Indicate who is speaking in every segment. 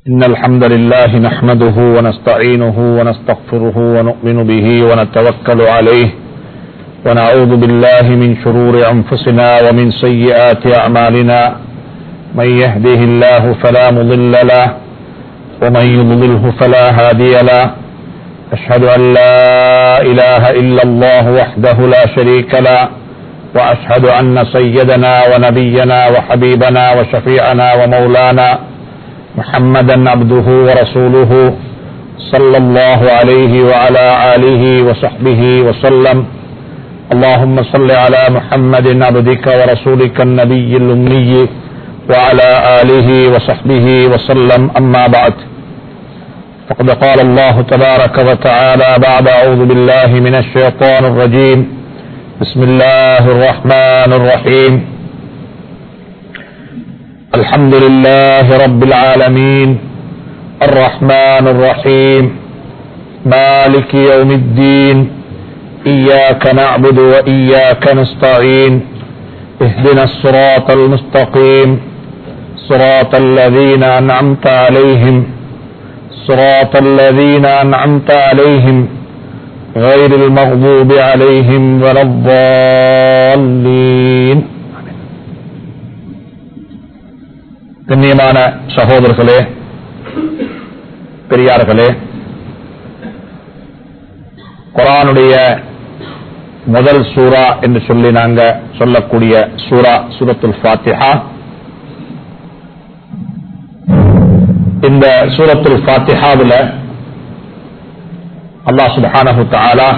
Speaker 1: إن الحمد لله نحمده ونستعينه ونستغفره ونؤمن به ونتوكل عليه ونعوذ بالله من شرور أنفسنا ومن سيئات أعمالنا من يهده الله فلا مضل له ومن يضلله فلا هادي له أشهد أن لا إله إلا الله وحده لا شريك له وأشهد أن سيدنا ونبينا وحبيبنا وشفيعنا ومولانا محمدا عبده ورسوله صلى الله عليه وعلى آله وصحبه وسلم اللهم صل على محمد عبدك ورسولك النبي الأمي وعلى آله وصحبه وسلم أما بعد فقد قال الله تبارك وتعالى بعد أعوذ بالله من الشيطان الرجيم بسم الله الرحمن الرحيم الحمد لله رب العالمين الرحمن الرحيم مالك يوم الدين إياك نعبد وإياك نستعين اهدنا الصراط المستقيم صراط الذين أنعمت عليهم صراط الذين أنعمت عليهم غير المغضوب عليهم ولا الضالين கண்ணியமான சகோதரர்களே பெரியார்களே குரானுடைய முதல் சூரா என்று சொல்லி நாங்க சொல்லக்கூடிய சூரா சூரத்துல் ஃபாத்திஹா இந்த சூரத்துல் ஃபாத்திஹாவில் அல்லாஹ் சுபஹானஹு தஆலா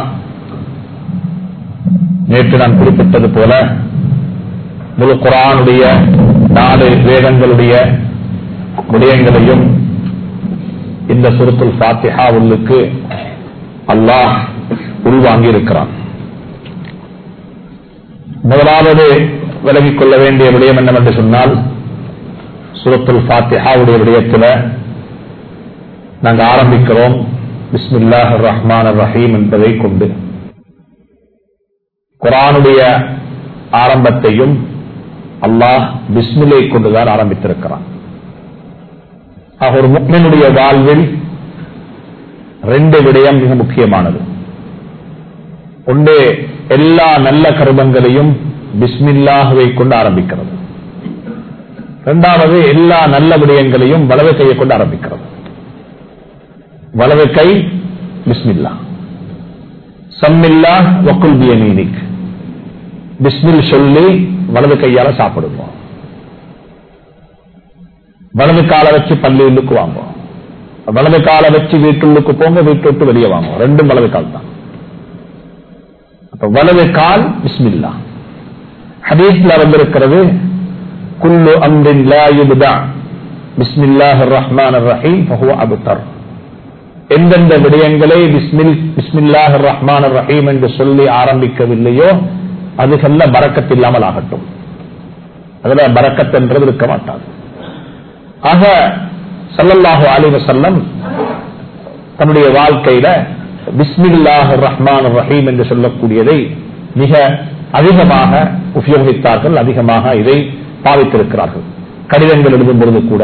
Speaker 1: நேற்று நான் குறிப்பிட்டது போல முழு குரானுடைய நாலு வேதங்களுடைய விடயங்களையும் இந்த சுருத்துல் ஃபாத்திஹா உள்ளுக்கு அல்லாஹ் உள்வாங்கி இருக்கிறான் முதலாவது விலகிக் கொள்ள வேண்டிய விடயம் என்னவென்று சொன்னால் சுரத்துல் ஃபாத்திஹாவுடைய விடயத்தில் நாங்கள் ஆரம்பிக்கிறோம் பிஸ்மில்லாஹ் ரஹ்மான் ரஹீம் என்பதை கொண்டு குரானுடைய ஆரம்பத்தையும் அல்லாஹ் பிஸ்மிலை கொண்டுதான் ஆரம்பித்திருக்கிறான் ஆக ஒரு முக்மினுடைய வாழ்வில் ரெண்டு விடயம் மிக முக்கியமானது ஒன்று எல்லா நல்ல கருமங்களையும் பிஸ்மில்லாகவை கொண்டு ஆரம்பிக்கிறது இரண்டாவது எல்லா நல்ல விடயங்களையும் வலது கையை கொண்டு ஆரம்பிக்கிறது வலது கை பிஸ்மில்லா சம்மில்லா வக்குல் பியமீனிக் பிஸ்மில் சொல்லி வலது கையால சாப்பிடுவோம் வலது காலை வச்சு பள்ளியுள்ளுக்கு வாங்குவோம் வலது காலை வச்சு வீட்டுள்ளுக்கு போங்க வீட்டு விட்டு வெளியே வாங்குவோம் ரெண்டும் வலது கால் தான் அப்ப வலது கால் பிஸ்மில்லா ஹதீஸ்ல வந்திருக்கிறது குல்லு அம்ரின் லா யுப்தா பிஸ்மில்லாஹ் ரஹ்மான் ரஹீம் ஃபஹுவ அபுதர் எந்தெந்த விடயங்களை பிஸ்மில் பிஸ்மில்லாஹ் ரஹ்மான் ரஹீம் என்று சொல்லி ஆரம்பிக்கவில்லையோ அதுகள்ல பறக்கத்து இல்லாமல் ஆகட்டும் அதுல பறக்கத் என்றது இருக்க மாட்டாது ஆக சல்லல்லாஹு அலி வசல்லம் தன்னுடைய வாழ்க்கையில பிஸ்மில்லாஹ் ரஹ்மான் ரஹீம் என்று சொல்லக்கூடியதை மிக அதிகமாக உபயோகித்தார்கள் அதிகமாக இதை பாவித்திருக்கிறார்கள் கடிதங்கள் எழுதும் பொழுது கூட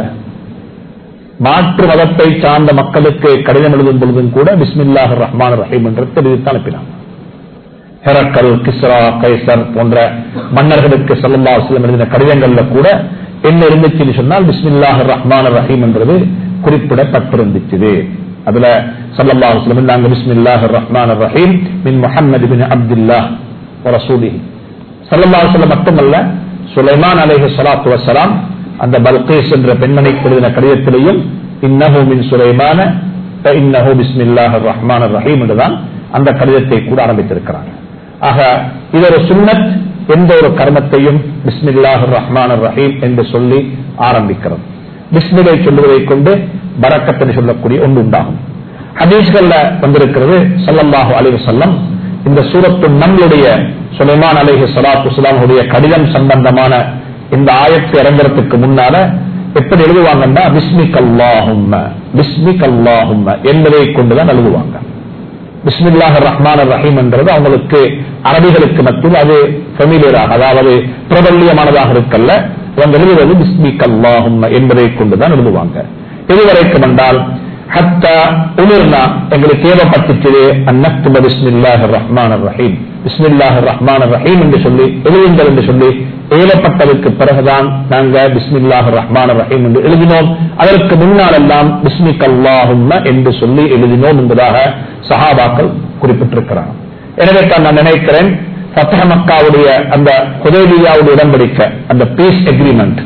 Speaker 1: மாற்று மதத்தை சார்ந்த மக்களுக்கு கடிதம் எழுதும் பொழுதும் கூட பிஸ்மில்லாஹ் ரஹ்மான் ரஹீம் என்று தெரிவித்து அனுப்பினார் ஹெரக்கல் கிஸ்ரா கைசர் போன்ற மன்னர்களுக்கு சல்லல்லா வஸ்லம் எழுதின கடிதங்கள்ல கூட என்ன இருந்துச்சுன்னு சொன்னால் பிஸ்மில்லாஹ் ரஹ்மான் ரஹீம் என்றது குறிப்பிடப்பட்டிருந்துச்சு அதுல சல்லல்லா வஸ்லம் நாங்க பிஸ்மில்லாஹ் ரஹ்மான் ரஹீம் மின் முஹம்மது பின் அப்துல்லா ரசூலி சல்லல்லா வஸ்லம் மட்டுமல்ல சுலைமான் அலேஹி சலாத்து வசலாம் அந்த பல்கேஸ் என்ற பெண்மணி எழுதின கடிதத்திலையும் இன்னஹு மின் சுலைமான இன்னஹு பிஸ்மில்லாஹ் ரஹ்மான் ரஹீம் என்றுதான் அந்த கடிதத்தை கூட ஆரம்பித்திருக்கிறாங்க ஆக இது ஒரு சுண்ணத் எந்த ஒரு கர்மத்தையும் பிஸ்மில்லாஹ் ரஹ்மான் ரஹீம் என்று சொல்லி ஆரம்பிக்கிறோம் பிஸ்மிலை சொல்லுவதை கொண்டு பரக்கத்தை சொல்லக்கூடிய ஒன்று உண்டாகும் ஹதீஸ்கள்ல வந்திருக்கிறது சல்லல்லாஹு அலிவு செல்லம் இந்த சூரத்து நம்மளுடைய சுலைமான் அலிஹி சலாத்து சுலாமுடைய கடிதம் சம்பந்தமான இந்த ஆயத்தை இறங்குறதுக்கு முன்னால எப்படி எழுதுவாங்கன்னா பிஸ்மிக் அல்லாஹும் பிஸ்மிக் அல்லாஹும் என்பதை கொண்டுதான் எழுதுவாங்க பிஸ்மில்லாஹ் ரஹ்மான் ரஹீம் என்றது அவங்களுக்கு அரபிகளுக்கு மத்தியில் அது ஃபெமிலியராக அதாவது பிரபல்யமானதாக இருக்கல்ல அவங்க எழுதுவது பிஸ்மிக் அல்லாஹும் என்பதை கொண்டுதான் எழுதுவாங்க இதுவரைக்கும் என்றால் ஹத்தா உமிர்னா எங்களுக்கு தேவைப்பட்டுச்சு அன்னத்துப பிஸ்மில்லாஹ் ரஹ்மான் ரஹீம் பிஸ்மில்லாஹ் ரஹ்மான் ரஹீம் என்று சொல்லி எழுதுங்கள் என்று சொல்லி ஏவப்பட்டதற்கு பிறகுதான் நாங்க பிஸ்மில்லாஹ் ரஹ்மான் ரஹீம் என்று எழுதினோம் அதற்கு முன்னால் எல்லாம் பிஸ்மிக் அல்லாஹும்ம என்று சொல்லி எழுதினோம் என்பதாக சஹாபாக்கள் குறிப்பிட்டிருக்கிறார் எனவே தான் நான் நினைக்கிறேன் ஃபத்தஹ மக்காவுடைய அந்த ஹுதைபியாவுடைய உடன்படிக்க அந்த பீஸ் அக்ரிமெண்ட்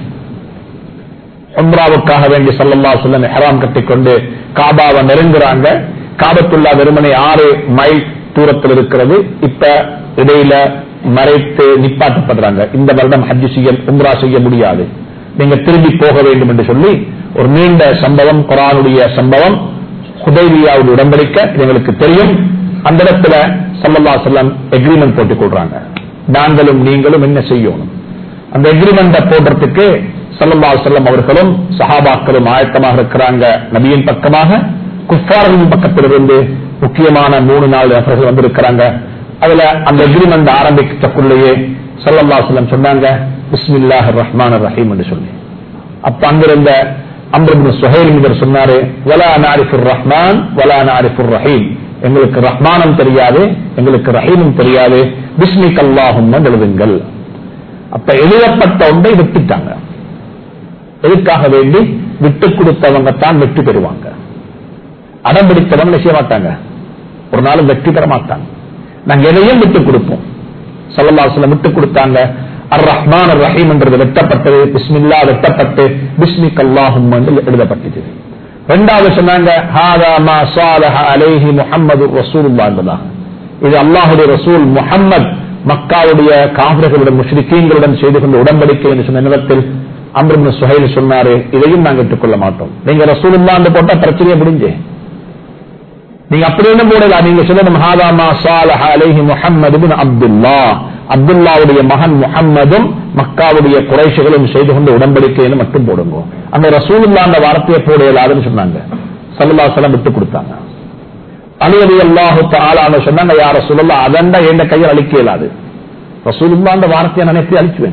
Speaker 1: உம்ராவுக்காக வேண்டி சல்லல்லா சொல்லம் ஹெராம் கட்டிக்கொண்டு காபாவை நெருங்குறாங்க காபத்துல்லா வெறுமனை ஆறு மைல் தூரத்தில் இருக்கிறது இப்ப இடையில மறைத்து நிப்பாட்டப்படுறாங்க இந்த வருடம் ஹஜ்ஜு செய்ய உம்ரா செய்ய முடியாது நீங்க திரும்பி போக வேண்டும் என்று சொல்லி ஒரு நீண்ட சம்பவம் குரானுடைய சம்பவம் ஹுதைபியாவுடைய உடன்படிக்க இது எங்களுக்கு தெரியும் அந்த இடத்துல சல்லல்லா செல்லம் எக்ரிமெண்ட் போட்டுக் கொள்றாங்க நாங்களும் நீங்களும் என்ன செய்யணும் அந்த எக்ரிமெண்ட போடுறதுக்கு சல்லல்லா செல்லம் அவர்களும் சஹாபாக்களும் ஆயத்தமாக இருக்கிறாங்க நபியின் பக்கமாக குஃபாரின் பக்கத்திலிருந்து முக்கியமான மூணு நாலு நபர்கள் வந்திருக்கிறாங்க அதுல அந்த எக்ரிமெண்ட் ஆரம்பிக்கக்குள்ளேயே சல்லல்லா செல்லம் சொன்னாங்க பிஸ்மில்லாஹ் ரஹ்மான் ரஹீம் என்று சொல்லி அப்ப அங்கிருந்த அம்ருபின் சுஹைல் இவர் சொன்னாரு வலா நாரிஃபுர் ரஹ்மான் வலா நாரிஃபுர் ரஹீம் எங்களுக்கு ரஹ்மானும் தெரியாது எங்களுக்கு ரஹீமும் தெரியாது பிஸ்மிக் அல்லாஹும் எழுதுங்கள் அப்ப எழுதப்பட்ட ஒன்றை விட்டுட்டாங்க எதுக்காக வேண்டி விட்டு கொடுத்தவங்க தான் வெற்றி பெறுவாங்க அடம் பிடித்தவங்க செய்ய மாட்டாங்க ஒரு நாளும் வெற்றி பெற மாட்டாங்க நாங்க எதையும் விட்டு கொடுப்போம் சல்லல்லாஹுல விட்டு கொடுத்தாங்க அர் ரஹ்மான் அர் ரஹீம் என்றது வெட்டப்பட்டது பிஸ்மில்லா வெட்டப்பட்டு பிஸ்மிக் அல்லாஹும் என்று எழுதப்பட்டது ரெண்டாவது சொன்னாங்க ஹாதா மா சாலஹ அலைஹி முஹம்மது ரசூலுல்லாஹ் என்பதாக இது அல்லாஹுடைய ரசூல் முஹம்மத் மக்காவுடைய காவிரர்களுடன் முஸ்லிக்கீங்களுடன் செய்து கொண்ட உடன்படிக்கை என்று சொன்ன நேரத்தில் அம்ருப்னு சுஹைல் சொன்னாரு இதையும் நாங்கள் ஏற்றுக்கொள்ள மாட்டோம் நீங்க ரசூலுல்லான்னு போட்டா பிரச்சனையை முடிஞ்சு நீங்க அப்படி என்ன போடலாம் நீங்க சொல்லணும் ஹாதாமா சாலஹ அலைஹி முஹம்மது பின் அப்துல்லா அப்துல்லாவுடைய மகன் முஹம்மதும் மக்காவுடைய குறைஷிகளும் செய்து கொண்ட உடன்படிக்கைன்னு மட்டும் போடுங்க அந்த ரசூலுல்லா அந்த வார்த்தையை போட இயலாதுன்னு சொன்னாங்க சல்லா சலம் விட்டு கொடுத்தாங்க அலுவலி அல்லாஹு ஆளான சொன்னாங்க யார சொல்லலாம் அதண்டா எந்த கையில் அழிக்க இயலாது ரசூலுல்லா அந்த வார்த்தையை நினைத்து அழிச்சுவேன்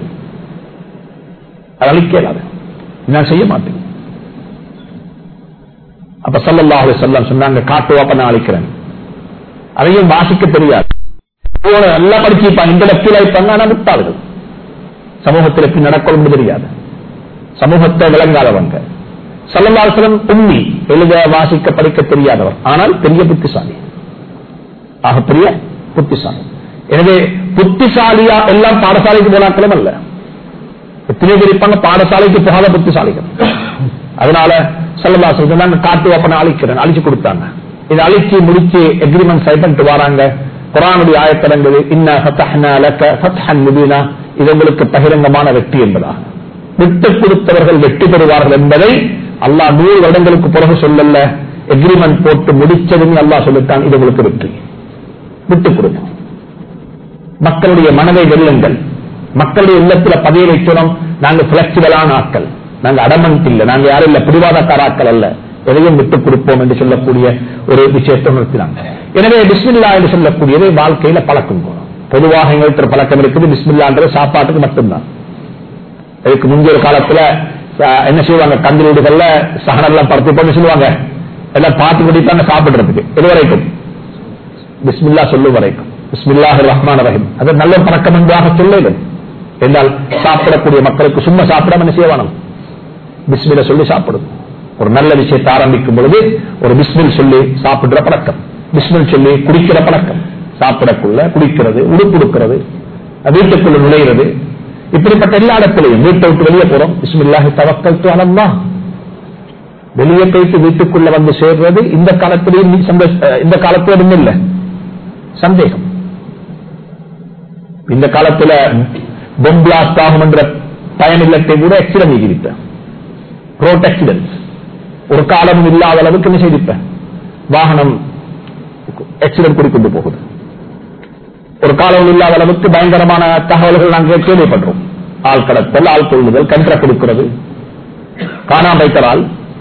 Speaker 1: அது அழிக்க இயலாது நான் செய்ய மாட்டேன் அப்ப சல்லல்லாஹு செல்லம் சொன்னாங்க காட்டுவாப்ப நான் அழிக்கிறேன் அதையும் வாசிக்க தெரியாது நல்லா படிச்சிருப்பாங்க இந்த லட்சியில இருப்பாங்க ஆனா விட்டார்கள் சமூகத்தில் எப்படி நடக்கணும் தெரியாது சமூகத்தை விளங்காதவங்க சல்லல்லாசலம் உண்மை எழுத வாசிக்க படிக்க தெரியாதவர் ஆனால் பெரிய புத்திசாலி ஆக பெரிய புத்திசாலி எனவே புத்திசாலியா எல்லாம் பாடசாலைக்கு போனாக்களும் அல்ல எத்தனை பேர் இருப்பாங்க பாடசாலைக்கு போகாத புத்திசாலிகள் அதனால சல்லல்லாசலம் சொன்னாங்க காட்டு அப்ப அழிக்கிறேன் அழிச்சு கொடுத்தாங்க இதை அழிச்சு முடிச்சு எக்ரிமெண்ட் சைட் பண்ணிட்டு வராங்க குரானுடைய ஆயத்தடங்குது இன்ன ஃபத்தஹ்னா லக ஃபத்ஹன் முபீனா இது உங்களுக்கு பகிரங்கமான வெற்றி என்பதாக விட்டு கொடுத்தவர்கள் வெற்றி பெறுவார்கள் என்பதை அல்லாஹ் நூறு வருடங்களுக்கு பிறகு சொல்லல எக்ரிமெண்ட் போட்டு முடிச்சதுன்னு அல்லாஹ் சொல்லிட்டான் இது உங்களுக்கு வெற்றி விட்டு கொடுங்க மக்களுடைய மனதை வெல்லுங்கள் மக்களுடைய உள்ளத்துல பதிய வைக்கிறோம் நாங்க பிளெக்சிபிளான ஆட்கள் நாங்க அடமன்ட் இல்ல நாங்க யாரும் இல்ல பிடிவாதக்காராக்கள் அல்ல எதையும் விட்டுக் கொடுப்போம் என்று சொல்லக்கூடிய ஒரு விஷயத்தை நிறுத்தினாங்க எனவே பிஸ்மில்லா என்று சொல்லக்கூடியதை வாழ்க்கையில பழக்கம் பொதுவாக எங்கள்கிட்ட பழக்கம் இருக்குது பிஸ்மில்லான்றது சாப்பாட்டுக்கு மட்டும்தான் இதுக்கு முந்தைய காலத்துல அஹ், என்ன செய்வாங்க கந்தில் வீடுகள்ல சகனெல்லாம் படுத்து போட்டு சொல்லுவாங்க எல்லாம் பார்த்து குடிப்பாங்க சாப்பிடுறதுக்கு இது வரைக்கும் பிஸ்மில்லா சொல்லும் வரைக்கும் பிஸ்மில்லாஹ் ரஹ்மான் ரஹீம் அது நல்ல பழக்கம் என்பதாக சொல்லுது என்றால் சாப்பிடக்கூடிய மக்களுக்கு சும்மா சாப்பிடாம என்ன செய்வானம் பிஸ்மில சொல்லி சாப்பிடும் ஒரு நல்ல விஷயத்தை ஆரம்பிக்கும் பொழுது ஒரு பிஸ்மில் சொல்லி சாப்பிடுற பழக்கம் பிஸ்மில் சொல்லி குடிக்கிற பழக்கம் சாப்பிடக்குள்ள குடிக்கிறது உடுப்புடுக்கிறது வீட்டுக்குள்ள நுழைகிறது இப்படிப்பட்ட எல்லா இடத்திலையும் வீட்டை விட்டு வெளியே போறோம் பிஸ்மில்லாஹி தவக்கல் அலல்லா வெளியே போயிட்டு வீட்டுக்குள்ள வந்து சேர்றது இந்த காலத்திலேயும் நீ சந்தோஷ- அஹ் இந்த காலத்திலும் இல்லை சந்தேகம் இந்த காலத்துல பொம் பிளாஸ்ட் ஆகும் என்ற பயனில்லத்தை கூட எக்ஸிடென்ட் நீக்கிவிட்டேன் ரோட் ஆக்சிடென்ட் ஒரு காலமும் இல்லாத அளவுக்கு என்ன செய்திருப்பேன் வாகனம் ஆக்சிடென்ட் கூடிக்கொண்டு போகுது ஒரு காலம் இல்லாத அளவுக்கு பயங்கரமான தகவல்கள் நாங்கள் கேள்விப்படுறோம் ஆள் கடத்தல் ஆள் கொள்ளுதல் கன்ற கொடுக்கிறது காணாம வைத்தலால்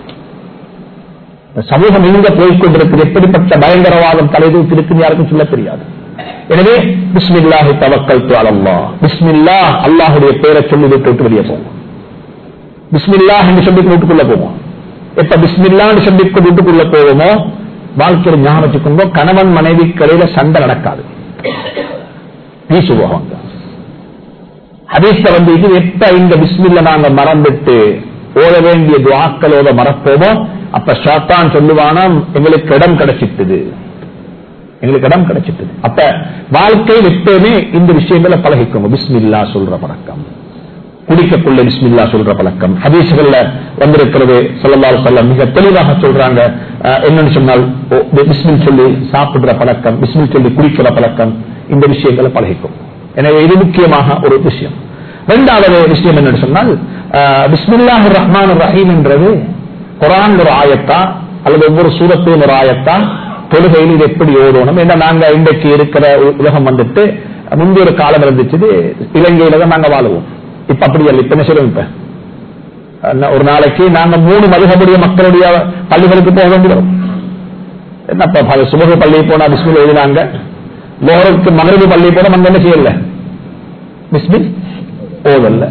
Speaker 1: சமூகம் எங்க போய்கொண்டிருக்கிறது எப்படிப்பட்ட பயங்கரவாதம் தலைதூக்கிருக்கு யாருக்கும் சொல்ல தெரியாது எனவே பிஸ்மில்லாஹி தவக்கல் அலல்லா பிஸ்மில்லா அல்லாஹுடைய பேரை சொல்லி விட்டு விட்டு வெளியே போவோம் பிஸ்மில்லா என்று சொல்லி வீட்டுக்குள்ள போவோம் எப்ப பிஸ்மில்லான்னு சொல்லி வீட்டுக்குள்ள போவோமோ வாழ்க்கையில ஞாபகம் வச்சுக்கோங்க கணவன் மனைவி கடையில சண்டை நடக்காது வீசுவோம் ஹதீஸ்ல வந்து இது எப்ப இந்த பிஸ்மில்ல நாங்க மறந்துட்டு ஓட வேண்டிய துவாக்களோட மறப்போமோ அப்ப ஷாத்தான் சொல்லுவானாம் எங்களுக்கு இடம் கிடைச்சிட்டுது எங்களுக்கு இடம் கிடைச்சிட்டது அப்ப வாழ்க்கையில் எப்பவுமே இந்த விஷயங்களை பழகிக்கோங்க பிஸ்மில்லா சொல்ற பழக்கம் குடிக்கக்குள்ள பிஸ்மில்லா சொல்ற பழக்கம் ஹதீசுகள்ல வந்திருக்கிறது சொல்லலால் சொல்ல மிக தெளிவாக சொல்றாங்க அஹ், என்னன்னு சொன்னால் ஓ, பிஸ்மில் சொல்லி சாப்பிடுற பழக்கம் பிஸ்மில் சொல்லி குடிக்கிற பழக்கம் இந்த விஷயங்களை பழகிக்கும் எனவே இது முக்கியமாக ஒரு விஷயம் இரண்டாவது விஷயம் என்னன்னு சொன்னால் அஹ், பிஸ்மில்லாஹ் ரஹ்மான் ரஹீம் என்றது குரான் ஒரு ஆயத்தா அல்லது ஒவ்வொரு சூரத்தையும் ஒரு ஆயத்தா தொழுகையில் இது எப்படி ஓடணும் ஏன்னா நாங்க இன்றைக்கு இருக்கிற உ- உலகம் வந்துட்டு முந்தைய ஒரு காலம் இருந்துச்சு இலங்கையில தான் நாங்க வாழுவோம் இப்ப அப்படி இல்லை இப்ப என்ன சொல்லுவோம் இப்ப என்ன, ஒரு நாளைக்கு நாங்க மூணு மதுகமுடைய மக்களுடைய பள்ளிகளுக்கு போக வேண்டி வரும் என்னப்பா சுமக பள்ளி போனா பிஸ்மில் எழுதினாங்க லோகருக்கு மகளிர் பள்ளி போனா நம்ம என்ன செய்யல பிஸ்மில் ஓதல்ல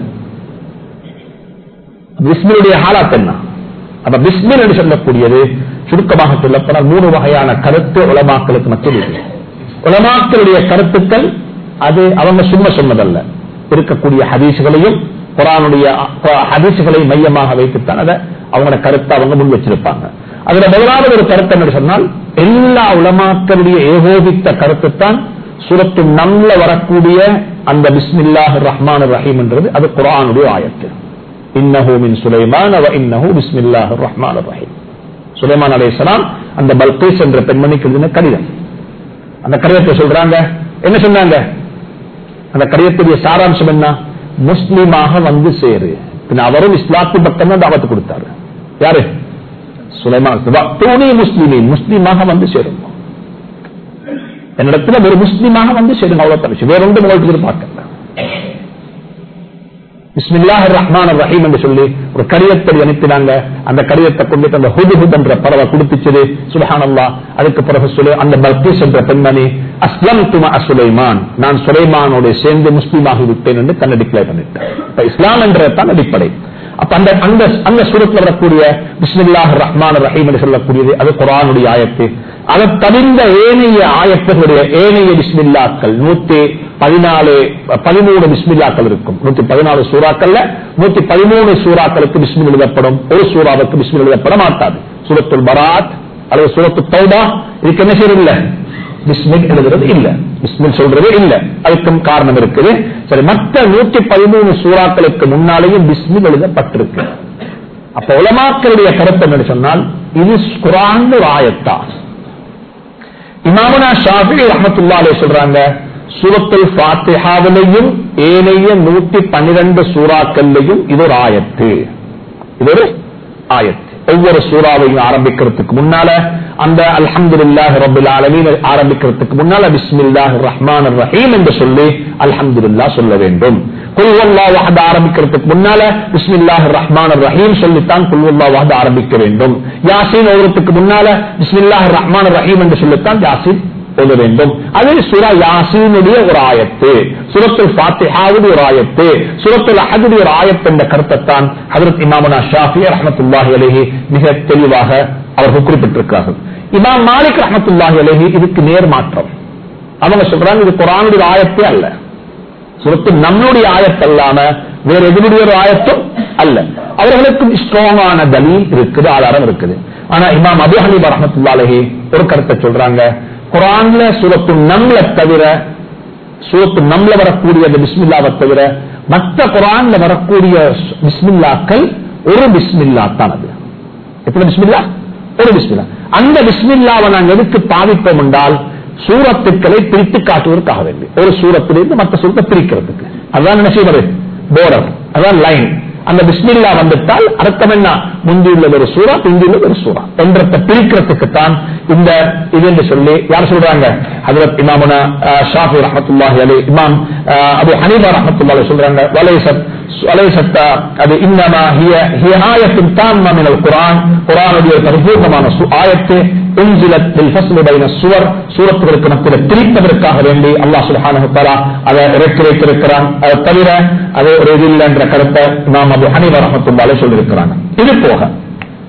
Speaker 1: பிஸ்மிலுடைய ஹாலாத் என்ன அப்ப பிஸ்மில் என்று சொல்லக்கூடியது சுருக்கமாக சொல்லப்போனால் மூணு வகையான கருத்து உலமாக்களுக்கு மத்தியில் இருக்கு உலமாக்களுடைய கருத்துக்கள் அது அவங்க சும்மா சொன்னதல்ல இருக்கக்கூடிய ஹதீசுகளையும் குரானுடைய ஹதீசுகளை மையமாக வைத்துத்தான் அதை அவங்களோட கருத்தை அவங்க முன் வச்சிருப்பாங்க அதுல முதலாவது ஒரு கருத்து என்ன சொன்னால் எல்லா உலமாக்களுடைய ஏகோபித்த கருத்துத்தான் சுரத்து நம்மள வரக்கூடிய அந்த பிஸ்மில்லாஹ் ரஹ்மான் ரஹீம் என்றது அது குரானுடைய ஆயத்து இன்னஹு மின் சுலைமான் அவ இன்னஹு பிஸ்மில்லாஹ் ரஹ்மான் ரஹீம் சுலைமான் அலைஹிஸ்ஸலாம் அந்த பல்கீஸ் என்ற பெண்மணிக்கு எழுதின கடிதம் அந்த கடிதத்தை சொல்றாங்க என்ன சொன்னாங்க அந்த கடிதத்துடைய சாராம்சம் என்ன முஸ்லிமாக வந்து சேரு பின்ன அவரும் இஸ்லாத்தின் பக்கம் தான் தாவத்து கொடுத்தாரு யாரு சுலைமான் தூணி முஸ்லிமின் முஸ்லிமாக வந்து சேரும் என்னிடத்துல ஒரு முஸ்லிமாக வந்து சேருங்க அவ்வளவு தனிச்சு வேற ஒன்று உங்களுக்கு எதிர்பார்க்கல பிஸ்மில்லாஹ் ரஹ்மான் ரஹீம் என்று சொல்லி ஒரு கடிதத்தை அனுப்பினாங்க அந்த கடிதத்தை கொண்டு அந்த ஹுதுஹுத் என்ற பறவை கொடுத்துச்சது சுபஹானல்லா அதுக்கு பிறகு சொல்லு அந்த பல்கீஸ் என்ற பெண்மணி அஸ்லம் துமா சுலைமான் நான் சுலைமானோட சேர்ந்து முஸ்லீமாக விட்டேன் என்று தன்னை டிக்ளேர் பண்ணிட்டேன் இப்ப இஸ்லாம் என்ற தான் அடிப்படை அப்ப அந்த அந்த அந்த சுரத்தில் வரக்கூடிய பிஸ்மில்லாஹ் ரஹ்மான் ரஹீம் என்று சொல்லக்கூடியது அது குரானுடைய ஆயத்து அதை தவிர்ந்த ஏனைய ஆயத்துகளுடைய ஏனைய பிஸ்மில்லாக்கள் நூத்தி பதினாலு பதிமூணு பிஸ்மில்லாக்கள் இருக்கும் நூத்தி பதினாலு சூறாக்கள்ல நூத்தி பதிமூணு சூறாக்களுக்கு பிஸ்மில் எழுதப்படும் ஒரு சூறாவுக்கு பிஸ்மில் எழுதப்பட மாட்டாது சூரத்துல் பராத் அல்லது சூரத்து தௌபா இதுக்கு என்ன செய்யறதில்ல பிஸ்மில் எழுதுறது இல்ல பிஸ்மில் சொல்றது இல்ல அதுக்கும் காரணம் இருக்குது சரி மற்ற நூத்தி பதிமூணு சூறாக்களுக்கு முன்னாலேயும் பிஸ்மில் எழுதப்பட்டிருக்கு அப்ப உலமாக்களுடைய கருத்து என்ன சொன்னால் இது குரான் ஒரு ஆயத்தா இமாமுனா ஷாஃபி ரஹமத்துல்லா அலைஹி சொல்றாங்க சூரத்துல் ஃபாத்திஹாவிலையும் ஏனைய நூத்தி பன்னிரண்டு சூறாக்கள்லையும் இது ஒரு ஆயத்து இது ஒரு ஆயத்து ஒவ்வொரு சூறாவையும் ஆரம்பிக்கிறதுக்கு முன்னால அந்த அல்ஹம்துலில்லாஹி ரப்பில் ஆலமீன் ஆரம்பிக்கிறதுக்கு முன்னால பிஸ்மில்லாஹிர் ரஹ்மானிர் ரஹீம் என்று சொல்லி அல்ஹம்துலில்லாஹ் சொல்ல வேண்டும் குல் வல்லாஹு அஹத் ஆரம்பிக்கிறதுக்கு முன்னால பிஸ்மில்லாஹிர் ரஹ்மானிர் ரஹீம் சொல்லித்தான் குல் வல்லாஹு அஹத் ஆரம்பிக்க வேண்டும் யாசீன் ஓதுறதுக்கு முன்னால பிஸ்மில்லாஹிர் ரஹ்மானிர் ரஹீம் என்று சொல்லித்தான் யாசீன் ஓத வேண்டும் அது சுரா யாசீனுடைய ஒரு ஆயத்து சுரத்துல் ஃபாத்திஹாவுடைய ஒரு ஆயத்து சுரத்துல் அஹதுடைய ஒரு ஆயத்து என்ற கருத்தைத்தான் ஹதரத் இமாமுனா ஷாஃபி ரஹமத்துல்லாஹி அலைஹி மிக தெளிவாக அவர்கள் குறிப்பிட்டிருக்கிறார்கள் இமாம் மாலிக் ரஹமத்துல்லாஹி அலைஹி இதுக்கு நேர் மாற்றம் அவங்க சொல்றாங்க இது குரானுடைய ஒரு ஆயத்தே அல்ல சுரத்து நம்மளுடைய ஆயத்து அல்லாம வேற எதுடைய ஒரு ஆயத்தும் அல்ல அவர்களுக்கும் ஸ்ட்ராங்கான தலீல் இருக்குது ஆதாரம் இருக்குது ஆனா இமாம் அபு ஹனீபா ரஹமத்துல்லாஹி ஒரு கருத்தை சொல்றாங்க குரான்ல சூரத்து நம்மள தவிர சூரத்து நம்மள வரக்கூடிய அந்த பிஸ்மில்லாவை தவிர மற்ற குரான்ல வரக்கூடிய பிஸ்மில்லாக்கள் ஒரு பிஸ்மில்லா தான் அது எத்தனை பிஸ்மில்லா ஒரு பிஸ்மில்லா அந்த பிஸ்மில்லாவை நாங்கள் எதுக்கு பாதிப்போம் என்றால் சூரத்துக்களை பிரித்து காட்டுவதற்காக வேண்டி ஒரு சூரத்திலிருந்து மற்ற சூரத்தை பிரிக்கிறதுக்கு அதான் என்ன செய்வது போர்டர் அதான் லைன் அந்த பிஸ்மில்லா வந்துட்டால் அர்த்தம் என்ன முந்தியுள்ளது ஒரு சூறா பிந்தியுள்ளது ஒரு சூறா என்றத்தை பிரிக்கிறதுக்கு தான் இந்த இது என்று சொல்லி யார் சொல்றாங்க ஹஜரத் இமாமுனா அஹ், ஷாஃபி ரஹமத்துல்லாஹி அலி இமாம் அஹ், அபு ஹனீபா ரஹமத்துல்லாஹி சொல்றாங்க வலைசத் வலைசத் அது இன்னமா ஹிய ஹிய ஆயத்தின் தான்மா மினல் குரான் குரானுடைய பரிபூர்ணமான சு- ஆயத்து உன்சிலத் பில் ஃபஸ்லு பைன சுவர் சூரத்துகளுக்கு மத்தியில் பிரிப்பதற்காக வேண்டி அல்லாஹ் சுப்ஹானஹு தஆலா அதை இறக்கி வைத்திருக்கிறான் அதை தவிர அது ஒரு இது இல்லை என்ற கருத்தை நாம் அபு ஹனீபா ரஹமத்துல்லாஹி சொல்லியிருக்கிறாங்க இது போக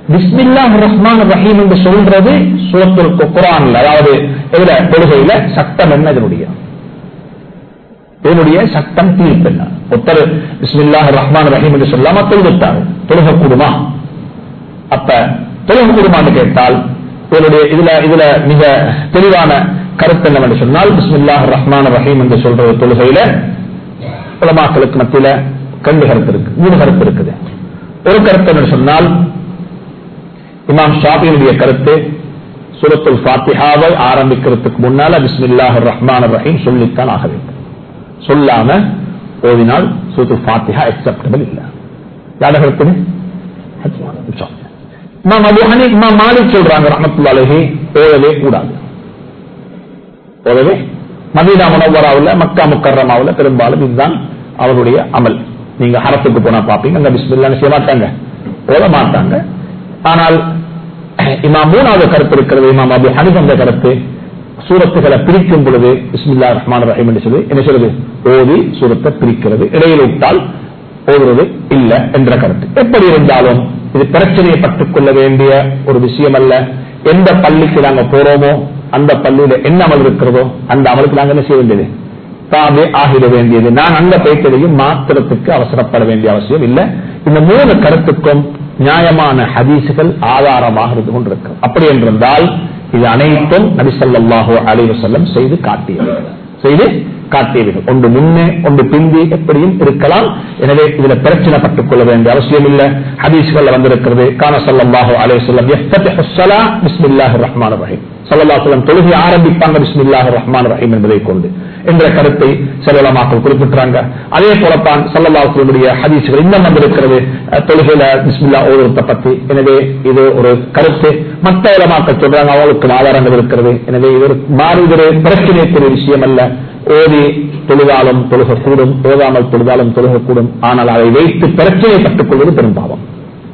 Speaker 1: பிஸ்மில்லாஹ் ரஹ்மான் ரஹீம் என்று சொல்றது சூரத்துல் குரான்ல அதாவது இதுல தொழுகையில சட்டம் என்ன இதனுடைய இதனுடைய சட்டம் தீர்ப்பு என்ன ஒருத்தர் பிஸ்மில்லாஹ் ரஹ்மான் ரஹீம் என்று சொல்லாம தொழுவிட்டார் தொழுக கூடுமா அப்ப தொழுக கூடுமான்னு கேட்டால் இதனுடைய இதுல இதுல மிக தெளிவான கருத்து என்னவென்று சொன்னால் பிஸ்மில்லாஹ் ரஹ்மான் ரஹீம் என்று சொல்றது தொழுகையில உலமாக்களுக்கு மத்தியில ரெண்டு கருத்து இருக்கு மூணு கருத்து இருக்குது ஒரு கருத்து என்று சொன்னால் இமாம் ஷாபியினுடைய கருத்து சூரத்துல் ஃபாத்திஹாவை ஆரம்பிக்கிறதுக்கு முன்னால பிஸ்மில்லாஹ் ரஹ்மான் ரஹீம் சொல்லித்தான் ஆக வேண்டும் சொல்லாம ஓதினால் சூரத்துல் ஃபாத்திஹா அக்செப்டபிள் இல்ல யார கருத்து இமாம் அபு ஹனி இமாம் மாலிக் சொல்றாங்க ரஹமத்துல்லாஹி ஓதவே கூடாது ஓதவே மதீனா முனவராவில் மக்கா முக்கரமாவில் பெரும்பாலும் இதுதான் அவருடைய அமல் நீங்க ஹரத்துக்கு போனா பாப்பீங்க அங்க பிஸ்மில்லான்னு செய்ய மாட்டாங்க ஓத மாட்டாங்க ஆனால் இமாம் மூணாவது கருத்து இருக்கிறது இமாம் அபு ஹனிஃப் அந்த கருத்து சூரத்துகளை பிரிக்கும் பொழுது பிஸ்மில்லா ரஹ்மான் ரஹீம் என்று சொல்லி என்ன சொல்றது ஓதி சூரத்தை பிரிக்கிறது இடையில் விட்டால் ஓதுறது இல்ல என்ற கருத்து எப்படி இருந்தாலும் இது பிரச்சனையை பட்டுக் கொள்ள வேண்டிய ஒரு விஷயம் அல்ல எந்த பள்ளிக்கு நாங்க போறோமோ அந்த பள்ளியில என்ன அமல் இருக்கிறதோ அந்த அமலுக்கு நாங்க என்ன செய்ய வேண்டியது தாமே ஆகிட வேண்டியது நான் அந்த பேச்சதையும் மாத்திரத்துக்கு அவசரப்பட வேண்டிய அவசியம் இல்லை இந்த மூணு கருத்துக்கும் நியாயமான ஹதீசுகள் ஆதாரமாக இருந்து கொண்டிருக்கிறது அப்படி என்றிருந்தால் இது அனைத்தும் நபிசல்லாஹோ அலைவசல்லம் செய்து காட்டியவர்கள் செய்து காட்டியவர்கள் ஒன்று முன்னே ஒன்று பிந்தி எப்படியும் இருக்கலாம் எனவே இதுல பிரச்சனை பட்டுக் கொள்ள வேண்டிய அவசியம் இல்லை ஹதீஸ்கள் வந்திருக்கிறது கான சல்லாஹோ அலைவசல்லம் பிஸ்மில்லாஹ் ரஹ்மான் ரஹீம் சல்லாஹலம் தொழுகை ஆரம்பிப்பாங்க பிஸ்மில்லாஹ் ரஹ்மான் ரஹீம் என்பதை கொண்டு என்ற கருத்தை சிலமாக்கள் குறிப்பிட்டாங்க அதே போலத்தான் சல்லல்லாஹுடைய ஹதீஸ்கள் இன்னும் வந்திருக்கிறது தொழுகையில பிஸ்மில்லா ஓதுவத்தை பத்தி எனவே இது ஒரு கருத்து மற்ற இளமாக்கள் சொல்றாங்க அவங்களுக்கு ஆதாரங்கள் இருக்கிறது எனவே இது ஒரு மாறி ஒரு பிரச்சனைக்குரிய விஷயம் அல்ல ஓதி தொழுதாலும் தொழுகக்கூடும் ஓதாமல் தொழுதாலும் தொழுகக்கூடும் ஆனால் அதை வைத்து பிரச்சனை பட்டுக் கொள்வது பெரும்பாவம்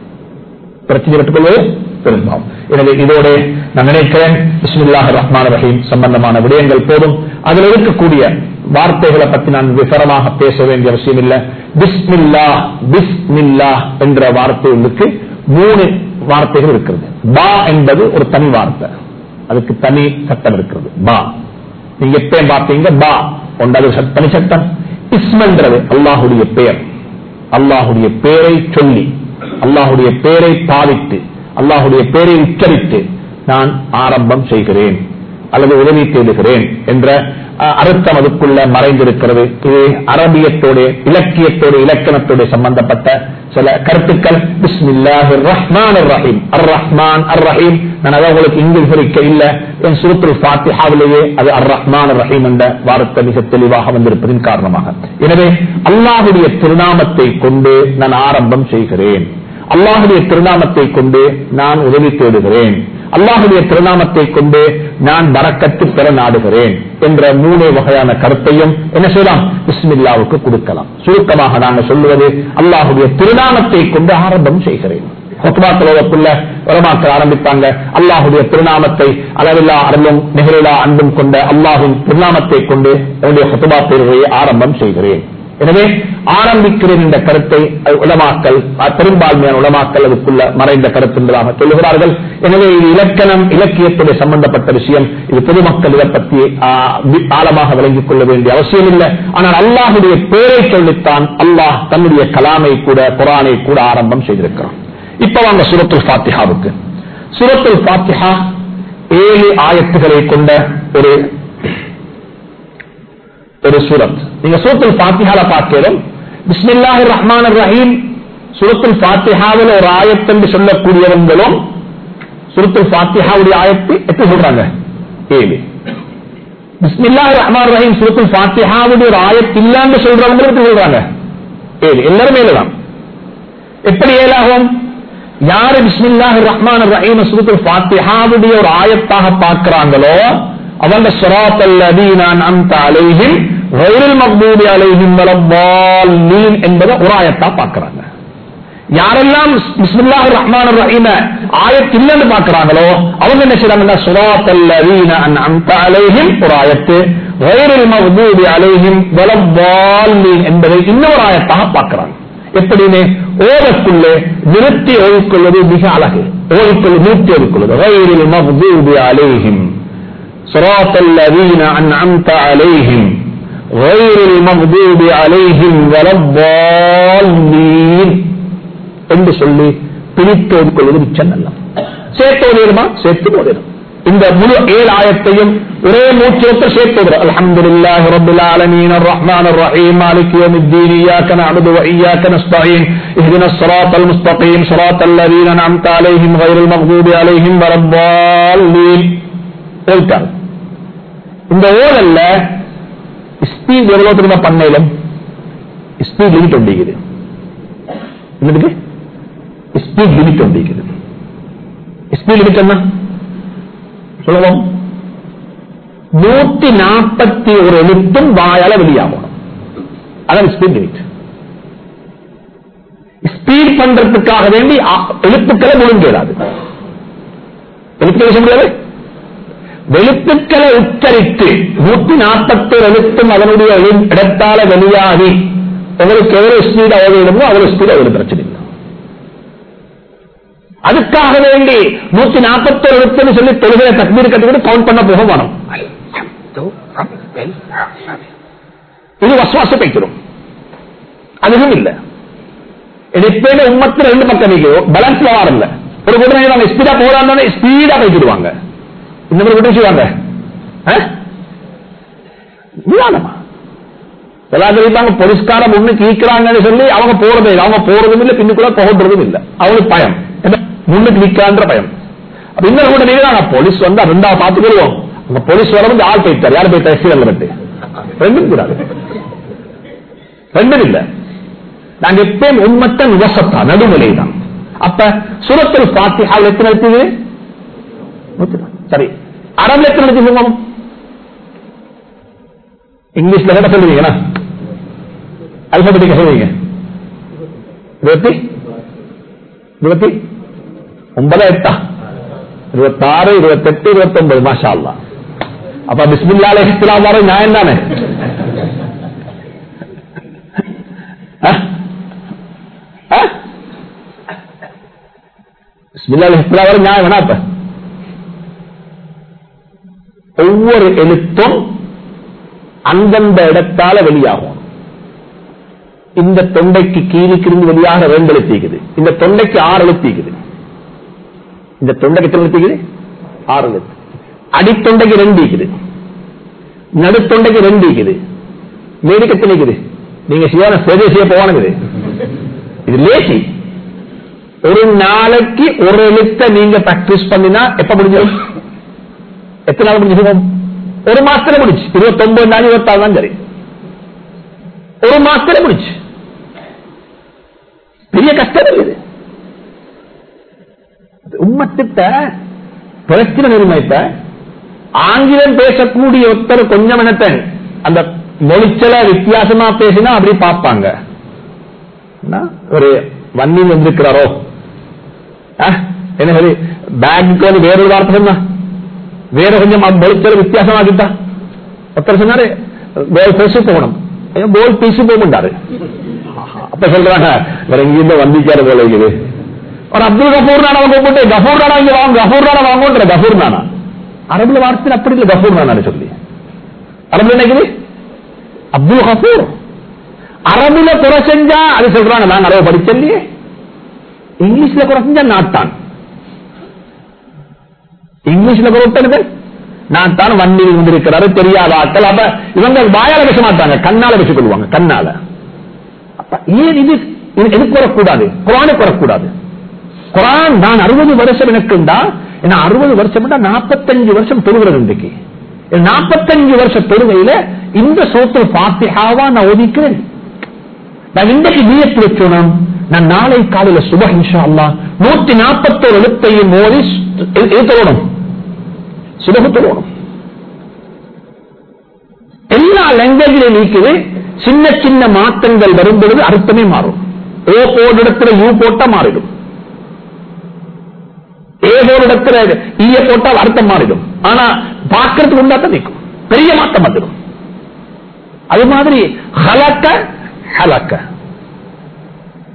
Speaker 1: பிரச்சனை பட்டுக் கொள்வது பெரும்பாவம் எனவே இதோட நான் நினைக்கிறேன் பிஸ்மில்லாஹ் ரஹ்மான் ரஹீம் சம்பந்தமான விடயங்கள் போதும் அதில் இருக்கக்கூடிய வார்த்தைகளை பற்றி நான் விவரமாக பேச வேண்டிய அவசியம் இல்லை பிஸ்மில்லா பிஸ்மில்லா என்ற வார்த்தைகளுக்கு மூணு வார்த்தைகள் இருக்கிறது பா என்பது ஒரு தனி வார்த்தை அதுக்கு தனி சட்டம் இருக்கிறது பா நீங்க எப்பயும் பார்த்தீங்க பா ஒன்றாவது தனி சட்டம் இஸ்மன்றது அல்லாஹுடைய பெயர் அல்லாஹுடைய பெயரை சொல்லி அல்லாஹுடைய பெயரை பாவித்து அல்லாஹுடைய பெயரை உச்சரித்து நான் ஆரம்பம் செய்கிறேன் அல்லது உதவி தேடுகிறேன் என்ற அர்த்தம் அதுக்குள்ள மறைந்திருக்கிறது இது அரபியத்தோட இலக்கியத்தோட இலக்கணத்தோட சம்பந்தப்பட்ட சில கருத்துக்கள் பிஸ்மில்லாஹ் ரஹ்மான் ரஹீம் அர் ரஹ்மான் அர் ரஹீம் நான் அதை உங்களுக்கு இங்கு விவரிக்க இல்ல என் சுருத்துல் ஃபாத்திஹாவிலேயே அது அர் ரஹ்மான் ரஹீம் என்ற வார்த்தை மிக தெளிவாக வந்திருப்பதின் காரணமாக எனவே அல்லாஹுடைய திருநாமத்தை கொண்டு நான் ஆரம்பம் செய்கிறேன் அல்லாஹுடைய திருநாமத்தை கொண்டு நான் உதவி தேடுகிறேன் அல்லாஹுடைய திருநாமத்தை கொண்டு நான் வரக்கத்து பெற நாடுகிறேன் என்ற மூணு வகையான கருத்தையும் என்ன செய்யலாம் பிஸ்மில்லாவுக்கு கொடுக்கலாம் சுருக்கமாக நாங்கள் சொல்லுவது அல்லாஹுடைய திருநாமத்தை கொண்டு ஆரம்பம் செய்கிறேன் ஹொத்மாக்களோடக்குள்ள உரமாக்கள் ஆரம்பித்தாங்க அல்லாஹுடைய திருநாமத்தை அளவில்லா அருளும் நிகழிலா அன்பும் கொண்ட அல்லாஹின் திருநாமத்தை கொண்டு என்னுடைய ஹொத்துபா தேர்வை ஆரம்பம் செய்கிறேன் எனவே ஆரம்பிக்கிறேன் என்ற கருத்தை உலமாக்கல் பெரும்பான்மையான உலமாக்கல் அதுக்குள்ள மறைந்த கருத்து என்பதாக சொல்லுகிறார்கள் எனவே இது இலக்கணம் இலக்கியத்துடைய சம்பந்தப்பட்ட விஷயம் இது பொதுமக்கள் இதை பற்றி ஆழமாக விளங்கிக் கொள்ள வேண்டிய அவசியம் இல்லை ஆனால் அல்லாஹுடைய பேரை சொல்லித்தான் அல்லாஹ் தன்னுடைய கலாமை கூட குரானை கூட ஆரம்பம் செய்திருக்கிறான் இப்ப வாங்க சுரத்துல் ஃபாத்திஹாவுக்கு சுரத்துல் ஃபாத்திஹா ஏழு ஆயத்துகளை கொண்ட ஒரு ஒரு சூரத் நீங்க சூரத்துல் பாத்திஹால பார்க்கிறோம் பிஸ்மில்லாஹி ரஹ்மான் ரஹீம் சுரத்துல் பாத்திஹாவில் ஒரு ஆயத் என்று சொல்லக்கூடியவங்களும் சுரத்துல் பாத்திஹாவுடைய ஆயத்து எப்படி சொல்றாங்க ஏழு பிஸ்மில்லாஹி ரஹ்மான் ரஹீம் சுரத்துல் பாத்திஹாவுடைய ஒரு ஆயத் இல்லன்னு சொல்றவங்க எப்படி சொல்றாங்க ஏழு எல்லாரும் ஏழுதான் எப்படி ஏழாகும் யாரு பிஸ்மில்லாஹி ரஹ்மான் ரஹீம் சுரத்துல் பாத்திஹாவுடைய ஒரு ஆயத்தாக பார்க்கிறாங்களோ அவங்க சுராத்தல்லதீன அன்அம்த அலைஹிம் கைரில் மக்தூபி அலைஹிம் வலல்லாலீன் என்பதை ஒரு ஆயத்தா பார்க்கறாங்க யாரெல்லாம் பிஸ்மில்லாஹிர் ரஹ்மானிர் ரஹீம் ஆயத் இல்லன்னு பார்க்கறாங்களோ அவங்க என்ன செய்றாங்கன்னா சுராத்தல்லதீன அன்அம்த அலைஹிம் ஒரு ஆயத்து கைரில் மக்தூபி அலைஹிம் வலல்லாலீன் என்பதை இன்னொரு ஆயத்தாக பார்க்கறாங்க எப்படின்னு ஓதக்குள்ளே நிறுத்தி ஓதிக்கொள்வது மிக அழகு ஓதிக்கொள்ள நிறுத்தி ஓதிக்கொள்வது غير المغضوب عليهم صراط الذين أنعمت عليهم غير المغضوب عليهم ولا الضالين என்று சொல்லி பிரித்து ஓதிக்கொள்வது மிச்சம் நல்ல சேர்த்து ஓதிடுமா சேர்த்து ஓதிடும் இந்த முழு ஏழு ஆயத்தையும் ஒரே மூச்சோட்ட சேர்த்து ஓதுறோம் அல்ஹம்துலில்லாஹி ரப்பில் ஆலமீன் الرحمن الرحيم مالك يوم الدين إياك نعبد وإياك نستعين اهدنا الصراط المستقيم صراط الذين أنعمت عليهم غير المغضوب عليهم ولا الضالين போயிட்டாங்க இந்த ஓடல்ல ஸ்பீட் எவ்வளவு திரும்ப பண்ணையிலும் ஸ்பீட் லிமிட் ஒண்டிக்குது என்னதுக்கு ஸ்பீட் லிமிட் ஒண்டிக்குது ஸ்பீட் லிமிட் என்ன சொல்லுவோம் நூத்தி நாற்பத்தி ஒரு எழுத்தும் வாயால வெளியாகணும் அதான் ஸ்பீட் லிமிட் ஸ்பீட் பண்றதுக்காக வேண்டி அ- எழுத்துக்களை முழுங்கிடாது எழுத்துக்களை பேச முடியாது எழுத்துக்களை உச்சரித்து நூத்தி நாற்பத்தி எழுத்தும் அதனுடைய எழு- இடத்தால வெளியாகி உங்களுக்கு எவ்வளவு ஸ்பீடா ஓடிடுமோ அவ்வளவு ஸ்பீடா ஒரு பிரச்சனை இல்லை அதுக்காக வேண்டி நூத்தி நாற்பத்தி எழுத்துன்னு சொல்லி தொழுகையை தக்மீர் கட்டுக்கிட்டு கவுண்ட் பண்ண போக வேணும் இது வசுவாச வைக்கிறோம் அதுவும் இல்லை எப்பயுமே உம்மத்துல ரெண்டு பக்கம் வைக்கிறோம் பேலன்ஸ்ல வாரல்ல ஒரு கூட்டம் நாங்க ஸ்பீடா போறாங்க ஸ்பீடா வைக்கிடுவாங்க இந்த மாதிரி கூட்டம் செய்வாங்க ஆ? நிதானமா எல்லாரும் இருப்பாங்க போலீஸ்காரம் ஒண்ணு கீக்கிறாங்கன்னு சொல்லி அவங்க போறதே இல்லை அவங்க போறதும் இல்லை பின்னுக்குள்ள போகன்றதும் இல்லை அவங்களுக்கு பயம் என்ன? முன்னுக்கு நிக்கான்ற பயம் அப்ப இன்னொரு கூட நீங்க போலீஸ் வந்தா ரெண்டாவது பார்த்துக்கிடுவோம் அங்க போலீஸ் வர வந்து ஆள் போயிட்டார் யார் போயிட்டா எஸ்டிஎல் விட்டு ரெண்டும் கூடாது ரெண்டும் இல்ல நாங்க எப்பயும் உண்மத்தன் வசத்தா நடுநிலை தான் அப்ப சுரத்தில் பாத்தியாவில் எத்தனை இருக்குது நூத்தி நாலு. சரி அரபில் எத்தனை இருக்குது இங்கிலீஷ்ல என்ன சொல்லுவீங்கன்னா அல்பபெட்டிக்க சொல்லுவீங்க இருபத்தி இருபத்தி ஒன்பதா எட்டா இருபத்தாறு இருபத்தெட்டு இருபத்தி ஒன்பது மாஷா அல்லா அப்ப பிஸ்மில்லால இஸ்லாம் வர நியாயம் தானே ஆ? ஆ? பிஸ்மில்லால இஸ்லாம் வர நியாயம் வேணா அப்ப ஒவ்வொரு எழுத்தும் அந்தந்த இடத்தால வெளியாகும் இந்த தொண்டைக்கு கீழிக்கிருந்து வெளியாக ரெண்டு எழுத்திக்குது இந்த தொண்டைக்கு ஆறு எழுத்திக்குது இந்த தொண்டைக்கு எத்தனை எழுத்திக்குது ஆறு எழுத்து அடித்தொண்டைக்கு ரெண்டு இருக்குது நடுத்தொண்டைக்கு ரெண்டு இருக்குது மேலுக்கு எத்தனை இருக்குது நீங்க சிவான சேவை செய்ய போவானுங்குது இது லேசி ஒரு நாளைக்கு ஒரு எழுத்தை நீங்க பிராக்டிஸ் பண்ணினா எப்ப முடிஞ்சிடும் எத்தனை நாள் முடிஞ்சிருக்கும் ஒரு மாசத்துல முடிச்சு இருபத்தி ஒன்பது நாள் இருபத்தாறு தான் சரி ஒரு மாசத்துல முடிச்சு பெரிய கஷ்டம் இல்லை இது உம்மத்திட்ட பிரச்சனை நிர்ணயித்த ஆங்கிலம் பேசக்கூடிய ஒருத்தர் கொஞ்சம் என்னத்தன் அந்த மொழிச்சல வித்தியாசமா பேசினா அப்படி பார்ப்பாங்க என்ன, ஒரு வன்னி வந்திருக்கிறாரோ ஆ, என்ன சரி பேக்கு வந்து வேறொரு வார்த்தை சொன்னா வேற கொஞ்சம் மொழிச்சல வித்தியாசமாக்கிட்டா ஒருத்தர் சொன்னாரு போல் பேசி போகணும் ஐயோ, போல் பேசி போகண்டாரு அப்ப சொல்றாங்க வேற எங்கேயும் வந்திக்காத போல இருக்குது ஒரு அப்துல் கபூர் நானா கூப்பிட்டு கபூர் நானா இங்க வாங்க கபூர் நானா வாங்கன்ற கபூர் நானா அரபுல வார்த்தை அப்படி இல்லை கபூர் நானா சொல்லி அரபுல நினைக்குது அப்துல் கபூர் அரபுல குறை செஞ்சா அது சொல்றாங்க நான் அரபு படிச்சல்லையே இங்கிலீஷ்ல குறை செஞ்சா நாட்டான் இங்கிலீஷ்ல குறை விட்டது நான் தான் வண்டி வந்திருக்கிறாரு தெரியாத ஆட்கள் அப்ப இவங்க வாயால பேச மாட்டாங்க கண்ணால பேசிக் கொள்வாங்க கண்ணால அப்ப ஏன் இது இது எதுக்கு வரக்கூடாது குரானுக்கு வரக்கூடாது குரான் நான் அறுபது வருஷம் எனக்குண்டா என்ன அறுபது வருஷம் நாற்பத்தஞ்சு வருஷம் தொழுகிறது இன்றைக்கு நாற்பத்தஞ்சு வருஷம் தொழுகையில இந்த சோத்து பாத்தியாவா நான் ஒதுக்கிறேன் நான் இன்றைக்கு நீயத்து வச்சோம் நான் நாளை காலையில சுப இன்ஷா அல்லா நூத்தி நாற்பத்தோரு எழுத்தையும் மோதி இது தொழணும் சுபகு தொழணும் எல்லா லாங்குவேஜிலும் நீக்குது சின்ன சின்ன மாற்றங்கள் வரும் பொழுது அர்த்தமே மாறும் ஓ போட இடத்துல யூ போட்டா மாறிடும் ஏ போட இடத்துல ஈய போட்டால் அர்த்தம் மாறிடும் ஆனா பார்க்கறதுக்கு உண்டாத்தான் நிற்கும் பெரிய மாற்றம் வந்துடும் அது மாதிரி ஹலக்க ஹலக்க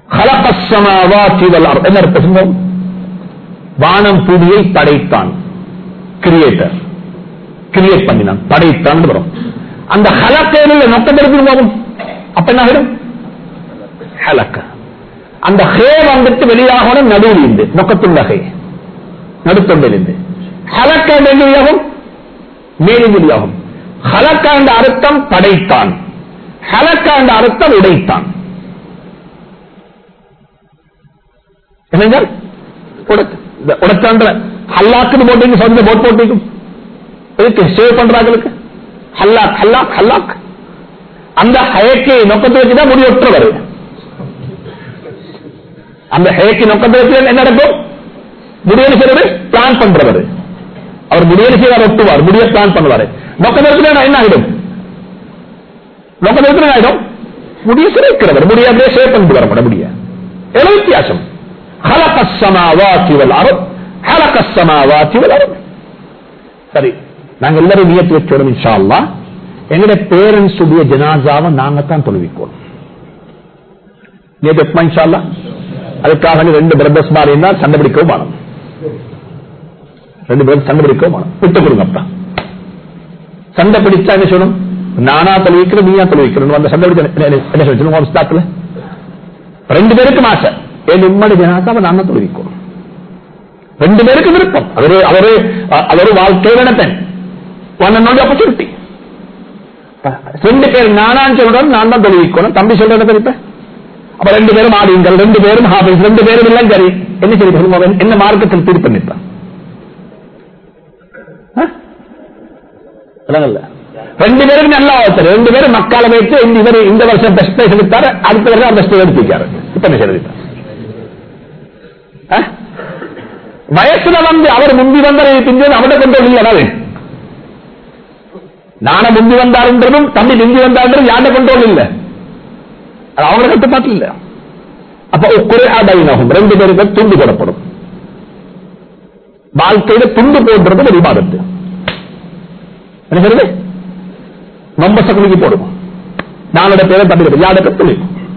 Speaker 1: خلق السماوات والارض என்ன அர்த்தம் வானம் பூமியை படைத்தான் கிரியேட்டர் கிரியேட் பண்ணினான் படைத்தான் வரும் அந்த ஹலக்கையில நொக்கத்திற்கு போகும் அப்ப என்ன ஆகிடும் ஹலக்க அந்த ஹே வந்துட்டு வெளியாகணும் நடுவில் இருந்து நொக்கத்துள்ள ஹே நடுத்தொண்டில் இருந்து ஹலக்க வெளியாகும் மேலும் வெளியாகும் ஹலக்க என்ற அர்த்தம் படைத்தான் ஹலக்க என்ற அர்த்தம் உடைத்தான் என்னங்க உடைச்சான்ற ஹல்லாக்குன்னு போட்டீங்க சொந்த போட் போட்டீங்க எதுக்கு சேவ் பண்றாங்களுக்கு ஹல்லாக் ஹல்லாக் ஹல்லாக் அந்த ஹயக்கை நோக்கத்தை வச்சுதான் முடிவற்றவர் அந்த ஹயக்கை நோக்கத்தை வச்சு என்ன நடக்கும் முடிவு செய்வது பிளான் பண்றவர் அவர் முடிவு செய்வார் ஒட்டுவார் முடிய பிளான் பண்ணுவார் நோக்கத்தை என்ன ஆகிடும் நோக்கத்தை என்ன ஆகிடும் முடிய சிறைக்கிறவர் முடிய அப்படியே சேவ் பண்ணிட்டு வர முடிய எவ்வளவு வித்தியாசம் خلق السماوات والارض خلق السماوات والارض சரி நாங்க எல்லாரும் நியத்து வச்சோம் இன்ஷா அல்லாஹ் எங்களுடைய பேரண்ட்ஸ் உடைய ஜனாசாவை நாங்க தான் தொழுவிக்கோம் நேற்று எப்பமா இன்ஷா அல்லாஹ் அதுக்காக நீ ரெண்டு பிரதர்ஸ் மாதிரி இருந்தால் சண்டை பிடிக்கவும் வேணும் ரெண்டு பேரும் சண்டை பிடிக்கவும் வேணும் விட்டு கொடுங்க அப்பா சண்டை பிடிச்சா என்ன சொல்லணும் நானா தொழுவிக்கிறேன் நீயா தொழுவிக்கிறேன் அந்த சண்டை பிடிச்சா என்ன- என்ன சொல்லணும் ஸ்டாக்ல ரெண்டு பேருக்கும் ஆசை என் உம்மடி ஜனாசாவை நாங்க தொழுவிக்கோம் ரெண்டு பேருக்கு விருப்பம் அவரு அவரு அவரு வாழ்க்கையில் நினைப்பேன் ஒன் அண்ட் ஆப்பர்ச்சுனிட்டி ரெண்டு பேர் நானான்னு சொல்றேன் நான் தான் தொழுவிக்கணும் தம்பி சொல்றேன் தெரிப்பேன் அப்ப ரெண்டு பேரும் ஆடிங்கள் ரெண்டு பேரும் ஹாபிஸ் ரெண்டு பேரும் எல்லாம் சரி என்ன சரி சொல்லுவாங்க என்ன மார்க்கத்தில் தீர்ப்பு நிற்பான் ரெண்டு பேரும் நல்லா ஒருத்தர் ரெண்டு பேரும் மக்களை வைத்து இந்த இவர் இந்த வருஷம் பெஸ்ட் பிரைஸ் எடுத்தாரு அடுத்த வருஷம் பெஸ்ட் எடுத்துக்காரு இப்ப என்ன செய்யறது ஆ? வயசுல வந்து அவர் முந்தி வந்தார் பிந்தி அவட கொண்டு இல்லைனாரு நான முந்தி வந்தாருன்றதும் தம்பி முந்தி வந்தாருன்றது யாண்ட கொண்டோல் இல்ல அது அவங்கள கட்டுப்பாட்டு இல்ல அப்ப குறை அடையினகும் ரெண்டு பேருக்கு துண்டு போடப்படும் வாழ்க்கையில துண்டு போடுறது ஒரு விவாதத்து என்ன சொல்றது ரொம்ப சகுதிக்கு போடுவோம் நானோட பேரை தம்பி யாருக்கு துணி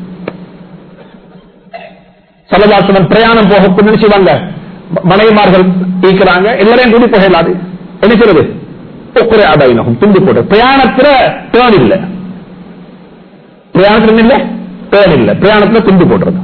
Speaker 1: சலதாசனம் பிரயாணம் போக நினைச்சுவாங்க மனைவிமார்கள் ஈக்கிறாங்க எல்லாரையும் கூடி போகலாது என்ன சொல்றது ஒக்குறை அடையினகும் துண்டு போட்டு பிரயாணத்துல பேன் இல்ல பிரயாணத்துல இல்ல பேன் இல்ல பிரயாணத்துல துண்டு போடுறது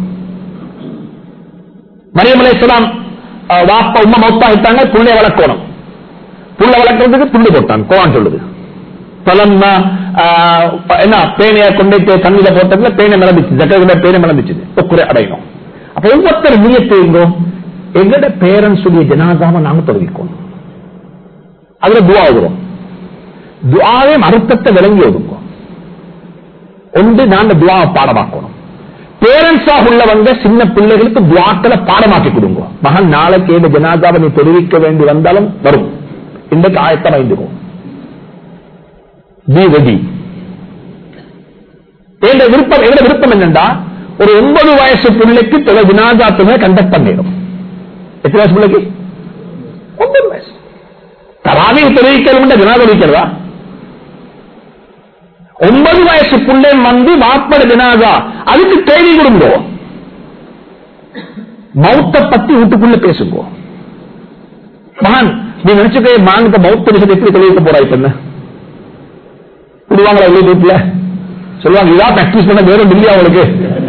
Speaker 1: மரியம் அலைஹிஸ்ஸலாம் அஹ், வாப்பா உம்மா மௌத்தாகிட்டாங்க புள்ளைய வளர்க்கணும் புள்ள வளர்க்கறதுக்கு துண்டு போட்டான் கோவான் சொல்லுது பலம்னா ஆஹ், என்ன பேனையை கொண்டு போய் தண்ணியில போட்டதுல பேனை மிளந்துச்சு ஜக்கத்துல பேனை மிளந்துச்சு ஒக்குறை அடையணும் அப்ப ஒவ்வொருத்தர் நீயத்தைங்கோ எங்கட பேரண்ட்ஸ் உடைய ஜனாதாவை நாங்க தொழுவிக்கணும் அதுல துவா ஓதுறோம் துவாவே அர்த்தத்தை விளங்கி ஒதுங்க ஒன்று நாங்க துவாவை பாடமாக்கணும் பேரண்ட்ஸா உள்ளவங்க சின்ன பிள்ளைகளுக்கு துவாக்களை பாடமாக்கி கொடுங்க மகன் நாளைக்கு ஏழு ஜனாதாவை நீ தெரிவிக்க வேண்டி வந்தாலும் வரும் இன்றைக்கு ஆயத்தம் ஐந்துக்கும் பி ரெடி எங்க விருப்பம் எங்க விருப்பம் என்னண்டா ஒரு ஒன்பது வயசு பிள்ளைக்கு தொலை ஜனாதா தொகை கண்டக்ட் பண்ணிடும் எத்தனை வயசு பிள்ளைக்கு ஒன்பது வயசு தராவி தெரிவிக்கணும் ஜனாதா தெரிவிக்கிறதா ஒன்பது வயசு பிள்ளை வந்து வாப்பட ஜனாதா அதுக்கு தேடி கொடுங்க மௌத்த பத்தி வீட்டுக்குள்ள பேசுங்க மகன் நீ நினைச்சுக்கே மாங்கத்த மௌத்த விஷயத்தை எப்படி தெரிவிக்க போறா இப்ப என்ன விடுவாங்களா வெளியே வீட்டுல சொல்லுவாங்க இதா பிராக்டிஸ் பண்ண வேற இல்லையா அவளுக்கு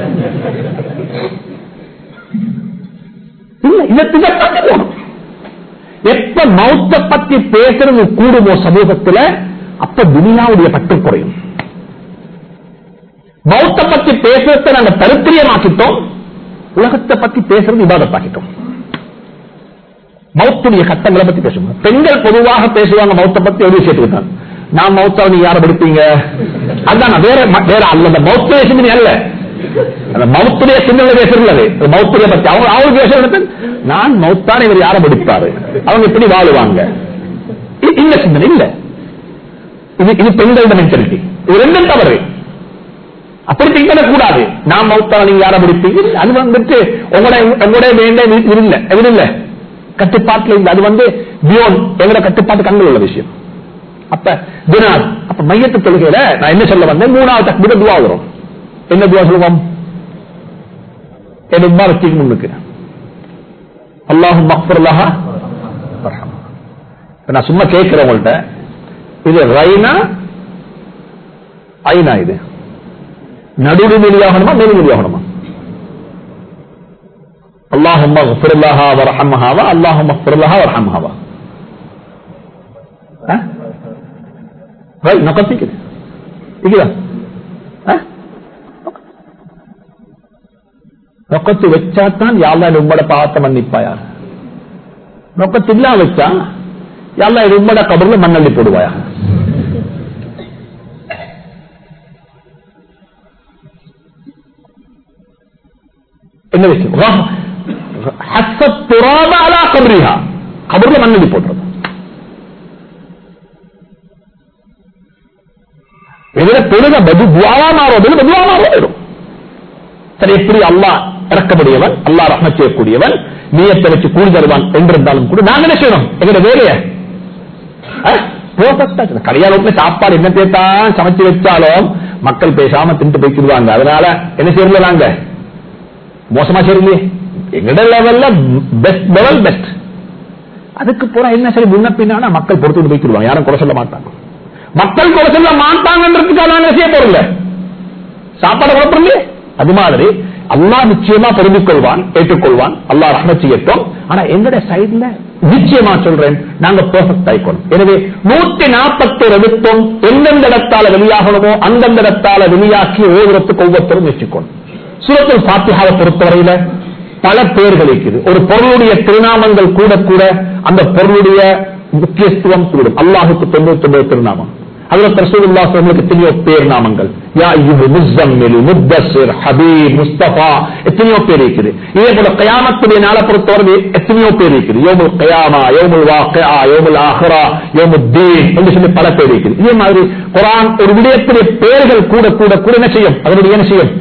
Speaker 1: இல்ல இதற்கு இதைத்தான் போகணும். எப்ப மௌத்த பத்தி பேசுறது கூடுமோ சமூகத்துல அப்ப துனியாவுடைய பட்டு குறையும் மௌத்த பத்தி பேசுறத நாங்க தருத்திரியமாக்கிட்டோம் உலகத்தை பத்தி பேசுறது விவாதத்தாக்கிட்டோம் மௌத்துடைய கட்டங்களை பத்தி பேசுவோம் பெண்கள் பொதுவாக பேசுவாங்க மௌத்த பத்தி ஒரு விஷயத்துக்கு தான் நான் மௌத்தாவை நீ யாரை படிப்பீங்க அதான் வேற வேற அல்ல அந்த மௌத்த சிந்தனை அல்ல அந்த மௌத்துடைய சிந்தனை பேசுறது அது அந்த மௌத்துடைய பத்தி அவங்க அவங்க பேசுறது நான் மௌத்தான இவர் யாரை படிப்பாரு அவங்க எப்படி வாழுவாங்க இ- இந்த சிந்தனை இல்ல இது இது பெண்களோட மென்டாலிட்டி இது ரெண்டும் தவறு அப்படி திங்க் பண்ணக்கூடாது நான் மௌத்தான நீங்க யாரை படிப்பீங்க இல்ல, அது வந்துட்டு உங்களோட உங்களோட வேண்ட இது இல்ல இது இல்ல கட்டுப்பாட்டுல இல்ல அது வந்து பியோன் எங்களோட கட்டுப்பாட்டு கண்கள் உள்ள விஷயம் அப்ப தினார் அப்ப மையத்து தொழுகையில நான் என்ன சொல்ல வந்தேன் மூணாவது தக்பீர துவா வரும் என்ன துவா சொல்லுவோம் என் உமா வச்சுக்கு முன்னுக்கு அல்லாஹும் மக்ஃபர்லஹா வர்ஹம்ஹா. இப்ப நான் சும்மா கேட்கிறேன் உங்கள்ட்ட இது ரைனா ஐனா இது நடுவு வெளியாகணுமா மேலு வெளியாகணுமா அல்லாஹும் மக்ஃபிர்லஹா வர்ஹம்ஹாவா அல்லாஹும் மக்ஃபிர்லஹா வர்ஹம்ஹாவா ரைட் நொக்கத்திக்குது இருக்குதா நொக்கத்து வச்சாத்தான் யாழ்லா உம்மட பாவத்தை மன்னிப்பாயா நொக்கத்து இல்லா வச்சா யாழ்லா இது உம்மட கபர்ல மண்ணள்ளி போடுவாயா என்ன விஷயம் ஹஸ்ஸத் துராப அலா கபரிஹா கபர்ல மண்ணள்ளி போடுறது இதுல பெருக பது துவாவா மாறுவது பதுவாவா மாறும் சரி எப்படி அல்லாஹ் இறக்கக்கூடியவன் அல்லாஹ் ரஹ்மத் செய்யக்கூடியவன் நீயத்தை வச்சு கூலி தருவான் என்றிருந்தாலும் கூட நாங்க என்ன செய்யணும் எங்களோட வேலைய கல்யாண வீட்டுல சாப்பாடு என்ன தான் சமைச்சு வச்சாலும் மக்கள் பேசாம தின்ட்டு போய்க்கிடுவாங்க அதனால என்ன செய்யல நாங்க மோசமா செய்யலையே எங்கட லெவல்ல பெஸ்ட் லெவல் பெஸ்ட் அதுக்கு பூரா என்ன சரி முன்ன பின்னான மக்கள் பொறுத்து போய்க்கிடுவாங்க யாரும் குறை சொல்ல மாட்டாங்க மக்கள் குறை சொல்ல மாட்டாங்கன்றதுக்காக நாங்க செய்ய போறோம்ல சாப்பாடு குழப்பம் அது மாதிரி அல்லாஹ் நிச்சயமா பொருந்திக் கொள்வான் ஏற்றுக்கொள்வான் அல்லாஹ் ரஹ்மத் செய்யட்டும் ஆனா எங்கட சைடுல நிச்சயமா சொல்றேன் நாங்க பெர்ஃபெக்ட் ஆயிக்கணும் எனவே நூத்தி நாற்பத்தோரு எழுத்தும் எந்தெந்த இடத்தால வெளியாகணுமோ அந்தந்த இடத்தால வெளியாக்கி ஓதுறதுக்கு ஒவ்வொருத்தரும் முயற்சிக்கணும் சூரத்தில் பாத்தியாவை பொறுத்தவரையில பல பேர்கள் இருக்குது ஒரு பொருளுடைய திருநாமங்கள் கூட கூட அந்த பொருளுடைய முக்கியத்துவம் கூடும் அல்லாஹுக்கு தொண்ணூத்தி ஒன்பது திருநாமம் அதுல ரசூலுல்லாஹ் அவர்களுக்கு எத்தனையோ பேர் நாமங்கள் யா ஐயுஹு முஸ்ஸம்மில் முத்தஸ்ஸிர் ஹபீப் முஸ்தபா எத்தனையோ பேர் இருக்குது இதே போல கயாமத்துடைய நாளை பொறுத்தவரை எத்தனையோ பேர் இருக்குது யோமுல் கயாமா யோமுல் வாக்கியா யோமுல் ஆஹிரா யோமுல் தீன் என்று சொல்லி பல பேர் இருக்குது இதே மாதிரி குரான் ஒரு விடயத்துடைய பேர்கள் கூட கூட கூட என்ன செய்யும் அதனுடைய என்ன செய்யும்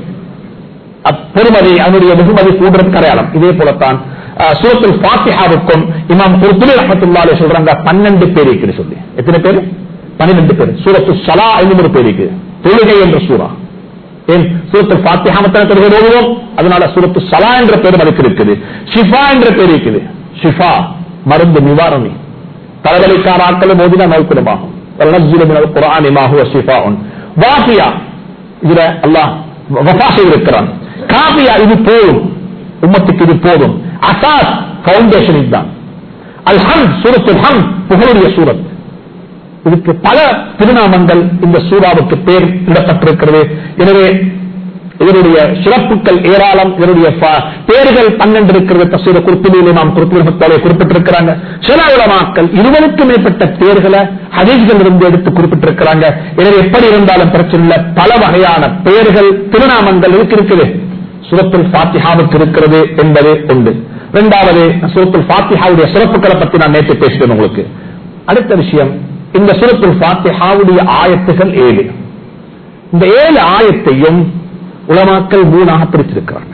Speaker 1: பெருமதி அதனுடைய வெகுமதி கூடுறதுக்கு அடையாளம் இதே போலத்தான் சூரத்துல் ஃபாத்திஹாவுக்கும் இமாம் குர்துபி ரஹமத்துல்லாலே சொல்றாங்க பன்னெண்டு பேர் இருக்குது சொல்லி எத்தனை பேர் பன்னிரெண்டு பேர் சூரத்து சலா ஐநூறு பேருக்கு தொழுகை என்ற சூறா ஏன் சூரத்து பாத்தியாமத்தான தொழுகை ஓடுவோம் அதனால சூரத்து சலா என்ற பேர் அதுக்கு இருக்குது ஷிஃபா என்ற பேர் இருக்குது ஷிஃபா மருந்து நிவாரணி தலைவலிக்கார ஆட்களும் மோதினா நோய்க்குடமாகும் குரானிமாக ஷிஃபா வாஃபியா இதுல அல்லாஹ் வஃபா செய்திருக்கிறான் காபியா இது போதும் உம்மத்துக்கு இது போதும் அசாஸ் பவுண்டேஷன் இதுதான் அல்ஹம் சூரத்துல் ஹம் புகழுடைய சூரத் இதுக்கு பல திருநாமங்கள் இந்த சூறாவுக்கு பேர் இடப்பட்டிருக்கிறது எனவே இதனுடைய சிறப்புகள் ஏராளம் இதனுடைய பேர்கள் பன்னெண்டு இருக்கிறது தசூர குறிப்பிலே நாம் குறிப்பிட்டாலே குறிப்பிட்டிருக்கிறாங்க சில உலமாக்கள் இருபதுக்கும் மேற்பட்ட பேர்களை ஹதீஸ்கள் இருந்து எடுத்து குறிப்பிட்டிருக்கிறாங்க எனவே எப்படி இருந்தாலும் பிரச்சனை இல்லை பல வகையான பெயர்கள் திருநாமங்கள் இருக்கு இருக்குது சுரத்துல் பாத்திஹாவுக்கு இருக்கிறது என்பது உண்டு இரண்டாவது சுரத்துல் பாத்திஹாவுடைய சிறப்புகளை பத்தி நான் நேற்று பேசிட்டேன் உங்களுக்கு அடுத்த விஷயம் இந்த சுரத்துல் பாத்திஹாவுடைய ஆயத்துகள் ஏழு இந்த ஏழு ஆயத்தையும் உலமாக்கள் மூணாக பிரிச்சிருக்கிறாங்க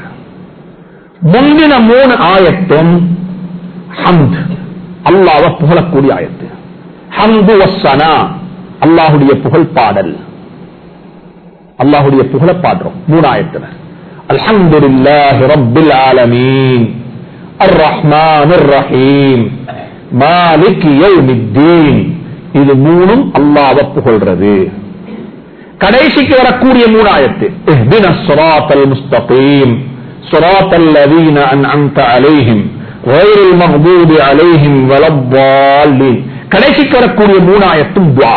Speaker 1: முந்தின மூணு ஆயத்தும் ஹம்த் அல்லாவ புகழக்கூடிய ஆயத்து ஹம்து வசனா அல்லாஹுடைய புகழ் பாடல் அல்லாஹுடைய புகழ பாடுறோம் மூணு ஆயத்துல அல்ஹம்துலில்லாஹி ரப்பில் ஆலமீன் அர் ரஹ்மானிர் ரஹீம் மாலிக் யௌமித்தீன் இது மூணும் அல்லாஹ்வ புகழ்றது கடைசிக்கு வரக்கூடிய மூணாயத்து اهدنا الصراط المستقيم صراط الذين انعمت عليهم غير المغضوب عليهم ولا الضالين கடைசிக்கு வரக்கூடிய மூணாயத்தும் துஆ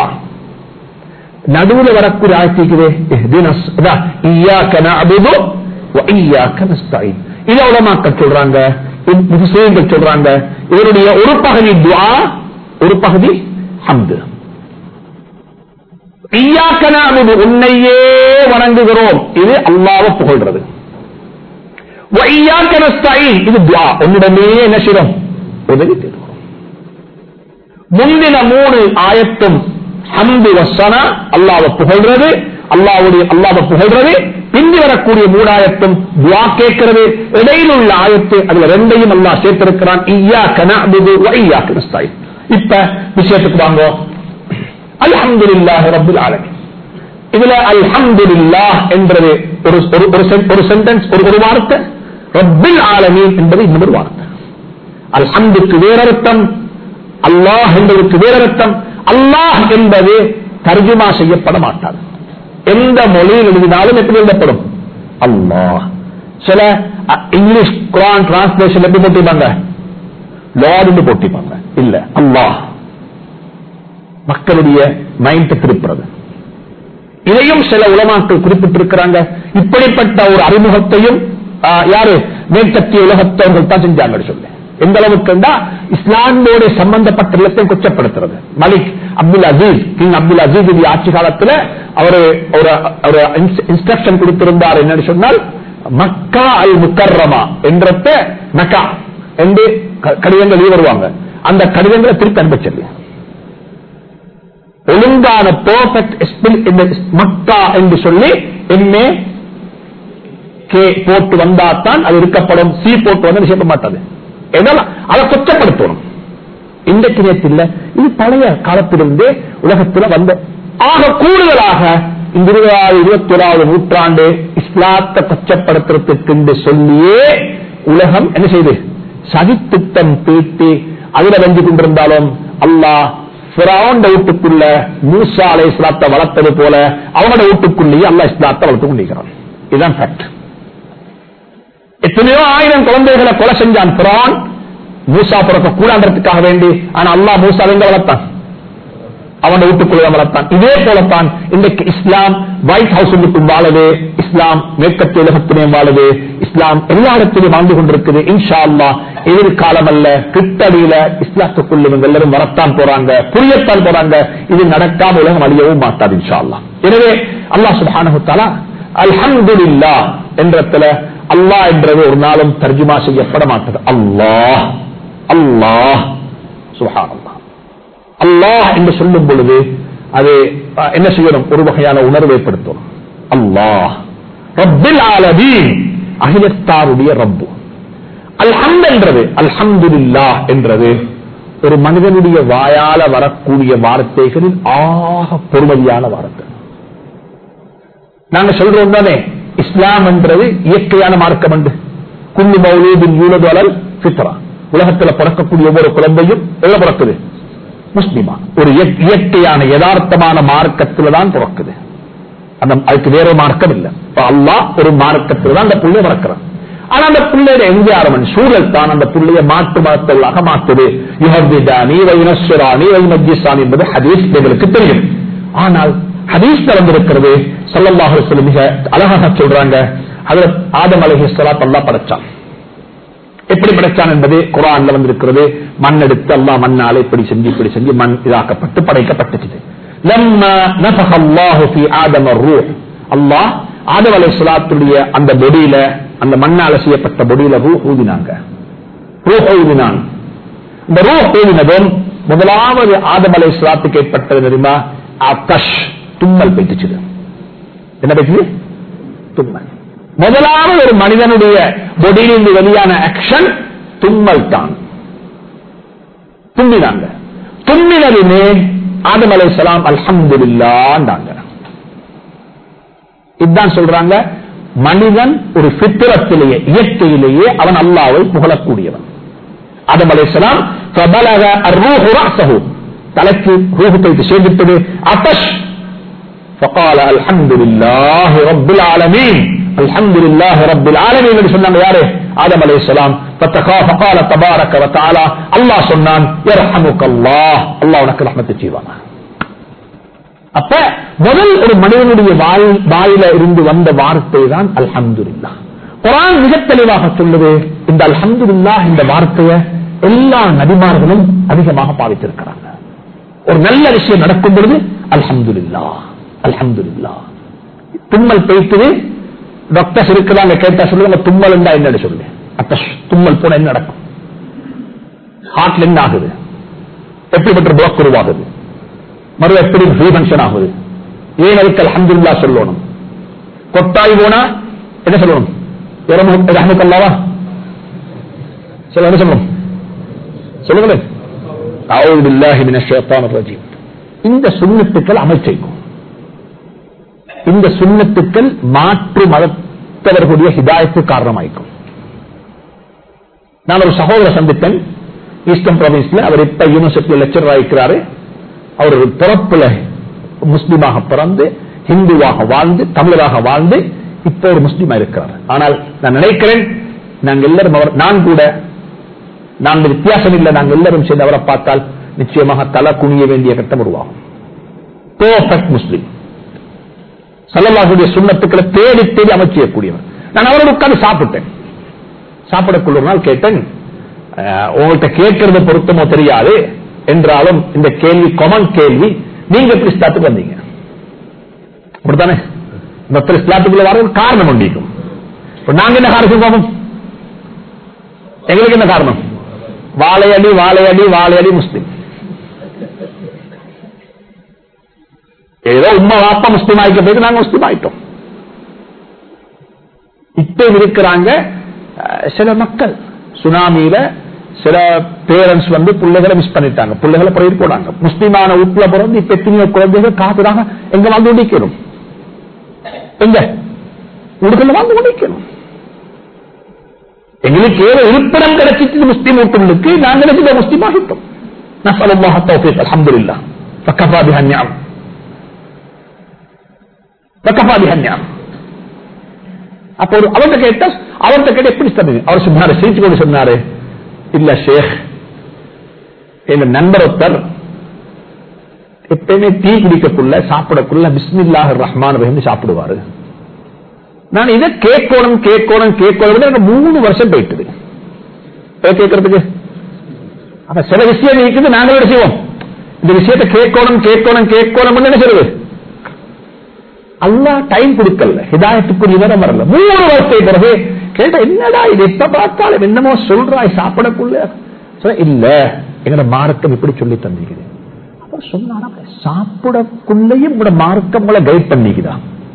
Speaker 1: நடுவுல வரக்கூடிய ஆயத்திக்குதே اهدنا اياك نعبد واياك نستعين இத உலமாக்கள் சொல்றாங்க முஸ்லீம்கள் சொல்றாங்க இதனுடைய ஒரு பகுதி துஆ ஒரு பகுதி ஹம்து ஈயாக்கனாவது உன்னையே வணங்குகிறோம் இது அல்லாவ புகழ்றது இது துவா உன்னிடமே என்ன செய்றோம் உதவி தேடுகிறோம் முந்தின மூணு ஆயத்தும் ஹம்து வசனா அல்லாவ புகழ்றது அல்லாவுடைய அல்லாவ புகழ்றது பிந்தி வரக்கூடிய மூடாயத்தும் துவா கேட்கிறது இடையில் உள்ள ஆயத்து அதுல ரெண்டையும் அல்லா சேர்த்திருக்கிறான் ஐயா கனா ஐயா கிறிஸ்தாய் இப்ப விஷயத்துக்கு வாங்க அல்ஹம்துலில்லாஹி ரப்பில் ஆலமீன் இதுல அல்ஹம்துலில்லாஹ் என்றது ஒரு ஒரு ஒரு சென்டென்ஸ் ஒரு ஒரு வார்த்தை ரப்பில் ஆலமீன் என்பது இன்னொரு வார்த்தை அல்ஹம்துக்கு வேறர்த்தம் அல்லாஹ் என்பதற்கு வேறர்த்தம் அல்லாஹ் என்பது தர்ஜுமா செய்யப்பட மாட்டாது எந்த மொழியில் எழுதினாலும் எப்படி எழுதப்படும் அல்லாஹ் சில அ, இங்கிலீஷ் குரான் டிரான்ஸ்லேஷன் எப்படி போட்டிருப்பாங்க லார்டு போட்டிருப்பாங்க இல்ல அல்லாஹ் மக்களுடைய மைண்ட் திருப்புறது இதையும் சில உலமாக்கள் குறிப்பிட்டிருக்கிறாங்க இப்படிப்பட்ட ஒரு அறிமுகத்தையும் ஆ, யாரு மேற்கத்திய உலகத்தவர்கள் தான் செஞ்சாங்க சொல்லு எந்த அளவுக்கு இஸ்லாமோடு சம்பந்தப்பட்ட இடத்தையும் கொச்சப்படுத்துறது Malik Abdul Aziz King Abdul Aziz ஆட்சி காலத்துல அவரு ஒரு ஒரு இன்ஸ்ட்ரக்ஷன் கொடுத்திருந்தார் என்னன்னு சொன்னால் மக்கா அல் முக்கர்ரமா என்றத மக்கா என்று க- கடிதங்கள் வருவாங்க அந்த கடிதங்களை திருப்பி அனுப்பிச்சிருங்க ஒழுங்கான பெர்ஃபெக்ட் மக்கா என்று சொல்லி எம்ஏ கே போட்டு வந்தாத்தான் அது இருக்கப்படும் சி போட்டு வந்து செய்ய மாட்டாது எதெல்லாம் அதை கொச்சப்படுத்தணும் இன்றைக்கு நேற்று இல்ல இது பழைய காலத்திலிருந்தே உலகத்தில் வந்த ஆக கூடுதலாக இந்த இருபதாவது இருபத்தி ஓராவது நூற்றாண்டு இஸ்லாத்தை கொச்சப்படுத்துறதுக்கு என்று சொல்லியே உலகம் என்ன செய்து சதித்திட்டம் தீட்டி அதுல வெஞ்சு கொண்டிருந்தாலும் அல்லாஹ் பிராண்ட வீட்டுக்குள்ள மூசா அலை இஸ்லாத்தை வளர்த்தது போல அவனோட வீட்டுக்குள்ளேயே அல்லாஹ் இஸ்லாத்தை வளர்த்து கொண்டிருக்கிறான் இதுதான் ஃபேக்ட் எத்தனையோ ஆயிரம் குழந்தைகளை கொலை செஞ்சான் பிரான் மூசா பிறக்க கூடாண்டதுக்காக வேண்டி ஆனா அல்லாஹ் மூசா எங்க வளர்த்தான் அவன் வீட்டுக்குள்ள வளர்த்தான் இதே போலத்தான் இன்றைக்கு இஸ்லாம் ஒயிட் ஹவுஸுக்கும் வாழுது இஸ்லாம் மேற்கத்திய உலகத்திலையும் வாழுது இஸ்லாம் எல்லா இடத்திலும் வாழ்ந்து கொண்டிருக்குது இன்ஷா அல்லா எதிர்காலம் அல்ல கிட்டடியில இஸ்லாத்துக்குள்ள இவங்க எல்லாரும் வரத்தான் போறாங்க புரியத்தான் போறாங்க இது நடக்காம உலகம் அழியவும் மாட்டாது இன்ஷா அல்லா எனவே அல்லாஹ் சுப்ஹானஹு தஆலா அல்ஹம்துலில்லாஹ் என்றத்துல அல்லாஹ் என்றது ஒரு நாளும் தர்ஜுமா செய்யப்பட மாட்டது அல்லாஹ் அல்லாஹ் சுப்ஹானல்லாஹ் அல்லாஹ் என்று சொல்லும் பொழுது அது அஹ், என்ன செய்யணும் ஒரு வகையான உணர்வை ஏற்படுத்தும் அல்லாஹ் ரப்பில் ஆலமீன் அகிலத்தாருடைய ரப்பு அல்ஹம்த் என்றது அல்ஹம்துலில்லாஹ் என்றது ஒரு மனிதனுடைய வாயால வரக்கூடிய வார்த்தைகளில் ஆக பொறுமதியான வார்த்தை நாங்க சொல்றோம் தானே இஸ்லாம் என்றது இயற்கையான மார்க்கம் என்று குல்லு மௌலூதின் யூனது அலல் ஃபித்ரா உலகத்துல பிறக்கக்கூடிய ஒவ்வொரு குழந்தையும் எவ்வளவு பிறக்குது முஸ்லிமா ஒரு இயற்- இயற்கையான யதார்த்தமான மார்க்கத்துல தான் பிறக்குது அந்த அதுக்கு வேற மார்க்கம் இல்லை இப்ப அல்லாஹ் ஒரு மார்க்கத்தில் தான் அந்த புள்ளைய பிறக்கிறான் ஆனா அந்த பிள்ளையோட எங்கேயாரவன் சூழல் தான் அந்த புள்ளைய மாற்று மதத்தவர்களாக மாற்றுது யுஹர்திதானி வைனஸ்வராணி வைமஜிசானி என்பது ஹதீஸ் எங்களுக்கு தெரியும் ஆனால் ஹதீஸ் வந்திருக்கிறது ஸல்லல்லாஹு அலைஹி வஸல்லம் மிக அழகாக சொல்றாங்க அதுல ஆதம் அலைஹிஸ்ஸலாத் அல்லாஹ் படைச்சான் எப்படி படைச்சான் என்பது குரான்ல வந்திருக்கிறது மண் எடுத்து அல்லாஹ் மண்ணால இப்படி செஞ்சு இப்படி செஞ்சு மண் இதாக்கப்பட்டு படைக்கப்பட்டுச்சு லம்மா நஃபஹ அல்லாஹு ஃபீ ஆதம ரூஹ் அல்லாஹ் ஆதம் அலைஹிஸ்ஸலாத்துடைய அந்த பொடியில அந்த மண்ணால செய்யப்பட்ட பொடியில ரூஹ் ஊதினாங்க ரூஹ் ஊதினான் இந்த ரூஹ் ஊதினதும் முதலாவது ஆதம் அலைஹிஸ்ஸலாத்துக்கு ஏற்பட்டது தெரியுமா அத்தஷ் தும்மல் போயிட்டுச்சு என்ன பேசுது தும்மல் முதலாவது ஒரு மனிதனுடைய பொடியிலிருந்து வெளியான ஆக்ஷன் தும்மல் தான் தும்பினாங்க தும்பினதுமே ஆதம் அலை சலாம் அல்ஹம்துலில்லாண்டாங்க இதுதான் சொல்றாங்க மனிதன் ஒரு பித்திரத்திலேயே இயற்கையிலேயே அவன் அல்லாவை புகழக்கூடியவன் ஆதம் அலை சலாம் தலைக்கு ரூஹு போயிட்டு சேர்ந்துட்டது அத்தஷ் فقال الحمد لله رب العالمين الحمد لله رب العالمين என்று சொன்னாங்க யாரு ஆதம் அலைஹிஸ்ஸலாம் فتقى فقال تبارك وتعالى அல்லாஹ் சொன்னான் يرحمك الله அல்லாஹ் உனக்கு ரஹ்மத் செய்வான் அப்ப முதல் ஒரு மனிதனுடைய வாய் வாயில இருந்து வந்த வார்த்தை தான் அல்ஹம்துலில்லாஹ் குர்ஆன் மிக தெளிவாக சொல்லுது இந்த அல்ஹம்துலில்லாஹ் இந்த வார்த்தையை எல்லா நபிமார்களும் அதிகமாக பாவித்திருக்கிறாங்க ஒரு நல்ல விஷயம் நடக்கும் பொழுது அல்ஹம்துலில்லாஹ் அல்ஹம்துலில்லாஹ் தும்மல் பேய்த்துது டாக்டர்ஸ் இருக்கிறாங்க கேட்டா சொல்லுங்க தும்மல் இருந்தா என்னன்னு சொல்லு அத்த தும்மல் போன என்ன நடக்கும் ஹார்ட்ல என்ன ஆகுது எப்படிப்பட்ட பிளாக் உருவாகுது மறு எப்படி ரீபன்ஷன் ஆகுது ஏன் அதுக்கு அல்ஹம்துலில்லா சொல்லணும் கொட்டாய் போனா என்ன சொல்லணும் ரஹமுக்கல்லாவா சொல்ல என்ன சொல்லணும் சொல்லுங்களேன் அவுது பில்லாஹி மினஷ் ஷைத்தானிர் ரஜீம் இந்த சுண்ணத்துக்கள் அமல் செய்யும் இந்த சுண்ணத்துக்கள் மாற்று மதத்தவர்களுடைய ஹிதாயத்து காரணமாய்க்கும் நான் ஒரு சகோதர சந்தித்தேன் ஈஸ்டர்ன் ப்ரொவின்ஸ்ல அவர் இப்ப யூனிவர்சிட்டியில் லெக்சர் ஆகிக்கிறாரு அவர் ஒரு பிறப்புல முஸ்லீமாக பிறந்து ஹிந்துவாக வாழ்ந்து தமிழராக வாழ்ந்து இப்ப ஒரு முஸ்லீமா இருக்கிறார் ஆனால் நான் நினைக்கிறேன் நாங்கள் எல்லாரும் அவர் நான் கூட நாங்கள் வித்தியாசம் இல்லை நாங்கள் எல்லாரும் சேர்ந்து அவரை பார்த்தால் நிச்சயமாக தலை குனிய வேண்டிய கட்டம் உருவாகும் பெர்ஃபெக்ட் முஸ்லீம் சல்லல்லாஹுடைய சுண்ணத்துக்களை தேடி தேடி அமைச்சியக்கூடியவர் நான் அவரோட உட்கார்ந்து சாப்பிட்டேன் சாப்பிடக்குள்ள ஒரு நாள் கேட்டேன் அஹ், உங்கள்கிட்ட கேட்கறது பொருத்தமோ தெரியாது என்றாலும் இந்த கேள்வி கொமன் கேள்வி நீங்க எப்படி இஸ்லாத்துக்கு வந்தீங்க அப்படித்தானே மக்கள் இஸ்லாத்துக்குள்ள வர ஒரு காரணம் உண்டிக்கும் இப்ப நாங்க என்ன காரணம் சொல்றோம் எங்களுக்கு என்ன காரணம் வாழையடி வாழையடி வாழையடி முஸ்லிம் ஏதோ உண்மை வாப்பா முஸ்லீம் ஆயிக்க போது நாங்க முஸ்லீம் ஆயிட்டோம் இப்ப இருக்கிறாங்க அஹ், சில மக்கள் சுனாமியில சில பேரண்ட்ஸ் வந்து பிள்ளைகளை மிஸ் பண்ணிட்டாங்க பிள்ளைகளை பிறகு போனாங்க முஸ்லீமான வீட்டுல பிறந்து இப்ப எத்தனையோ குழந்தைகள் காத்துறாங்க எங்க வந்து முடிக்கணும் எங்க உடுக்கல வந்து முடிக்கணும் எங்களுக்கு ஏதோ இருப்பிடம் கிடைச்சிட்டு முஸ்லீம் வீட்டுகளுக்கு நாங்கள் நினைச்சத முஸ்லீம் ஆகிட்டோம் نسأل الله التوفيق الحمد لله فكفى بها النعم فكفى بها النعم அப்போ ஒரு அவர்கிட்ட கேட்ட அவர்கிட்ட கேட்ட எப்படி சொன்னீங்க அவர் சொன்னாரு சிரிச்சு கொண்டு சொன்னாரு இல்ல ஷேக் எங்க நண்பர் ஒருத்தர் எப்பயுமே டீ குடிக்கக்குள்ள சாப்பிடக்குள்ள பிஸ்மில்லாஹ் ரஹ்மான் ரஹீம் சாப்பிடுவாரு நான் இதை கேட்கணும் கேட்கணும் கேட்கணும் எனக்கு மூணு வருஷம் போயிட்டுது எதை கேட்கறதுக்கு அப்ப சில விஷயம் இருக்குது நாங்களே என்ன செய்வோம் இந்த விஷயத்தை கேட்கணும் கேட்கணும் கேட்கணும் என்ன சொல்லுது அல்லா டைம் கொடுக்கல ஹிதாயத்துக்குரிய நேரம் வரல மூணு வருஷத்தை பிறகு கேட்ட என்னடா இது எப்ப பார்த்தாலும் என்னமோ சொல்றாய் சாப்பிடக்குள்ள சொல்ல, இல்ல எங்கட மார்க்கம் இப்படி சொல்லி தந்திக்குது அப்ப சொன்னாரா சாப்பிடக்குள்ளேயும் உங்களோட மார்க்கம் உங்களை கைட் பண்ணிக்குதா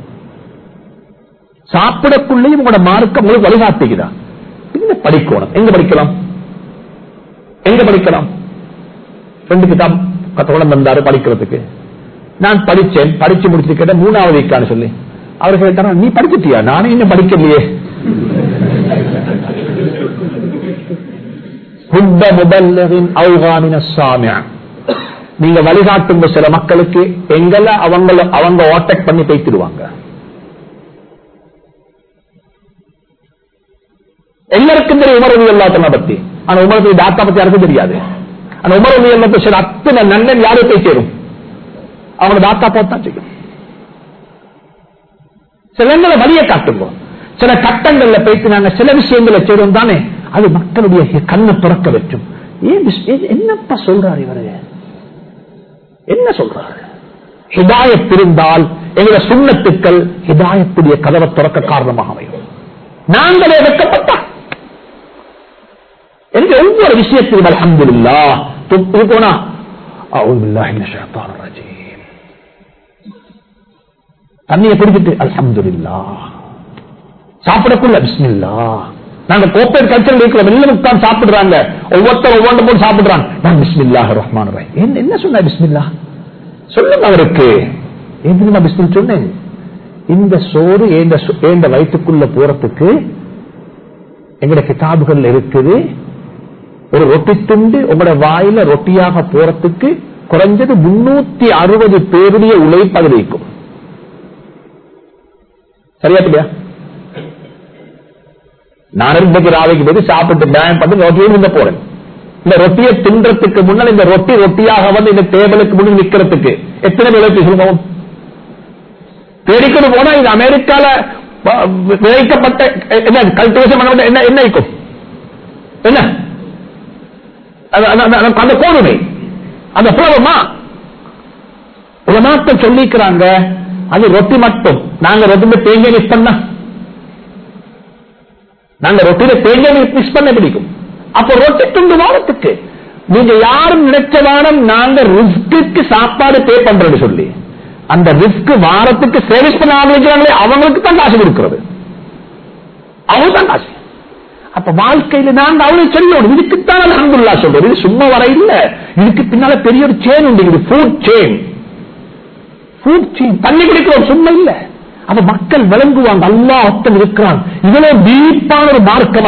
Speaker 1: சாப்பிடக்குள்ளேயும் உங்களோட மார்க்கம் உங்களுக்கு வழிகாட்டிக்குதா இங்க படிக்கணும் எங்க படிக்கலாம் எங்க படிக்கலாம் ரெண்டு கிதாப் கத்தோடம் வந்தாரு படிக்கிறதுக்கு நான் படிச்சேன் படிச்சு முடிச்சு கேட்ட மூணாவது இக்கான்னு சொல்லி அவர் கேட்டாரா நீ படிச்சிட்டியா நானே இன்னும் படிக்கலையே ஹுப்ப முதல்லரின் அவுகாமின சாமியா நீங்க வழிகாட்டும் சில மக்களுக்கு எங்கள அவங்கள அவங்க ஓட்டக் பண்ணி பேசிடுவாங்க எல்லாருக்கும் தெரியும் உமர் ரவி அல்லாத்தனை பத்தி ஆனா உமர் ரவி தாத்தா பத்தி யாருக்கும் தெரியாது ஆனா உமர் ரவி அல்லா சில அத்தனை நன்னன் யாரும் போய் சேரும் அவங்க தாத்தா போத்தான் செய்யும் சில எங்களை வழியை காட்டுங்க சில கட்டங்கள்ல போயிட்டு நாங்க சில விஷயங்களை செய்றோம் தானே அது மக்களுடைய கண்ணை திறக்க வச்சும் ஏன் பிஸ்- ஏன் என்னப்பா சொல்றாரு இவரு என்ன சொல்றாரு ஹிதாயத் இருந்தால் எங்களை சுண்ணத்துக்கள் ஹிதாயத்துடைய கதவை திறக்க காரணமாக அமையும் நாங்களே வெட்கப்பட்டா என்று ஒவ்வொரு விஷயத்திலும் அல்ஹம்துலில்லா இது போனா அவுது பில்லாஹி மினஷ் ஷைத்தானிர் ரஜீம் தண்ணியை குடிச்சிட்டு அல்ஹம்துலில்லா சாப்பிடக்குள்ள பிஸ்மில்லா நாங்க கோப்பேட் கல்ச்சர் இருக்கிறோம் எல்லாம் உட்கார்ந்து சாப்பிடுறாங்க ஒவ்வொருத்தர் ஒவ்வொன்று போட்டு சாப்பிடுறாங்க நான் பிஸ்மில்லாஹ் ரஹ்மான் ரஹீம் என்ன என்ன சொன்ன பிஸ்மில்லா சொல்லுங்க அவருக்கு எதுக்கு நான் பிஸ்மில் சொன்னேன் இந்த சோறு ஏந்த சு- ஏந்த வயிற்றுக்குள்ள போறதுக்கு எங்கட கிதாபுகள் இருக்குது ஒரு ரொட்டி துண்டு உங்களோட வாயில ரொட்டியாக போறதுக்கு குறைஞ்சது முன்னூத்தி அறுபது பேருடைய உழைப்பு அது வைக்கும் சரியா இல்லையா நான் இன்றைக்கு ராவைக்கு போய் சாப்பிட்டு பேன் பண்ணி ரொட்டியும் இந்த போறேன் இந்த ரொட்டியை தின்றதுக்கு முன்னால் இந்த ரொட்டி ரொட்டியாக வந்து இந்த டேபிளுக்கு முன்னாடி நிக்கிறதுக்கு எத்தனை உழைப்பு சொல்லுவோம் தேடிக்கொண்டு போனா இது அமெரிக்கால வ- விளைவிக்கப்பட்ட என்ன கல்டிவேஷன் பண்ணப்பட்ட என்ன என்ன இருக்கும் என்ன அது- அது- அது- அது- அந்த கோதுமை அந்த புலவமா உலமாக்கள் சொல்லிக்கிறாங்க அது ரொட்டி மட்டும் நாங்க ரொட்டி தேங்காய் மிஸ் பண்ண நாங்க ரொட்டியில தேங்காய் மிஸ் பண்ண பிடிக்கும் அப்ப ரொட்டி துண்டு வாரத்துக்கு நீங்க யாரும் நினைச்ச வாரம் நாங்க ரிஸ்க்கு சாப்பாடு பே பண்றது சொல்லி அந்த ரிஸ்க் வாரத்துக்கு சேவிஸ் பண்ண ஆரம்பிக்கிறாங்களே அவங்களுக்கு தான் காசு கொடுக்கிறது அவங்க தான் காசு அப்ப வாழ்க்கையில நாங்க அவளுக்கு சொல்லணும் இதுக்குத்தான் அல்ஹம்துலில்லாஹ் சொல்றோம் இது சும்மா வர இல்ல இதுக்கு பின்னால பெரிய ஒரு செயின் உண்டு இது ஃபுட் செயின் ஃபுட் செயின் தண்ணி குடிக்கிறோம் சும்மா இல்ல அப்ப மக்கள் விளங்குவாங்க அல்லாஹ் ஒருத்தன் இருக்கிறான் இவ்வளவு டீப்பான ஒரு மார்க்கமா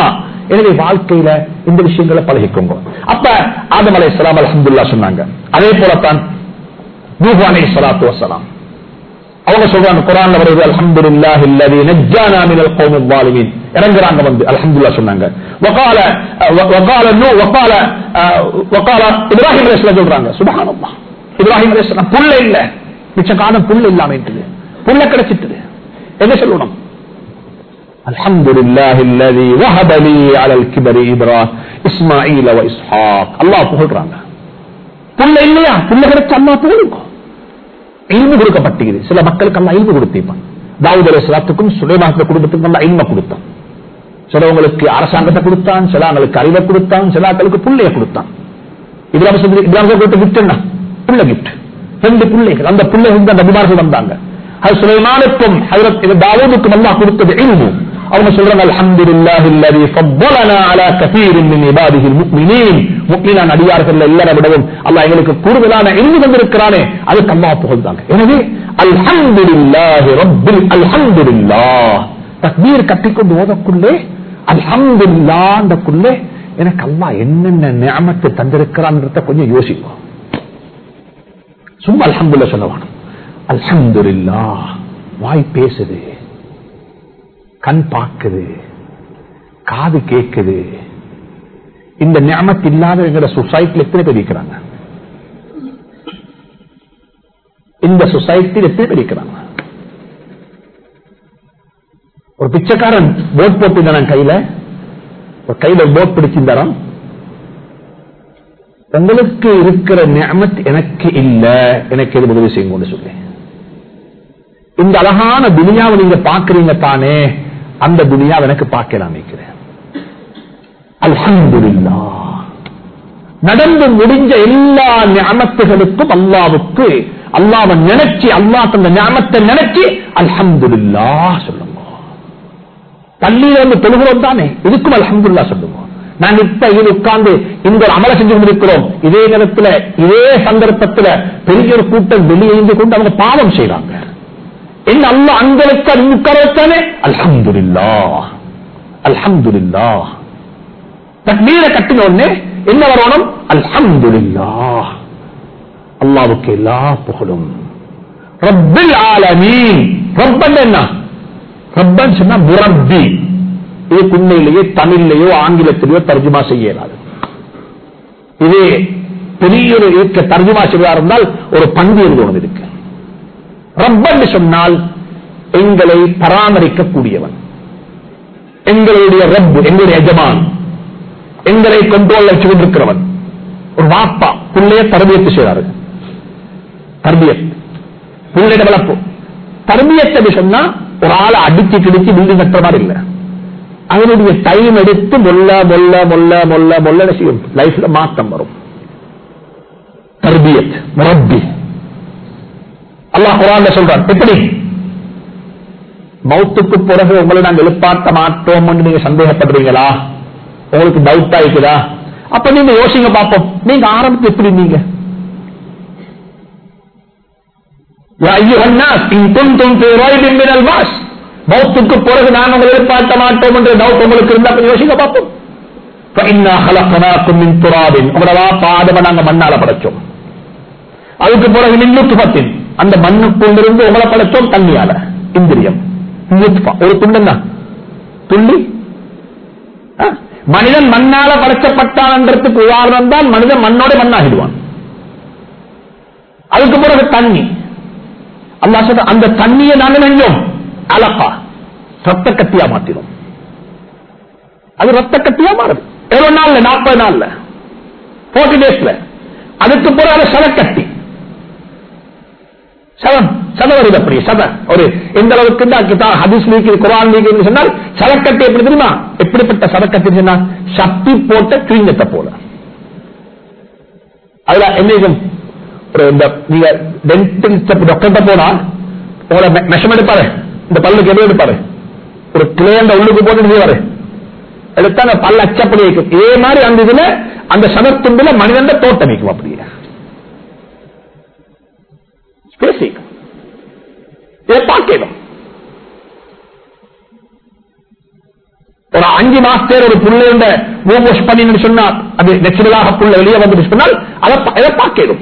Speaker 1: எனவே வாழ்க்கையில இந்த விஷயங்களை பழகிக்கோங்க அப்ப ஆதம் அலை இஸ்லாம் அலமதுல்லா சொன்னாங்க அதே போலத்தான் நூஹு அலை சலாத்து வசலாம் அவங்க சொல்றாங்க குரான்ல வருது அல்ஹம்துலில்லாஹி அல்லதி நஜ்ஜானா மினல் கௌமில் ஸாலிமீன் இறங்குறாங்க வந்து அல்ஹம்துலில்லாஹ் சொன்னாங்க வகால வகால நூ வகால வகால இப்ராஹிம் அலைஹிஸ்ஸலாம் சொல்றாங்க சுப்ஹானல்லாஹ் இப்ராஹிம் அலைஹிஸ்ஸலாம் புல்ல இல்ல மிச்ச காலம் புல்ல இல்லாம இருக்குது புல்ல கிடைச்சிட்டு என்ன சொல்லணும் الحمد لله الذي وهب لي على الكبر ابراهيم اسماعيل واسحاق الله புகழ்றாங்க புல்ல இல்லையா புல்ல கிடைச்ச அல்லாஹ் புகழுங்க இல்மு கொடுக்கப்பட்டது சில மக்களுக்கு அல்லா இல்மு கொடுத்திருப்பான் தாவூத் அலைஹிஸ்ஸலாத்துக்கும் சுலைமான் குடும்பத்துக்கும் அல்லா இல்ம கொடுத்தான் சிலவங்களுக்கு அரசாங்கத்தை கொடுத்தான் சிலாங்களுக்கு அறிவை கொடுத்தான் சிலாக்களுக்கு புள்ளைய கொடுத்தான் இப்ராஹிம் சொல்லி- இப்ராஹிம் கொடுத்த கிஃப்ட் என்ன புள்ள கிஃப்ட் ரெண்டு பிள்ளைகள் அந்த பிள்ளைகள் தான் நபிமார்கள் வந்தாங்க அது சுலைமானுக்கும் ஹஜரத் இது தாவூதுக்கும் அல்லாஹ் கொடுத்தது இல்மு அவங்க சொல்றாங்க அல்ஹம்துலில்லாஹி அல்லதி ஃபضلنا على كثير من عباده المؤمنين முக்மினான அடியார்கள் எல்லாரை விடவும் அல்லாஹ் எங்களுக்கு கூடுதலான இல்மு தந்திருக்கிறானே அதுக்கு அல்லாஹ் புகழ்ந்தாங்க எனவே அல்ஹம்துலில்லாஹி ரப்பில் அல்ஹம்துலில்லாஹ் தக்பீர் கட்டிக்கொண்டு ஓதக்குள்ளே அல்ஹம்துலில்லாஹ்ன்றக்குள்ளே எனக்கு அல்லாஹ் என்னென்ன நியமத்தை தந்திருக்கிறான்றத கொஞ்சம் யோசிப்போம் சும்மா அல்ஹம்துலில்லாஹ் சொல்ல வேணும் அல்ஹம்துலில்லாஹ் வாய் பேசுது கண் பார்க்குது காது கேட்குது இந்த நியமத் இல்லாத எங்கட சொசைட்டில எத்தனை பேர் இருக்கிறாங்க இந்த சொசைட்டியில் எத்தனை பேர் இருக்கிறாங்க ஒரு பிச்சைக்காரன் போட் போட்டு கையில ஒரு கையில போட் பிடிச்சிருந்தாராம் உங்களுக்கு இருக்கிற நியமத் எனக்கு இல்ல எனக்கு எது உதவி செய்யுங்க சொல்லி இந்த அழகான துனியாவை நீங்க பாக்குறீங்க தானே அந்த துனியாவை எனக்கு பார்க்க நான் நினைக்கிறேன் அல்ஹம்துலில்லாஹ் நடந்து முடிஞ்ச எல்லா ஞாபகத்துகளுக்கும் அல்லாவுக்கு அல்லாவை நினைச்சு அல்லாஹ் தந்த ஞாபகத்தை நினைச்சு அல்ஹம்துலில்லாஹ் சொல்லுங்க பள்ளியில இருந்து தொழுகிறோம் தானே இதுக்கும் அல்ஹம்துலில்லாஹ் சொல்லுங்க நாங்க இப்ப இது உட்கார்ந்து இந்த ஒரு அமலை செஞ்சு கொண்டிருக்கிறோம் இதே நேரத்துல இதே சந்தர்ப்பத்துல பெரிய ஒரு கூட்டம் வெளியேந்து கொண்டு அவங்க பாவம் செய்றாங்க என்ன அல்லாஹ் அங்களுக்கு உட்கார வச்சானே அல்ஹம்துலில்லாஹ் அல்ஹம்துலில்லாஹ் தக்பீரை கட்டின உடனே என்ன வரணும் அல்ஹம்துலில்லாஹ் அல்லாவுக்கு எல்லா புகழும் ரப்பில் ஆலமீன் ரப்பன் என்ன ரப்பன் சொன்னா முரப்பி இது உண்மையிலேயே தமிழ்லையோ ஆங்கிலத்திலேயோ தர்ஜுமா செய்ய இயலாது இது பெரிய ஒரு இருக்க தர்ஜுமா செய்வதா இருந்தால் ஒரு பண்பு ஒன்று இருக்கு ரப்பன் சொன்னால் எங்களை பராமரிக்கக்கூடியவன் எங்களுடைய ரப் எங்களுடைய எஜமான் எங்களை கண்ட்ரோல் வச்சு கொண்டிருக்கிறவன் ஒரு வாப்பா பிள்ளைய தரபியத்து செய்வாரு தர்பியத் பிள்ளைட வளர்ப்பு தர்பியத்தை சொன்னா ஒரு ஆளை அடிச்சு கிடிச்சு பில்டிங் கட்டுற மாதிரி இல்ல அதனுடைய டைம் எடுத்து மொல்ல மொல்ல மொல்ல மொல்ல மொல்ல செய்யும் லைஃப்ல மாற்றம் வரும் தர்பியத் முரப்பி அல்லாஹ் குரான்ல சொல்றான் எப்படி மௌத்துக்கு பிறகு உங்களை நாங்க எழுப்பாட்ட மாட்டோம் நீங்க சந்தேகப்படுறீங்களா உங்களுக்கு டவுட் ஆயிக்குதா அப்ப நீங்க யோசிங்க பார்ப்போம் நீங்க ஆரம்பித்து எப்படி நீங்க யா அய்யுஹன்னாஸ், இன் குன்தும் ஃபீ ரைபின் மினல் பாஸ். மௌத்துக்கு பிறகு நான் உங்களை எழுப்பாட்ட மாட்டோம் என்ற டவுட் உங்களுக்கு இருந்தா கொஞ்சம் யோசிங்க பார்ப்போம் فإنا خلقناكم من تراب உங்களோட வாப்பா ஆதம நாங்க மண்ணால படைச்சோம் அதுக்கு பிறகு மின்னுத்துபத்தின் அந்த மண்ணுக்குள்ளிருந்து உங்களை படைச்சோம் தண்ணியால இந்திரியம் நுத்ஃபா. ஒரு துண்டன் தான் துள்ளி ஆ? மனிதன் மண்ணால படைக்கப்பட்டான்றதுக்கு உதாரணம் தான் மனிதன் மண்ணோட மண்ணாகிடுவான் அதுக்கு பிறகு தண்ணி அல்லாஹ் சொல்ற அந்த தண்ணியை நாங்க நெஞ்சோம் அலப்பா ரத்த கட்டியா மாத்திரும் அது ரத்த கட்டியா மாறுது எவ்வளவு நாள்ல நாற்பது நாள்ல போர்ட்டி டேஸ்ல அதுக்கு பிறகு அது சதக்கட்டி சதம் சத வருது அப்படி சத ஒரு எந்த அளவுக்கு தான் கிதா ஹதீஸ் லீக்கு குரான் லீக்கு சொன்னால் சதக்கட்டு எப்படி தெரியுமா எப்படிப்பட்ட சதக்கட்டு சொன்னா சக்தி போட்ட கிழிஞ்சத்தை போல அதுல என்ன ஒரு இந்த நீங்க டென்டிஸ்ட் டாக்டர்கிட்ட போனா உங்களை மெஷம் எடுப்பாரு இந்த பல்லுக்கு எவ்வளவு எடுப்பாரு ஒரு கிளையண்ட உள்ளுக்கு போட்டு செய்வாரு எடுத்தா அந்த பல்ல அச்சப்படி வைக்கும் இதே மாதிரி அந்த இதுல அந்த சதத்துண்டுல மனிதன் தோட்டம் வைக்கும் அப்படியே பேசிக் இதை பார்க்கணும் ஒரு அஞ்சு மாசத்தேர் ஒரு புள்ளையோட மூவ் வாஷ் பண்ணி சொன்னா அது நெச்சுரலாக புள்ள வெளியே வந்து சொன்னால் அதை பா- அதை பார்க்கணும்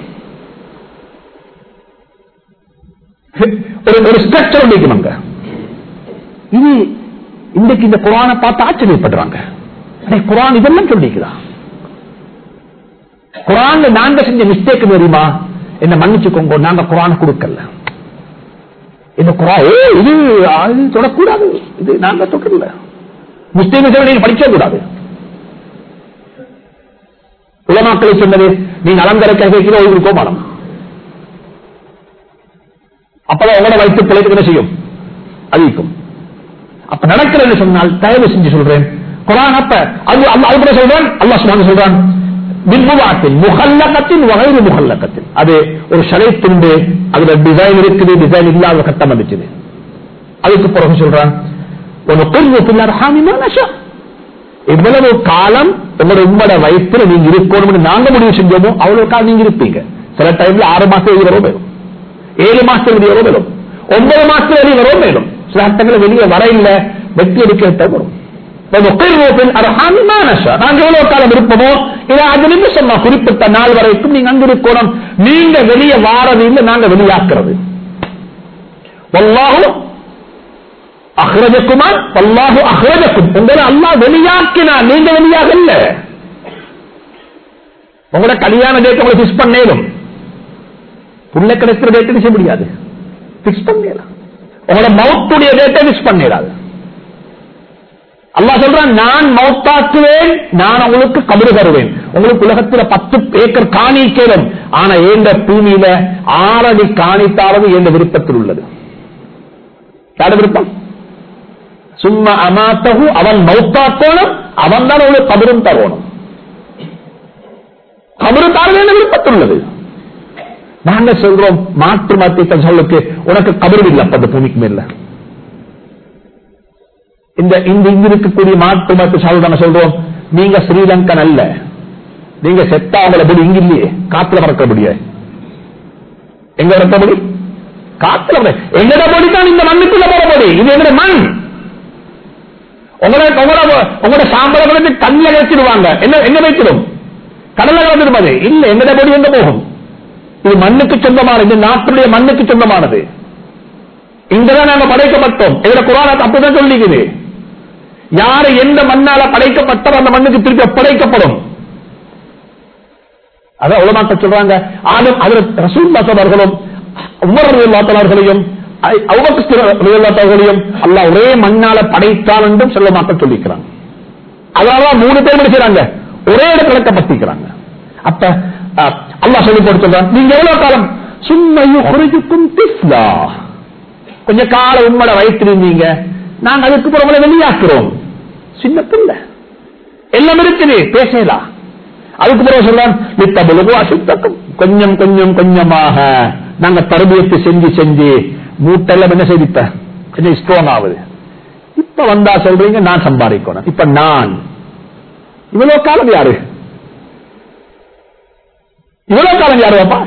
Speaker 1: ஒரு ஒரு ஸ்ட்ரக்சர் நிற்கணுங்க இது இன்றைக்கு இந்த குரானை பார்த்து ஆச்சரியப்படுறாங்க அடே, குரான் இதெல்லாம் சொல்லிக்கிறான் குரான்ல நாங்க செஞ்ச மிஸ்டேக் தெரியுமா என்ன மன்னிச்சுக்கோங்க நாங்க குரான் கொடுக்கல இந்த குரான் ஏ இது ஆ, இது தொடக்கூடாது இது நாங்க தொடரல முஸ்லீம் நீங்க படிக்க கூடாது உலமாக்களை சொன்னது நீங்க அலங்கர கைக்கிற ஒரு கோமானம் அப்பதான் உங்களோட வயிற்று பிழைப்பு என்ன செய்யும் அதிகம் அப்ப நடக்கிறது சொன்னால் தயவு செஞ்சு சொல்றேன் குரான் அப்ப அது அல்ல அது கூட சொல்றான் அல்லாஹ் சுப்ஹானஹு சொல்றான் பின்புவாத்தின் முகல்லக்கத்தின் வகைறு முகல்லக்கத்தின் அது ஒரு சலை துண்டு அதுல டிசைன் இருக்குது டிசைன் இல்லாத கட்டம் வந்துச்சுது அதுக்கு பிறகு சொல்றான் ஒரு குர்வு பின்னர் ஹாமிமா நஷா எவ்வளவு காலம் உங்களோட உம்மோட வயிற்றுல நீங்க இருக்கணும்னு நாங்க முடிவு செஞ்சோமோ அவ்வளவு காலம் நீங்க இருப்பீங்க சில டைம்ல ஆறு மாசம் வெளியே வரும் மேலும் ஏழு மாசம் வெளியே வரும் மேலும் ஒன்பது மாசம் வெளியே வரும் மேலும் சில அர்த்தங்கள் வெளியே வர இல்ல வெற்றி எடுக்க வரும் நாங்க எவ்வளவு காலம் இருப்போமோ இதை அதிலிருந்து சொன்ன குறிப்பிட்ட நாள் வரைக்கும் நீங்க அங்க இருக்கணும் நீங்க வெளியே வாரது இல்லை நாங்க வெளியாக்குறது வல்லாஹு அஹ்ரஜக்குமா அல்லாஹு அஹ்ரஜக்கும் உங்களை அல்லாஹ் வெளியாக்கினா நீங்க வெளியாகல உங்களோட கல்யாண டேட் உங்களை பிக்ஸ் பண்ணேலும் புள்ள கிடைக்கிற டேட் செய்ய முடியாது பிக்ஸ் பண்ணலாம் உங்களோட மவுத்துடைய டேட்டை பிக்ஸ் பண்ணிடாது அல்லாஹ் சொல்றான் நான் மௌத்தாக்குவேன் நான் உங்களுக்கு கபரு தருவேன் உங்களுக்கு உலகத்துல பத்து ஏக்கர் காணி கேளும் ஆனா ஏந்த பூமியில ஆறடி காணித்தாவது எந்த விருப்பத்தில் உள்ளது யார விருப்பம் சும்மா அமாத்தகு அவன் மௌத்தாக்கோணும் அவன் தான் உங்களுக்கு கபரும் தரணும் கபரு தார என்ன விருப்பத்தில் உள்ளது நாங்க சொல்றோம் மாற்று மாத்தி சொல்லுக்கு உனக்கு கபரு இல்லை அப்ப அந்த பூமிக்கு மேல இந்த இந்த இங்க இருக்கக்கூடிய மாற்று மாற்று சால்வ சொல்றோம் நீங்க ஸ்ரீலங்கன் அல்ல நீங்க செத்தா அவங்கள படி இங்க இல்லையே காத்துல பறக்க முடியாது எங்க பறக்க முடி காத்துல பறக்க- எங்கட படி தான் இந்த மண்ணுக்குள்ள போற படி இது எங்கட மண் உங்களோட உங்களோட உங்களோட சாம்பலை வந்து கண்ணில வச்சிடுவாங்க என்ன எங்க வைத்திடும் கடல்ல கலந்துடும் அது இல்ல எங்கட படி எங்க போகும் இது மண்ணுக்கு சொந்தமானது இந்த நாட்டுடைய மண்ணுக்கு சொந்தமானது இங்கதான் நாங்க படைக்கப்பட்டோம் இதுல குரான் அப்படிதான் சொல்லிக்குது யாரு எந்த மண்ணால படைக்கப்பட்டோ அந்த மண்ணுக்கு திருப்பி படைக்கப்படும் அதான் உலமாக்க சொல்றாங்க ஆதம் அதில் ரசூல் அவர்களும் உமர் அவர்களையும் அவர்களையும் அல்லாஹ் ஒரே மண்ணால படைத்தான் என்றும் செல்லமாக்க சொல்லிக்கிறாங்க அதனால மூணு பேர் என்ன செய்றாங்க ஒரே இடத்துல பட்டிக்கிறாங்க அப்ப அஹ், அல்லாஹ் சொல்லி போட்டு சொல்றான் நீங்க எவ்வளவு காலம் சும்மையும் குறைக்கும் திஸ்லா கொஞ்ச கால உண்மட வயிற்றிருந்தீங்க நாங்க அதுக்கு புறமலை வெளியாக்குறோம் சின்ன பிள்ளை எல்லாம் இருக்குது பேசலாம் அதுக்கு பிறகு சொல்றான் நித்தபுலுகு அசுத்தக்கும் கொஞ்சம் கொஞ்சம் கொஞ்சமாக நாங்க தரபியத்தை செஞ்சு செஞ்சு மூட்டெல்லாம் என்ன செய்திப்ப கொஞ்சம் ஸ்ட்ராங் ஆகுது இப்ப வந்தா சொல்றீங்க நான் சம்பாதிக்கணும் இப்ப நான் இவ்வளவு காலம் யாரு இவ்வளவு காலம் யாரு அப்பா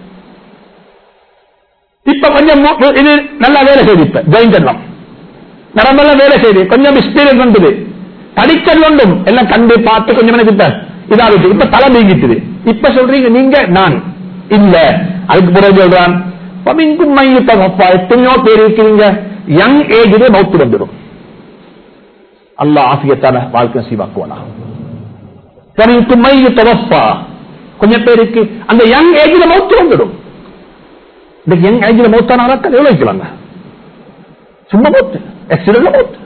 Speaker 1: இப்ப கொஞ்சம் மு- இது நல்லா வேலை செய்து இப்ப ஜெயின் எல்லாம் நரம்பெல்லாம் வேலை செய்து கொஞ்சம் எக்ஸ்பீரியன்ஸ் வந்தது படிச்சல் ஒன்றும் எல்லாம் கண்டு பார்த்து கொஞ்சம் எனக்கு இப்ப இதாகிட்டு இப்ப தலை நீங்கிட்டுது இப்ப சொல்றீங்க நீங்க நான் இல்ல அதுக்கு பிறகு சொல்றான் பமிங்கும் மையப்பா எத்தனையோ பேர் இருக்கிறீங்க யங் ஏஜிலே மௌத்து வந்துடும் அல்லாஹ் ஆசியத்தான வாழ்க்கை சீவாக்குவானா பமிங்கும் மையத்தவப்பா கொஞ்சம் பேருக்கு அந்த யங் ஏஜில மௌத்து வந்துடும் இந்த யங் ஏஜில் மூத்தான ஆட்கள் எவ்வளவு வைக்கலாங்க சும்மா மூத்து ஆக்சிடென்ட்ல மூத்து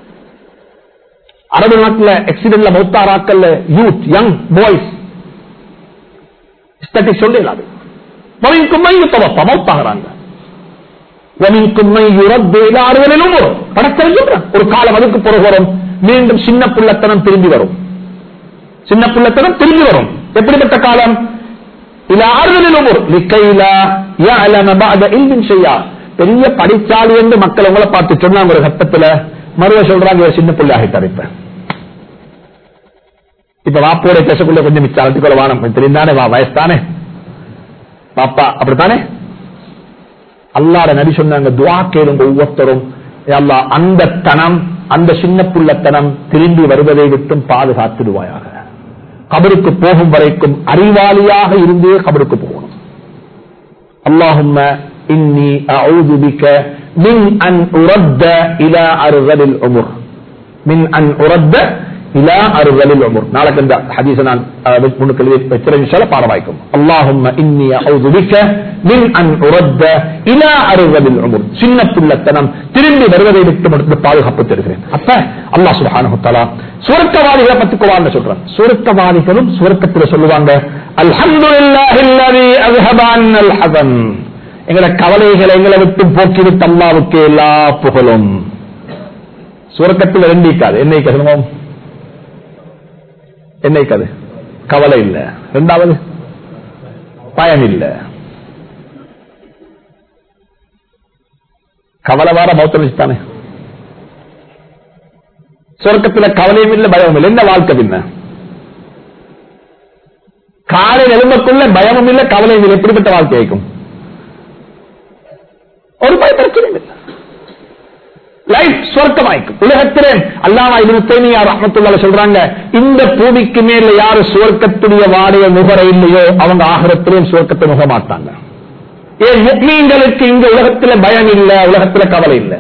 Speaker 1: அரபு நாட்டுல ஆக்சிடென்ட்ல மூத்தார் ஆட்கள் யூத் யங் பாய்ஸ் ஸ்டாட்டிக் சொல்லலாது வமின்கும் மை யுத்தவப்பா மௌத்தாகிறாங்க வமின்கும் மை யுரத்து இலா அறுவலில் உமர் படத்தில் சொல்றான் ஒரு காலம் அதுக்கு பிறகு வரும் மீண்டும் சின்ன புள்ளத்தனம் திரும்பி வரும் சின்ன புள்ளத்தனம் திரும்பி வரும் எப்படிப்பட்ட காலம் இல ஆறுதலில் உமர் லிக்கைலா يعلم بعد علم شيئا பெரிய படிச்சாலி என்று மக்கள் உங்களை பார்த்து சொன்னாங்க ஒரு கட்டத்துல மறுவ சொல்றாங்க இவர் சின்ன புள்ளி ஆகிட்டார் இப்ப இப்ப வாப்போட பேசக்குள்ள கொஞ்சம் மிச்சாலத்துக்கு ஒரு வானம் கொஞ்சம் தெரிந்தானே வா வயசுதானே பாப்பா அப்படித்தானே அல்லாட நபி சொன்னாங்க துவா கேளுங்க ஒவ்வொருத்தரும் யா அல்லாஹ் அந்த தனம் அந்த சின்ன புள்ளத்தனம் திரும்பி வருவதை விட்டும் பாதுகாத்துடுவாயாக கபருக்கு போகும் வரைக்கும் அறிவாளியாக இருந்தே கபருக்கு போகணும் اللهم إني أعوذ بك من أن أرد إلى أرذل العمر من أن أرد إلى أرذل العمر நாளைக்கு இந்த ஹதீஸ நான் அஹ், முன்னுக்கு எழுதி வச்சிருக்கேன் இன்ஷா அல்லாஹ் பாடமாய்க்கும் اللهم إني أعوذ بك من أن أرد إلى أرذل العمر சின்ன புள்ளத்தனம் திரும்பி வருவதை விட்டு மட்டும் பாதுகாப்பு தருகிறேன் அப்ப அல்லாஹ் சுப்ஹானஹு தஆலா சுருக்கவாதிகளை பத்தி குர்ஆன்ல சொல்றான் சுருக்கவாதிகளும் சுருக்கத்தில் சொல்லுவாங்க அல்ஹம்துலில்லாஹில்லதி அஸ்ஹப அன்னல் ஹஸன் எங்களை கவலைகளை எங்களை விட்டு போக்கிவிட்டு அல்லாவுக்கு எல்லா புகழும் சுரக்கத்தில் ரெண்டிக்காது என்னை கருமம் என்னைக்காது கவலை இல்ல ரெண்டாவது பயம் இல்ல கவலை வார மௌத்தம் தானே சொர்க்கத்தில் கவலையும் இல்லை பயமும் இல்லை என்ன வாழ்க்கை பின்ன காலை எழும்பக்குள்ள பயமும் இல்லை கவலையும் இல்லை எப்படிப்பட்ட வாழ்க்கை இருக்கும் ஒரு பய பிரச்சனையும் இல்லை லைஃப் சொர்க்கமாய்க்கும் உலகத்திலே அல்லாமா இப்னு தைமியா ரஹ்மத்துல்லாஹி சொல்றாங்க இந்த பூமிக்கு மேல யாரு சுவர்க்கத்துடைய வாடைய நுகர இல்லையோ அவங்க ஆகரத்திலும் சுவர்க்கத்தை நுக மாட்டாங்க ஏன் முக்மீன்களுக்கு இங்க உலகத்துல பயம் இல்ல உலகத்துல கவலை இல்ல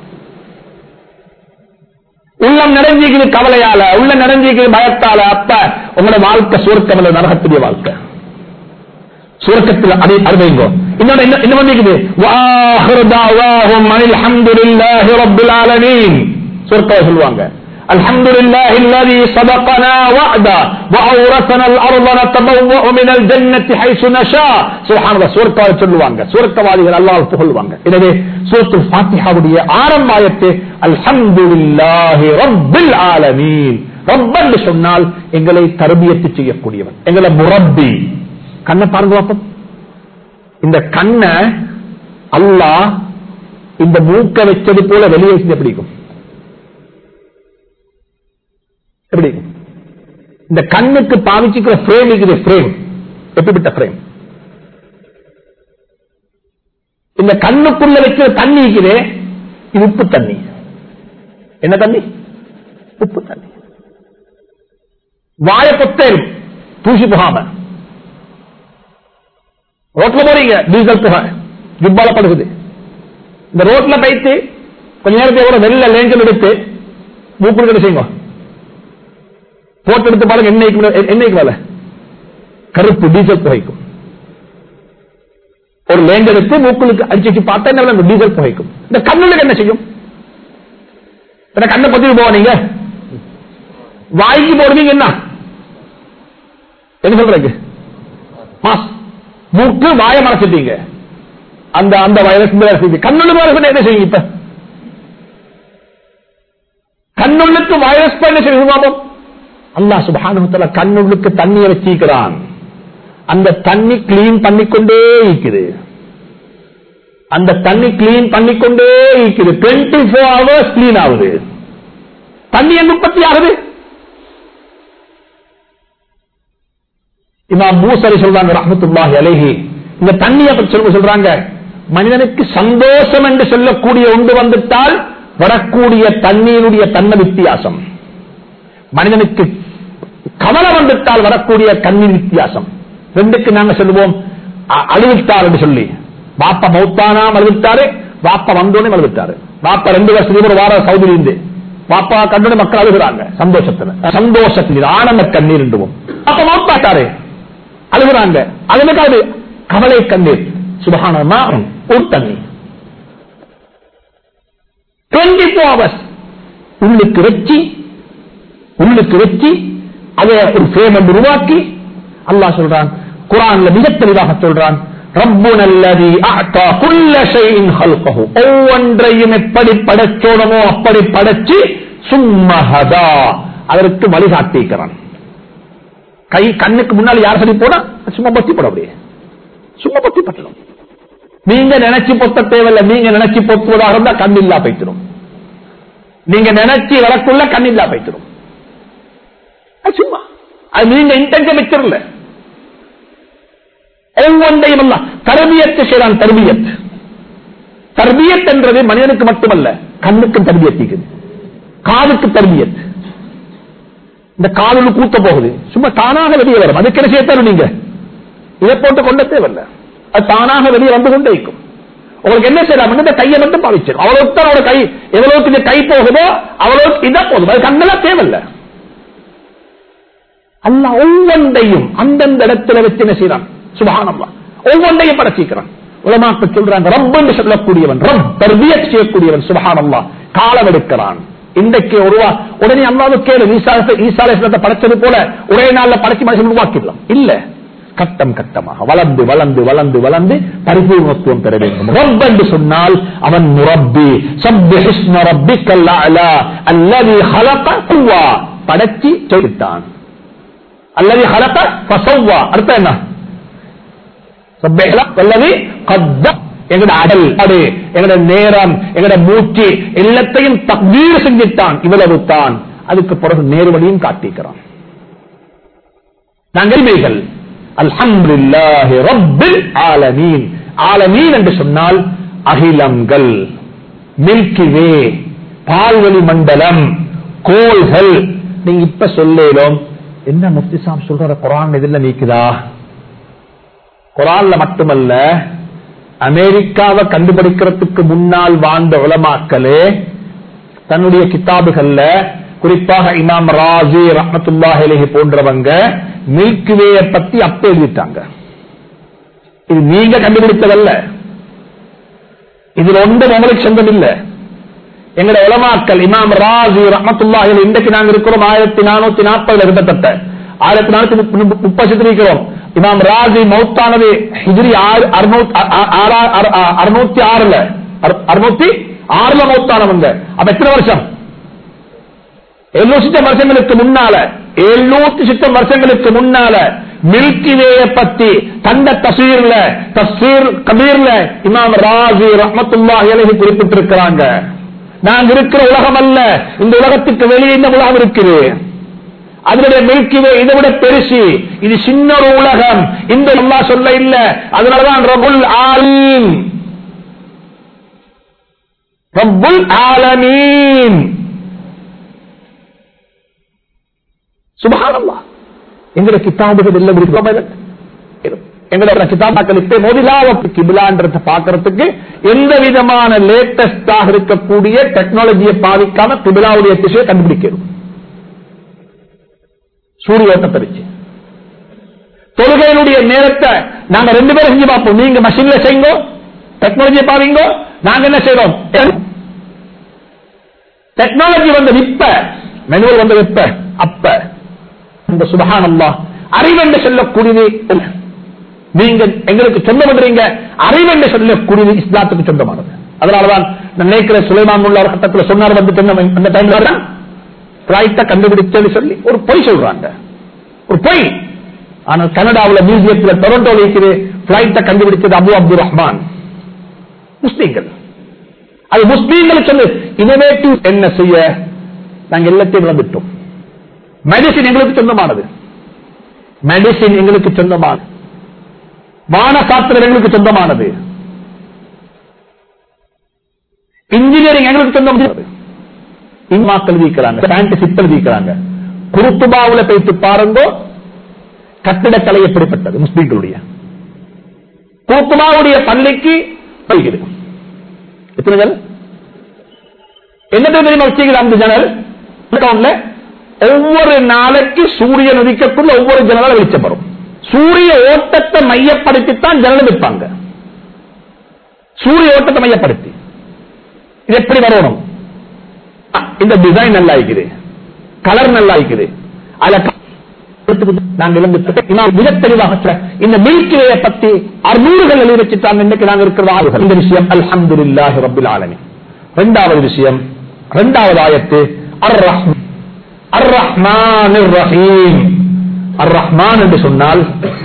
Speaker 1: உள்ளம் நிறைஞ்சிக்குது கவலையால உள்ள நிறைஞ்சிக்குது பயத்தால அப்ப உங்களோட வாழ்க்கை சுவர்க்கம் இல்ல நரகத்துடைய வாழ்க்கை சுரக்கத்தில் அதை அறிவைங்கோ இன்னொன்று என்ன என்ன பண்ணிக்குது வாஹிரு தாவாஹும் அனில் ஹம்துலில்லாஹி ரப்பில் ஆலமீன் சுரக்காவை சொல்லுவாங்க الحمد لله الذي صدقنا وعدا وأورثنا الأرض نتبوأ من الجنة حيث نشاء سبحان الله சூரத்தாவை சொல்லுவாங்க சூரத்தவாதிகள் அல்லாஹ் புகழ்வாங்க எனவே சூரத்துல் ஃபாத்திஹாவுடைய ஆரம்ப ஆயத்து அல்ஹம்துலில்லாஹி ரப்பில் ஆலமீன் ரப்பன் சொன்னால் எங்களை தர்பியத்து செய்யக்கூடியவன் எங்களை முரப்பி கண்ணை பாருங்க பாப்போம் இந்த கண்ணை அல்லாஹ் இந்த மூக்க வச்சது போல வெளியே வச்சது எப்படி இருக்கும் எப்படி இருக்கும்? இந்த கண்ணுக்கு பாவிச்சுக்கிற ஃப்ரேம் இருக்குது ஃப்ரேம் எப்படிப்பட்ட ஃப்ரேம் இந்த கண்ணுக்குள்ள வைக்கிற தண்ணி இருக்குது இது உப்பு தண்ணி என்ன தண்ணி உப்பு தண்ணி வாய பொத்தேரும் தூசி போகாம ரோட்ல போறீங்க டீசல் புகை ஜிப்பால படுகுது இந்த ரோட்ல பைத்து கொஞ்ச நேரத்தை கூட வெள்ள லேஞ்சல் எடுத்து மூக்குடு செய்யுங்க போட்டு எடுத்து பாருங்க என்னைக்கு முன்ன- என்னைக்கு வேலை கருப்பு டீசல் புகைக்கும் ஒரு லேஞ்ச் எடுத்து மூக்குளுக்கு அடிச்சு பார்த்தா என்ன விளங்கும்? டீசல் புகைக்கும் இந்த கண்ணுக்கு என்ன செய்யும் இந்த கண்ணை பத்தி போவீங்க வாய்க்கு போடுவீங்க என்ன என்ன சொல்றீங்க மாஸ் மூக்கு வாய மறைச்சிட்டீங்க அந்த அந்த வைரஸ் இந்த வைரஸ் கண்ணுள்ள வைரஸ் என்ன செய்யுங்க இப்ப கண்ணுள்ளுக்கு வைரஸ் என்ன செய்யுங்க பாப்போம் அல்லாஹ் சுப்ஹானஹு வ தஆலா கண்ணுள்ளுக்கு தண்ணியை வச்சிருக்கிறான் அந்த தண்ணி கிளீன் பண்ணிக்கொண்டே இருக்குது அந்த தண்ணி கிளீன் பண்ணிக்கொண்டே இருக்குது டுவெண்ட்டி ஃபோர் ஹவர்ஸ் கிளீன் ஆகுது தண்ணி எங்க உற்பத்தி ஆகுது இமாம் மூசரி சொல்றாங்க ரஹமத்துல்லாஹி அலைஹி இந்த தண்ணியை பற்றி சொல்ல சொல்றாங்க மனிதனுக்கு சந்தோஷம் என்று சொல்லக்கூடிய ஒன்று வந்துட்டால் வரக்கூடிய தண்ணீருடைய தன்மை வித்தியாசம் மனிதனுக்கு கவலை வந்துட்டால் வரக்கூடிய கண்ணீர் வித்தியாசம் ரெண்டுக்கு நாங்க சொல்லுவோம் அ- அழுவிட்டார் என்று சொல்லி பாப்பா மௌத்தானாம் அழுவிட்டாரு பாப்பா வந்தோடனே அழுவிட்டாரு பாப்பா ரெண்டு வருஷத்துக்கு ஒரு வாரம் சவுதியில இருந்து பாப்பா கண்டோட மக்கள் அழுகிறாங்க சந்தோஷத்துல சந்தோஷத்தில் ஆனந்த கண்ணீர் என்றுவோம் பாப்பா மௌத்தாட்டாரு அழுகுறாங்க அதுக்கு அது கவலை கண்ணீர் சுபகானமா ஒரு தண்ணீர் டுவெண்ட்டி ஃபோர் ஹவர்ஸ் உள்ளுக்கு வச்சு உள்ளுக்கு வச்சு அதை ஒரு பிரேம் உருவாக்கி அல்லாஹ் சொல்றான் குரான்ல மிக தெளிவாக சொல்றான் ரப்புன அல்லதி அஅதா குல்ல ஷைஇன் ஹல்கஹு ஒவ்வொன்றையும் எப்படி படைச்சோடமோ அப்படி படைச்சு சும்மஹதா அதற்கு வழிகாட்டிக்கிறான் கை கண்ணுக்கு முன்னாடி யார் சரி போனா சும்மா பொத்தி போட அப்படியே சும்மா பொத்தி பட்டணும் நீங்க நினைச்சு பொத்த தேவையில்லை நீங்க நினைச்சு பொத்துவதாக இருந்தா கண்ணில்லா போய்த்திடும் நீங்க நினைச்சு வரக்குள்ள கண்ணில்லா போய்த்திடும் அது சும்மா அது நீங்க இன்டென்ஷன் வச்சிடல ஒவ்வொன்றையும் அல்ல தர்பியத்து செய்யறான் தர்பியத் தர்பியத் என்றது மனிதனுக்கு மட்டுமல்ல கண்ணுக்கும் தர்பியத்திக்குது காதுக்கு தர்பியத் இந்த காதுல கூத்த போகுது சும்மா தானாக வெளியே வரும் அதுக்கு என்ன சேர்த்தாலும் நீங்க இதை போட்டு கொண்ட தேவையில்ல அது தானாக வெளியே வந்து கொண்டே இருக்கும் உங்களுக்கு என்ன செய்யலாம் இந்த கையை மட்டும் பாவிச்சிடும் அவ்வளவுக்கு அவரோட கை எவ்வளவுக்கு இந்த கை போகுதோ அவ்வளவுக்கு இதான் போதும் அது கண்ணெல்லாம் தேவையில்லை அல்ல ஒவ்வொன்றையும் அந்தந்த இடத்துல வச்சு என்ன செய்யறான் சுபகானம்மா ஒவ்வொன்றையும் படைச்சிக்கிறான் உலமாக்கள் சொல்றாங்க ரப் என்று சொல்லக்கூடியவன் ரப் தர்பியத் செய்யக்கூடியவன் சுபகானம்மா காலம் எடுக்கிறான் இன்றைக்கு ஒருவா உடனே அல்லாவுக்கு கேளு ஈசாலேஸ்வரத்தை படைச்சது போல ஒரே நாள்ல படைச்சு மனுஷன் உருவாக்கிடலாம் இல்ல கட்டம் கட்டமாக வளர்ந்து வளர்ந்து வளர்ந்து வளர்ந்து பரிபூர்ணத்துவம் பெற வேண்டும் ரப் என்று சொன்னால் அவன் முரப்பி சப்ஹிஸ்ம ரப்பிக்கல் அலா அல்லதி ஹலக குவா படைச்சி செய்தான் அல்லது ஹலக பசவ்வா அர்த்தம் என்ன அல்லது கத்தம் எங்கட அடல் அடு எங்கட நேரம் எங்கட மூச்சு எல்லாத்தையும் தக்வீர் செஞ்சிட்டான் இவ்வளவு தான் அதுக்கு பிறகு நேர்வழியும் காட்டிக்கிறான் நாங்கள் இவைகள் அல்ஹம்துலில்லாஹி ரப்பில் ஆலமீன் ஆலமீன் என்று சொன்னால் அகிலங்கள் மில்கி வே பால்வெளி மண்டலம் கோள்கள் நீங்க இப்ப சொல்லேலும் என்ன முஃப்திசாம் சொல்ற குரான் இதுல நீக்குதா குரான்ல மட்டுமல்ல அமெரிக்காவை கண்டுபிடிக்கிறதுக்கு முன்னால் வாழ்ந்த உலமாக்களே தன்னுடைய கிதாபுகள்ல குறிப்பாக இமாம் ராஜி ரஹமத்துல்லாஹி போன்றவங்க மில்க்வேய பத்தி அப்ப எழுதிட்டாங்க இது நீங்க கண்டுபிடித்ததல்ல இதுல ஒன்றும் உங்களுக்கு சொந்தம் இல்லை எங்களுடைய உலமாக்கள் இமாம் ராஜி ரஹமத்துல்லாஹி இன்றைக்கு நாங்க இருக்கிறோம் ஆயிரத்தி நானூத்தி நாற்பதுல கிட்டத்தட்ட ஆயிரத்தி நானூத்தி முப்பது இருக்கிறோம் இமாம் ராஜி மௌத்தானது ஹிஜ்ரி அறுநூத்தி ஆறுல அறுநூத்தி ஆறுல மௌத்தானவங்க அப்ப எத்தனை வருஷம் எழுநூறு சித்தம் வருஷங்களுக்கு முன்னால எழுநூத்தி சித்தம் வருஷங்களுக்கு முன்னால மில்கி வேய பத்தி தந்த தசீர்ல தசீர் கபீர்ல இமாம் ராஜி ரஹமத்துல்லா இலகி குறிப்பிட்டிருக்கிறாங்க நாங்க இருக்கிற உலகம் அல்ல இந்த உலகத்துக்கு வெளியே இந்த உலகம் இருக்குது அதனுடைய மில்கிவே இதை விட பெருசு இது சின்ன ஒரு உலகம் இந்த அல்லா சொல்ல இல்ல அதனாலதான் ரபுல் ஆலீம் ரப்புல் ஆலமீன் சுபஹானல்லாஹ் எங்களுடைய கிதாபுகள் எல்லாம் விருப்பம் எங்களோட கிதாபாக்களுக்கு மொதிலாவத்து கிபிலான்றத பாக்குறதுக்கு எந்த விதமான லேட்டஸ்டாக இருக்கக்கூடிய டெக்னாலஜியை பாதிக்காம கிபிலாவுடைய திசையை கண்டுபிடிக்கிறோம் சூரியோட்ட பறிச்சு தொழுகையினுடைய நேரத்தை நாங்க ரெண்டு பேரும் செஞ்சு பார்ப்போம் நீங்க மஷின்ல செய்யுங்க டெக்னாலஜியை பாருங்க நாங்க என்ன செய்யறோம் டெக்னாலஜி வந்தது இப்ப மெனுவல் வந்தது இப்ப அப்ப இந்த சுபகானல்லா அறிவென்று சொல்லக்கூடியது நீங்க எங்களுக்கு சொந்தம் பண்றீங்க அறிவென்று சொல்லக்கூடியது இஸ்லாத்துக்கு சொந்தமானது அதனாலதான் நான் நினைக்கிற சுலைமான் உள்ள ஒரு கட்டத்தில் சொன்னார் வந்துட்டு அந்த டைம்ல தான் பிளைட்டை கண்டுபிடிச்சது சொல்லி ஒரு பொய் சொல்றாங்க ஒரு பொய் ஆனால் கனடாவில் மியூசியத்தில் டொரண்டோ இருக்குது பிளைட்டை கண்டுபிடிச்சது அபு அப்துல் ரஹ்மான் முஸ்லீம்கள் அது முஸ்லீம்கள் சொல்லு இனோவேட்டிவ் என்ன செய்ய நாங்க எல்லாத்தையும் வந்துட்டோம் மெடிசின் எங்களுக்கு சொந்தமானது மெடிசின் எங்களுக்கு சொந்தமானது வான சாஸ்திரம் எங்களுக்கு சொந்தமானது இன்ஜினியரிங் எங்களுக்கு சொந்தமானது இம்மாக்கள் எழுதிக்கிறாங்க சாயின்டிஸ்ட் எழுதிக்கிறாங்க குருத்துபாவுல போயிட்டு பாருங்க கட்டிடக்கலை எப்படிப்பட்டது முஸ்லீம்களுடைய குருத்துபாவுடைய பள்ளிக்கு போய்கிறது எத்தனை ஜனல் என்ன தெரியுமா வச்சுக்கிறது அந்த ஜனல் ஒவ்வொரு நாளைக்கு சூரியன் உதிக்கக்குள்ள ஒவ்வொரு ஜனலால வெளிச்சம் வரும் சூரிய ஓட்டத்தை மையப்படுத்தித்தான் ஜனல் வைப்பாங்க சூரிய ஓட்டத்தை மையப்படுத்தி இது எப்படி வரணும் இந்த டிசைன் நல்லா இருக்குது கலர் நல்லா இருக்குது அதுல நாங்கள் மிக தெளிவாக இந்த மில்கியை பத்தி அறுநூறுகள் எழுதி வச்சுட்டாங்க இன்னைக்கு நாங்க இருக்கிற ஆளுகள் இந்த விஷயம் அல்ஹம்து இல்லாஹி ரபில் ஆலமி இரண்டாவது விஷயம் இரண்டாவது ஆயத்து அர் ரஹ்மான் அர் ரஹ்மான் ரஹீம் அர் ரஹ்மான் என்று சொன்னால்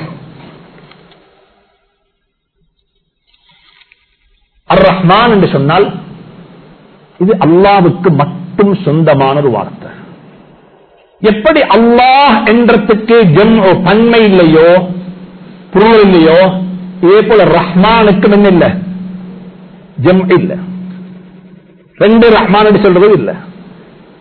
Speaker 1: அர் ரஹ்மான் என்று சொன்னால் இது அல்லாவுக்கு மட்டும் சொந்தமான ஒரு வார்த்தை எப்படி அல்லாஹ் என்றதுக்கு ஜெம் பன்மை இல்லையோ புருள் இல்லையோ இதே போல ரஹ்மானுக்கும் என்ன இல்ல ஜெம் இல்ல ரெண்டு ரஹ்மான் சொல்றது இல்ல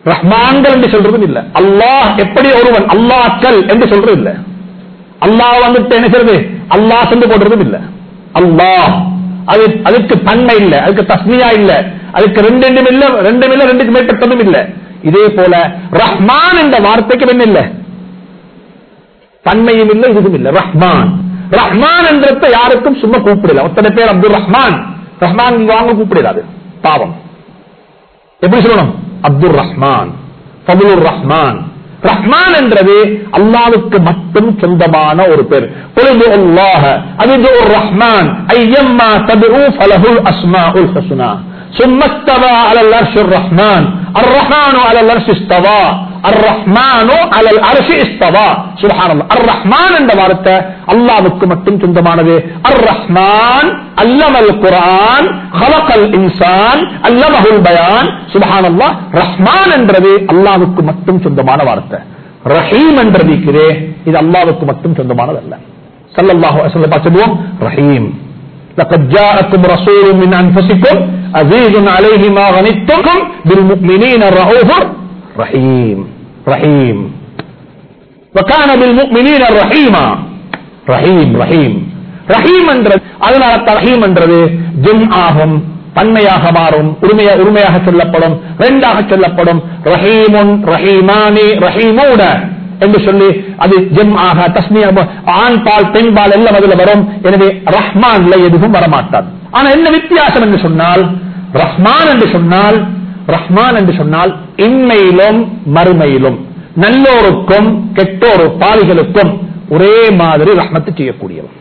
Speaker 1: ரஹ்மான்கள் என்று சொல்றதும் இல்ல அல்லாஹ் எப்படி ஒருவன் அல்லாஹ்கள் என்று சொல்றது இல்ல அல்லாஹ் வந்துட்டு என்ன செய்றது அல்லாஹ் சென்று போடுறதும் இல்ல அல்லாஹ் அது அதுக்கு தன்மை இல்ல அதுக்கு தஸ்மியா இல்ல அதுக்கு ரெண்டு ரெண்டும் இல்ல ரெண்டும் இல்ல ரெண்டுக்கு மேற்பட்டதும் இல்ல இதே போல ரஹ்மான் என்ற வார்த்தைக்கு என்ன இல்ல தன்மையும் இல்லை இதுவும் இல்லை ரஹ்மான் ரஹ்மான் என்றத யாருக்கும் சும்மா கூப்பிடல ஒத்தனை பேர் அப்துல் ரஹ்மான் ரஹ்மான் இங்க வாங்க கூப்பிடாது பாவம் எப்படி சொல்லணும் அப்துல் ரஹ்மான் ஃபதுலுர் ரஹ்மான் ரஹ்மான் என்றது அல்லாவுக்கு மட்டும் சொந்தமான ஒரு பேர் பொழுது அல்லாஹ அது ஒரு ரஹ்மான் ஐயம்மா ததுரு ஃபலஹுல் அஸ்மாஉல் ஹுஸ்னா ثم استوى على العرش الرحمن الرحمن على العرش استوى الرحمن على العرش استوى سبحان الله الرحمن என்ற வார்த்தை அல்லாஹ்வுக்கு மட்டும் சொந்தமானது الرحمن علم القرآن خلق الانسان علمه البيان سبحان الله ரஹ்மான் என்றது அல்லாஹ்வுக்கு மட்டும் சொந்தமான வார்த்தை ரஹீம் என்றது இருக்கிறே இது அல்லாஹ்வுக்கு மட்டும் சொந்தமானதல்ல ஸல்லல்லாஹு அலைஹி வஸல்லம் சொல்லுவோம் ரஹீம் لقد جاءكم رسول من انفسكم عزيز عليه ما غنتم بالمؤمنين الرؤوف رحيم رحيم وكان بالمؤمنين الرحيما رحيم رحيم ரஹீம் என்றது அதனால ரஹீம் என்றது ஜெம் ஆகும் பன்மையாக மாறும் உரிமையா உரிமையாக சொல்லப்படும் ரெண்டாக சொல்லப்படும் ரஹீமுன் ரஹீமானி ரஹீமூன என்று சொல்லி அது ஜெம் ஆக தஸ்மியா ஆண் பால் பெண் பால் எல்லாம் அதுல வரும் எனவே ரஹ்மான்ல எதுவும் வரமாட்டாது ஆனா என்ன வித்தியாசம் என்று சொன்னால் ரஹ்மான் என்று சொன்னால் ரஹ்மான் என்று சொன்னால் இன்மையிலும் மறுமையிலும் நல்லோருக்கும் கெட்டோரு பாலிகளுக்கும் ஒரே மாதிரி ரஹ்மத்து செய்யக்கூடியவன்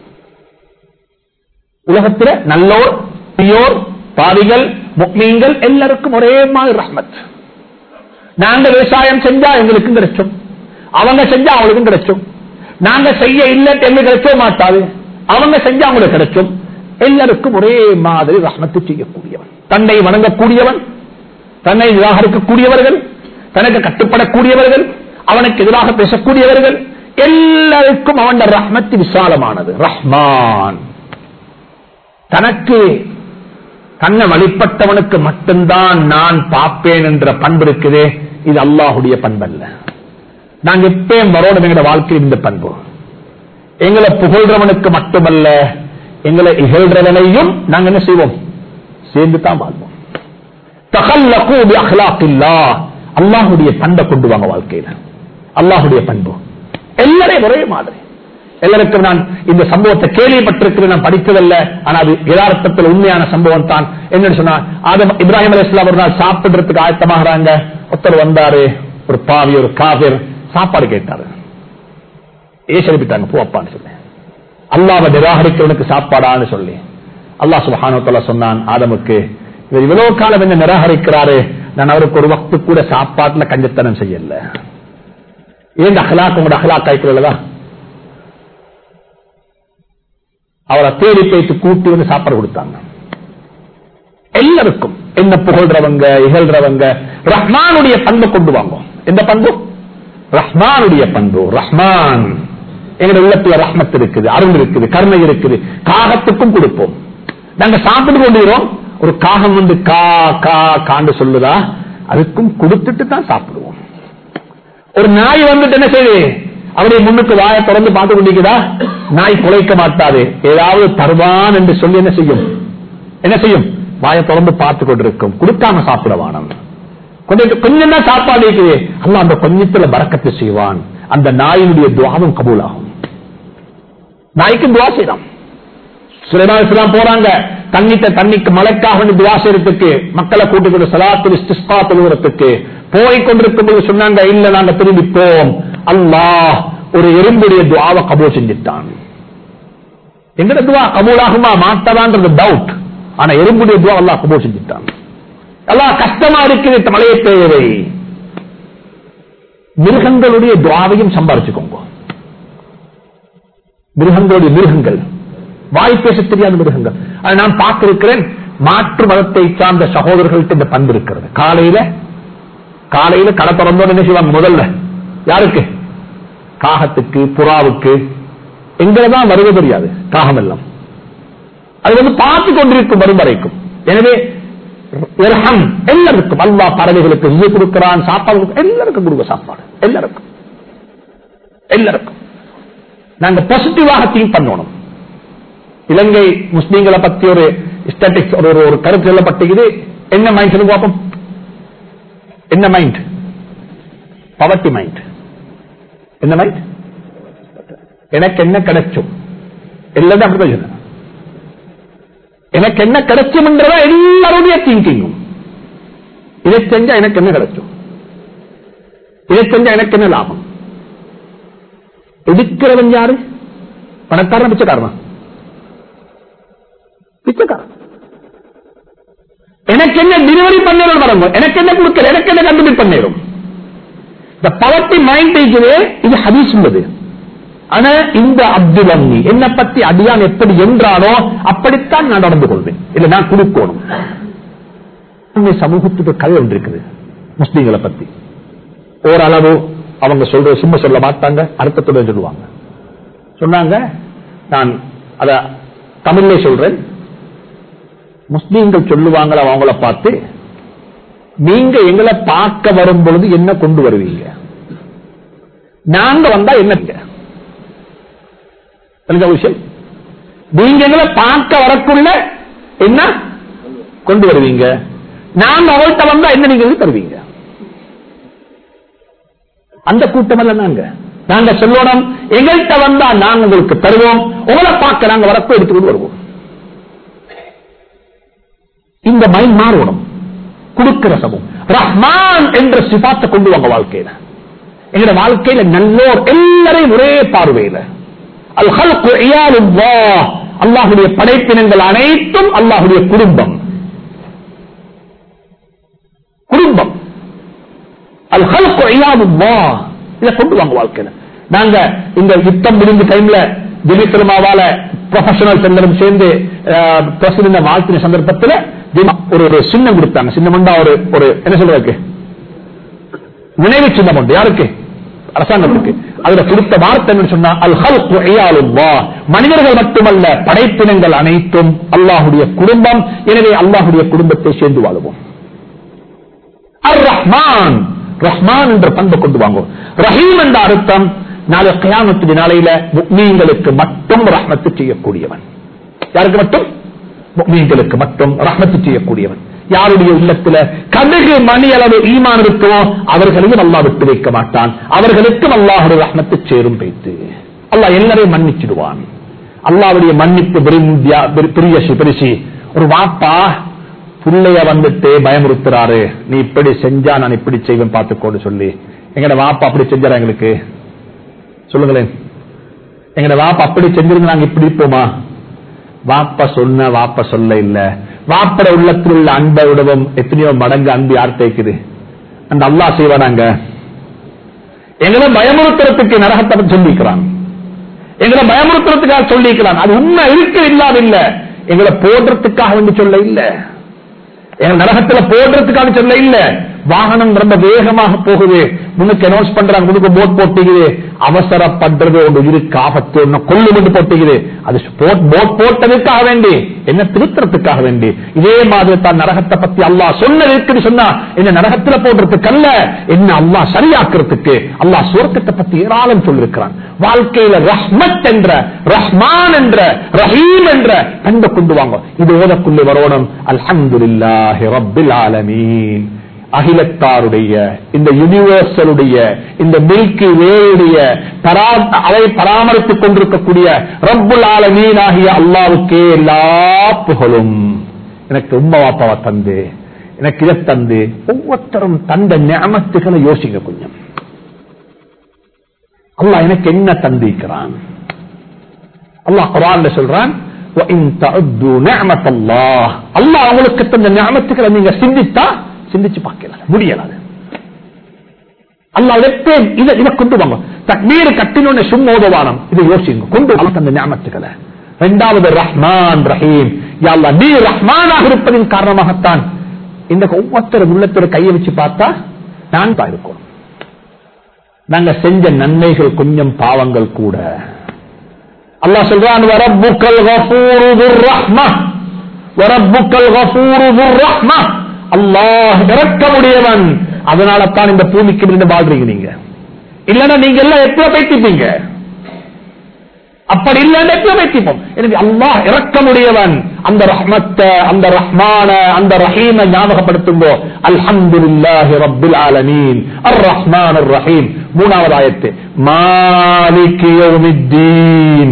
Speaker 1: உலகத்தில் நல்லோர் தீயோர் பாவிகள் முக்மீன்கள் எல்லாருக்கும் ஒரே மாதிரி ரஹ்மத் நாங்க விவசாயம் செஞ்சா எங்களுக்கும் கிடைக்கும் அவங்க செஞ்சா அவங்களுக்கும் கிடைக்கும் நாங்க செய்ய இல்லை எங்க கிடைக்க மாட்டாது அவங்க செஞ்சா அவங்களுக்கு கிடைக்கும் எல்லாருக்கும் ஒரே மாதிரி ரஹ்மத்து செய்யக்கூடியவன் தன்னை வணங்கக்கூடியவன் தன்னை நிராகரிக்கக்கூடியவர்கள் தனக்கு கட்டுப்படக்கூடியவர்கள் அவனுக்கு எதிராக பேசக்கூடியவர்கள் எல்லாருக்கும் அவன் ரஹ்மத்து விசாலமானது ரஹ்மான் தனக்கு தன்னை வழிபட்டவனுக்கு மட்டும்தான் நான் பார்ப்பேன் என்ற பண்பு இருக்குதே இது அல்லாஹுடைய பண்பல்ல நாங்க எப்பயும் வரோடும் எங்களோட வாழ்க்கையில் இந்த பண்பு எங்களை புகழ்றவனுக்கு மட்டுமல்ல எங்களை இகழ்றவனையும் நாங்க என்ன செய்வோம் சேர்ந்து தான் வாழ்வோம் தகல்லகூபி அஹ்லாக்கில்லா அல்லாஹுடைய பண்பை கொண்டு வாங்க வாழ்க்கையில அல்லாஹுடைய பண்பு எல்லாரையும் ஒரே மாதிரி எல்லாருக்கும் நான் இந்த சம்பவத்தை கேள்விப்பட்டிருக்கிறேன் நான் படித்ததல்ல ஆனா அது யதார்த்தத்தில் உண்மையான சம்பவம் தான் என்னன்னு சொன்னா ஆதம் இப்ராஹிம் அலி இஸ்லாம் ஒரு நாள் சாப்பிடுறதுக்கு ஆயத்தமாகறாங்க ஒருத்தர் வந்தாரு ஒரு பாவி ஒரு காவிர் சாப்பாடு கேட்டாரு ஏசு அனுப்பிட்டாங்க போ அப்பான்னு சொல்லி அல்லாவை நிராகரிக்கிறவனுக்கு சாப்பாடான்னு சொல்லி அல்லாஹ் சுபஹானு சொன்னான் ஆதமுக்கு இவர் இவ்வளவு காலம் என்ன நிராகரிக்கிறாரு நான் அவருக்கு ஒரு வக்து கூட சாப்பாட்டுல கஞ்சத்தனம் செய்யல ஏன் அஹ்லாக் உங்களோட அஹ்லாக் ஆய்க்கிறதா அவரை தேடி போயிட்டு கூட்டி வந்து சாப்பாடு கொடுத்தாங்க எல்லாருக்கும் என்ன புகழ்றவங்க இகழ்றவங்க ரஹ்மானுடைய பண்பை கொண்டு வாங்க எந்த பண்பு ரஹ்மானுடைய பண்பு ரஹ்மான் எங்களுடைய உள்ளத்துல ரஹ்மத் இருக்குது அருள் இருக்குது கருணை இருக்குது காகத்துக்கும் கொடுப்போம் நாங்க சாப்பிட்டு கொண்டிருக்கிறோம் ஒரு காகம் வந்து கா கா காண்டு சொல்லுதா அதுக்கும் கொடுத்துட்டு தான் சாப்பிடுவோம் ஒரு நாய் வந்துட்டு என்ன செய்யுது அவருடைய முன்னுக்கு வாயை தொடர்ந்து பார்த்து கொண்டிருக்கிறா நாய் குலைக்க மாட்டாது ஏதாவது தருவான் என்று சொல்லி என்ன செய்யும் என்ன செய்யும் வாயை தொடர்ந்து பார்த்து கொண்டிருக்கும் கொடுக்காம சாப்பிட வானம் கொஞ்சம் கொஞ்சம் தான் சாப்பாடு இருக்குது அல்ல அந்த கொஞ்சத்துல பறக்கத்தை செய்வான் அந்த நாயினுடைய துவாவும் கபூலாகும் நாய்க்கு துவா செய்யலாம் சுலைமான் போறாங்க தண்ணித்த தண்ணிக்கு மழைக்காக வேண்டி துவா செய்யறதுக்கு மக்களை கூட்டிக் கொண்டு சலாத்து இஸ்திஸ்கா தொழுகிறதுக்கு போய் கொண்டிருக்கும் போது சொன்னாங்க இல்ல நாங்க திரும்பிப்போம் அல்லாஹ் ஒரு எறும்புடைய துவாவை கபூல் செஞ்சுட்டான் எங்கட துவா கபூலாகுமா மாட்டதான்றது டவுட் ஆனா எறும்புடைய துவா அல்லாஹ் கபூல் செஞ்சுட்டான் அல்லாஹ் கஷ்டமா இருக்குது மழையை தேவை மிருகங்களுடைய துவாவையும் சம்பாரிச்சுக்கோங்க மிருகங்களுடைய மிருகங்கள் வாய் பேச தெரியாத மிருகங்கள் அதை நான் பார்த்திருக்கிறேன் மாற்று மதத்தை சார்ந்த சகோதரர்கள்ட்ட இந்த பண்பு இருக்கிறது காலையில காலையில கடை திறந்தோம் என்ன செய்வாங்க முதல்ல யாருக்கு காகத்துக்கு புறாவுக்கு எங்கதான் வருவது தெரியாது காகம் எல்லாம் அது வந்து பார்த்து கொண்டிருக்கும் வரும் வரைக்கும் எனவே இர்ஹம் எல்லாருக்கும் அல்லாஹ் பறவைகளுக்கு இது கொடுக்கிறான் சாப்பாடு கொடுக்க- எல்லாருக்கும் கொடுக்க சாப்பாடு எல்லாருக்கும் எல்லாருக்கும் நாங்க பாசிட்டிவாக திங்க் பண்ணணும் இலங்கை முஸ்லீம்களை பத்தி ஒரு ஸ்டாட்டிக்ஸ் ஒரு ஒரு- ஒரு கருத்து சொல்லப்பட்டிருக்குது என்ன மைண்ட் சொல்லுங்க பார்ப்போம் என்ன மைண்ட் பவர்ட்டி மைண்ட் என்ன மைண்ட் எனக்கு என்ன கிடைச்சும் எல்லாரும் அப்படிதான் சொல்லுங்க எனக்கு என்ன கிடைச்சும்ன்றத எல்லாருடைய திங்கிங்கும் இதை செஞ்சா எனக்கு என்ன கிடைச்சும் இதை செஞ்சா எனக்கு என்ன லாபம் எடுக்கிறவன் யாரு பணக்காரன் பிச்சைக்காரனா பிச்சைக்காரன் எனக்கு என்ன டெலிவரி பண்ணிடும் வரங்க எனக்கு என்ன கொடுக்கல எனக்கு என்ன கண்டுபிடி பண்ணிடும் இந்த பவர்ட்டி மைண்ட் இருக்குது இது ஹதீஸ் உள்ளது ஆனா இந்த அப்துல் அம்மி என்னை பத்தி அடியான் எப்படி என்றானோ அப்படித்தான் நான் நடந்து கொள்வேன் இல்ல நான் கொடுக்கணும் உண்மை சமூகத்துக்கு கதை ஒன்று இருக்குது முஸ்லீம்களை பத்தி ஓரளவு அவங்க சொல்ற சும்மா சொல்ல மாட்டாங்க அர்த்தத்துடன் சொல்லுவாங்க சொன்னாங்க நான் அத தமிழ்ல சொல்றேன் முஸ்லீம்கள் சொல்லுவாங்களா அவங்கள பார்த்து நீங்க எங்களை பார்க்க வரும் பொழுது என்ன கொண்டு வருவீங்க நாங்க வந்தா என்ன தெரிஞ்ச விஷயம் நீங்க எங்களை பார்க்க வரக்குள்ள என்ன கொண்டு வருவீங்க நாங்க அவள்கிட்ட வந்தா என்ன நீங்க தருவீங்க அந்த கூட்டம் அல்ல நாங்க நாங்க சொல்லணும் எங்கள்கிட்ட வந்தா நாங்க உங்களுக்கு தருவோம் உங்களை பார்க்க நாங்க வரப்போ எடுத்துக்கொண்டு வருவோம் இந்த மைண்ட் மாறணும் கொடுக்கிற சமம் ரஹ்மான் என்ற சிபாத்தை கொண்டு வாங்க வாழ்க்கையில எங்க வாழ்க்கையில நல்லோர் எல்லாரையும் ஒரே பார்வையில அல் ஹல்கு இயாலுல்லாஹ் அல்லாஹுடைய படைப்பினங்கள் அனைத்தும் அல்லாஹுடைய குடும்பம் குடும்பம் அல் ஹல்கு இயாலுல்லாஹ் இதை கொண்டு வாங்க வாழ்க்கையில நாங்க இந்த யுத்தம் முடிஞ்ச டைம்ல திலீப் திருமாவால ப்ரொஃபஷனல் எல்லாரும் சேர்ந்து பிரசிடண்ட வாழ்த்தின சந்தர்ப்பத்தில் ஒரு ஒரு சின்னம் கொடுத்தாங்க சின்னமண்டா ஒரு ஒரு என்ன சொல்றதுக்கு நினைவு சின்னம் உண்டு யாருக்கு அரசாங்கத்துக்கு அதுல கொடுத்த வார்த்தை என்ன சொன்னா அல் ஹல்கு இயாலுல்லாஹ் மனிதர்கள் மட்டுமல்ல படைப்பினங்கள் அனைத்தும் அல்லாஹுடைய குடும்பம் எனவே அல்லாஹுடைய குடும்பத்தை சேர்ந்து வாழுவோம் அர் ரஹ்மான் ரஹ்மான் என்ற பண்பை கொண்டு வாங்குவோம் ரஹீம் என்ற அர்த்தம் நாளை கயாமத்து நாளையில முக்மீன்களுக்கு மட்டும் ரஹ்மத்து செய்யக்கூடியவன் யாருக்கு மட்டும் முக்மீன்களுக்கு மட்டும் ரஹ்மத்து செய்யக்கூடியவன் யாருடைய உள்ளத்துல கடுகு மணி அளவு ஈமான் இருக்கோ அவர்களையும் அல்லாஹ் விட்டு வைக்க மாட்டான் அவர்களுக்கும் அல்லாஹுடைய ரஹ்மத்து சேரும் வைத்து அல்லாஹ் எல்லாரையும் மன்னிச்சிடுவான் அல்லாவுடைய மன்னிப்பு விரும்பியா பெரிய பெருசி ஒரு வாப்பா பிள்ளைய வந்துட்டு பயமுறுத்துறாரு நீ இப்படி செஞ்சா நான் இப்படி செய்வேன் பார்த்துக்கோன்னு சொல்லி எங்கட வாப்பா அப்படி செஞ்சாரா எங்களுக்கு சொல்லுங்களேன் எங்கட வாப்பா அப்படி செஞ்சிருந்தா நாங்க இப்படி இருப்போமா வாப்ப சொன்ன வாப்ப சொல்ல இல்ல வாப்பட உள்ளத்தில் உள்ள அன்பை விடவும் எத்தனையோ மடங்கு அன்பு யார் தேய்க்குது அந்த அல்லா செய்வானாங்க எங்களை பயமுறுத்துறதுக்கு நரகத்தை பத்தி சொல்லிக்கிறான் எங்களை பயமுறுத்துறதுக்காக சொல்லிக்கிறான் அது உண்மை இருக்கு இல்லாத இல்ல எங்களை போடுறதுக்காக வேண்டி சொல்ல இல்ல எங்க நரகத்துல போடுறதுக்காக சொல்ல இல்ல வாகனம் ரொம்ப வேகமாக போகுது முன்னுக்கு அனௌன்ஸ் பண்றாங்க முன்னுக்கு போட் போட்டுக்குது அவசரப்படுறது ஒன்று இருக்கு ஆபத்து ஒன்று கொள்ளு கொண்டு போட்டுக்குது அது போட் போட்டதுக்காக வேண்டி என்ன திருத்தறதுக்காக வேண்டி இதே மாதிரி தான் நரகத்தை பத்தி அல்லாஹ் சொன்னது இருக்குன்னு சொன்னா என்ன நரகத்துல போடுறதுக்கு அல்ல என்ன அல்லாஹ் சரியாக்குறதுக்கு அல்லாஹ் சுவர்க்கத்தை பத்தி ஏராளம் சொல்லிருக்கிறான் வாழ்க்கையில ரஹ்மத் என்ற ரஹ்மான் என்ற ரஹீம் என்ற பண்பை கொண்டு வாங்க இது ஓதக்குள்ளே வரணும் அல்ஹம்துலில்லாஹி ரப்பில் ஆலமீன் அகிலத்தாருடைய இந்த யூனிவர்சலுடைய இந்த மில்கி வேயுடைய அவை பராமரித்துக் கொண்டிருக்கக்கூடிய ரப்புல் ஆலமீனாகிய அல்லாவுக்கே எல்லா புகழும் எனக்கு உண்மை வாப்பாவை தந்து எனக்கு இதை தந்து ஒவ்வொருத்தரும் தந்த ஞாபகத்துகளை யோசிங்க கொஞ்சம் அல்லாஹ் எனக்கு என்ன தந்திருக்கிறான் அல்லாஹ் குரான்ல சொல்றான் அல்லாஹ் அவங்களுக்கு தந்த ஞாபகத்துக்களை நீங்க சிந்தித்தா சிந்திச்சு பார்க்கல முடியலாது அல்லா வெப்பேன் இதை இதை கொண்டு வாங்க தக்மீர் கட்டினோட சும்மோதவானம் இதை யோசிங்க கொண்டு வாங்க அந்த ஞாபகத்துக்களை இரண்டாவது ரஹ்மான் ரஹீம் யாழ்லா நீ ரஹ்மானாக இருப்பதின் காரணமாகத்தான் இந்த ஒவ்வொருத்தர் உள்ளத்தில் கையை வச்சு பார்த்தா நான் தான் இருக்கணும் நாங்க செஞ்ச நன்மைகள் கொஞ்சம் பாவங்கள் கூட அல்லாஹ் சொல்றான் வரப்புக்கல் கஃபூரு துர் ரஹ்மா வரப்புக்கல் கஃபூரு துர் ரஹ்மா அல்லாஹ் இறக்கமுடையவன் அதனால தான் இந்த பூமிக்கு இருந்து வாழ்றீங்க நீங்க இல்லன்னா நீங்க எல்லாம் எப்ப பைத்திப்பீங்க அப்படி இல்லைன்னு எப்ப வைத்திப்போம் எனவே அல்லாஹ் இறக்கமுடையவன் அந்த ரஹ்மத்தை அந்த ரஹ்மான அந்த ரஹீமை ஞாபகப்படுத்துங்கோ அல்ஹம்துலில்லாஹி ரப்பில் ஆலமீன் அர் ரஹ்மான் அர் ரஹீம் மூணாவது ஆயத்து மாலிக் யௌமித்தீன்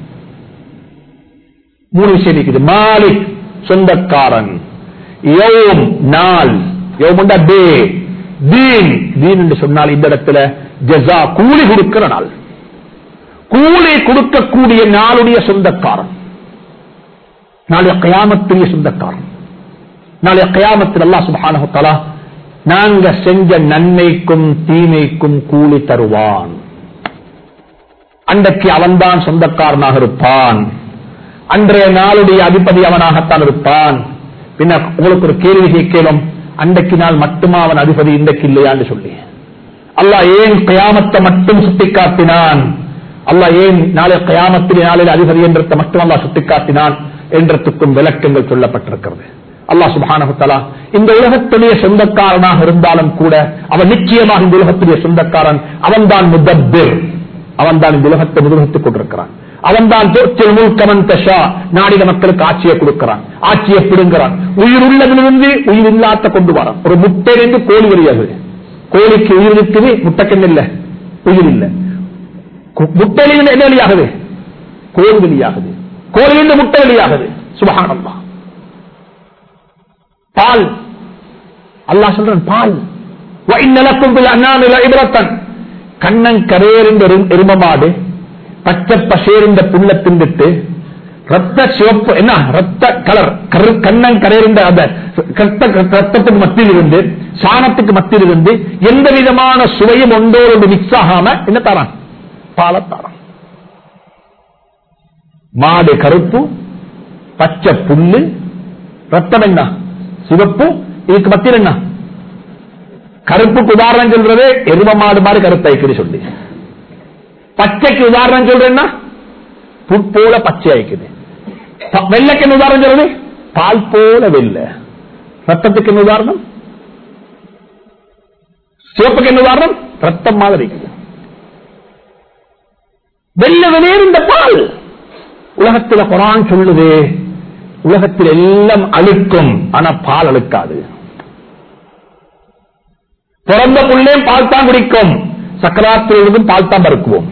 Speaker 1: மூணு விஷயம் இருக்குது மாலிக் சொந்தக்காரன் யௌம் நாள் யௌமுண்டா டே தீன் தீன் என்று சொன்னால் இந்த இடத்துல ஜஸா கூலி கொடுக்கிற நாள் கூலி கொடுக்கக்கூடிய நாளுடைய சொந்தக்காரன் நாளைய கயாமத்துடைய சொந்தக்காரன் நாளைய கயாமத்தில் அல்லா சுபஹானஹு தஆலா நாங்க செஞ்ச நன்மைக்கும் தீமைக்கும் கூலி தருவான் அன்றைக்கு அவன்தான் சொந்தக்காரனாக இருப்பான் அன்றைய நாளுடைய அதிபதி அவனாகத்தான் இருப்பான் பின்ன உங்களுக்கு ஒரு கேள்வி கேட்கலும் அன்றைக்கு நாள் மட்டுமா அவன் அதிபதி இன்றைக்கு இல்லையான்னு சொல்லி அல்லாஹ் ஏன் கயாமத்தை மட்டும் சுட்டிக்காட்டினான் அல்லாஹ் ஏன் நாளை கயாமத்திலே நாளில் அதிபதி என்றத்தை மட்டும் அல்லாஹ் சுட்டிக்காட்டினான் என்றதுக்கும் விளக்கங்கள் சொல்லப்பட்டிருக்கிறது அல்லாஹ் சுப்ஹானஹு தஆலா இந்த உலகத்துடைய சொந்தக்காரனாக இருந்தாலும் கூட அவன் நிச்சயமாக இந்த உலகத்துடைய சொந்தக்காரன் அவன்தான் முதப்பிர் அவன்தான் இந்த உலகத்தை முதுகத்துக் கொண்டிருக்கிறான் அவன்தான் தோற்றில் முல்கமன் தஷா நாடின மக்களுக்கு ஆட்சியை கொடுக்கிறான் ஆட்சியை பிடுங்கிறான் உயிர் உள்ளதிலிருந்து உயிர் இல்லாத கொண்டு வரான் ஒரு முட்டையிலிருந்து கோழி வெளியாகுது கோழிக்கு உயிர் இருக்குது முட்டைக்கண் இல்ல உயிர் இல்லை முட்டையிலிருந்து என்ன வெளியாகுது கோழி வெளியாகுது கோழிலிருந்து முட்டை வெளியாகுது சுபகானம்மா பால் அல்லாஹ் சொல்றான் பால் வஇன்னலக்கும் பில் அன்னாமில இப்ரத்தன் கண்ணன் கரேறிந்த எரும மாடு பச்சை பசேறிந்த புல்ல தின்னுட்டு ரத்த சிவப்பு என்ன ரத்த கலர் கரு கண்ணன் கரையிருந்த அந்த ரத்த ரத்தத்துக்கு மத்தியில் இருந்து சாணத்துக்கு மத்தியில் இருந்து எந்த விதமான சுவையும் ஒன்றோடு மிக்ஸ் ஆகாம என்ன தரான் பாலை தரான் மாடு கருப்பு பச்சை புல்லு ரத்தம் என்ன சிவப்பு இதுக்கு மத்தியில் என்ன கருப்புக்கு உதாரணம் சொல்றது எரும மாடு மாதிரி கருத்தாய்க்குது சொல்லி பச்சைக்கு உதாரணம் சொல்றேன்னா புட் போல பச்சை ஆயிக்குது ப- வெள்ளைக்கு என்ன உதாரணம் சொல்றது பால் போல வெள்ளை ரத்தத்துக்கு என்ன உதாரணம் சிவப்புக்கு என்ன உதாரணம் ரத்தம் மாதிரி இருக்குது வெள்ளை வெளியேறு இந்த பால் உலகத்தில் குரான் சொல்லுது உலகத்தில் எல்லாம் அழுக்கும் ஆனா பால் அழுக்காது பிறந்த புள்ளே பால் தான் குடிக்கும் சக்கராத்திரிலிருந்தும் பால் தான் பருக்குவோம்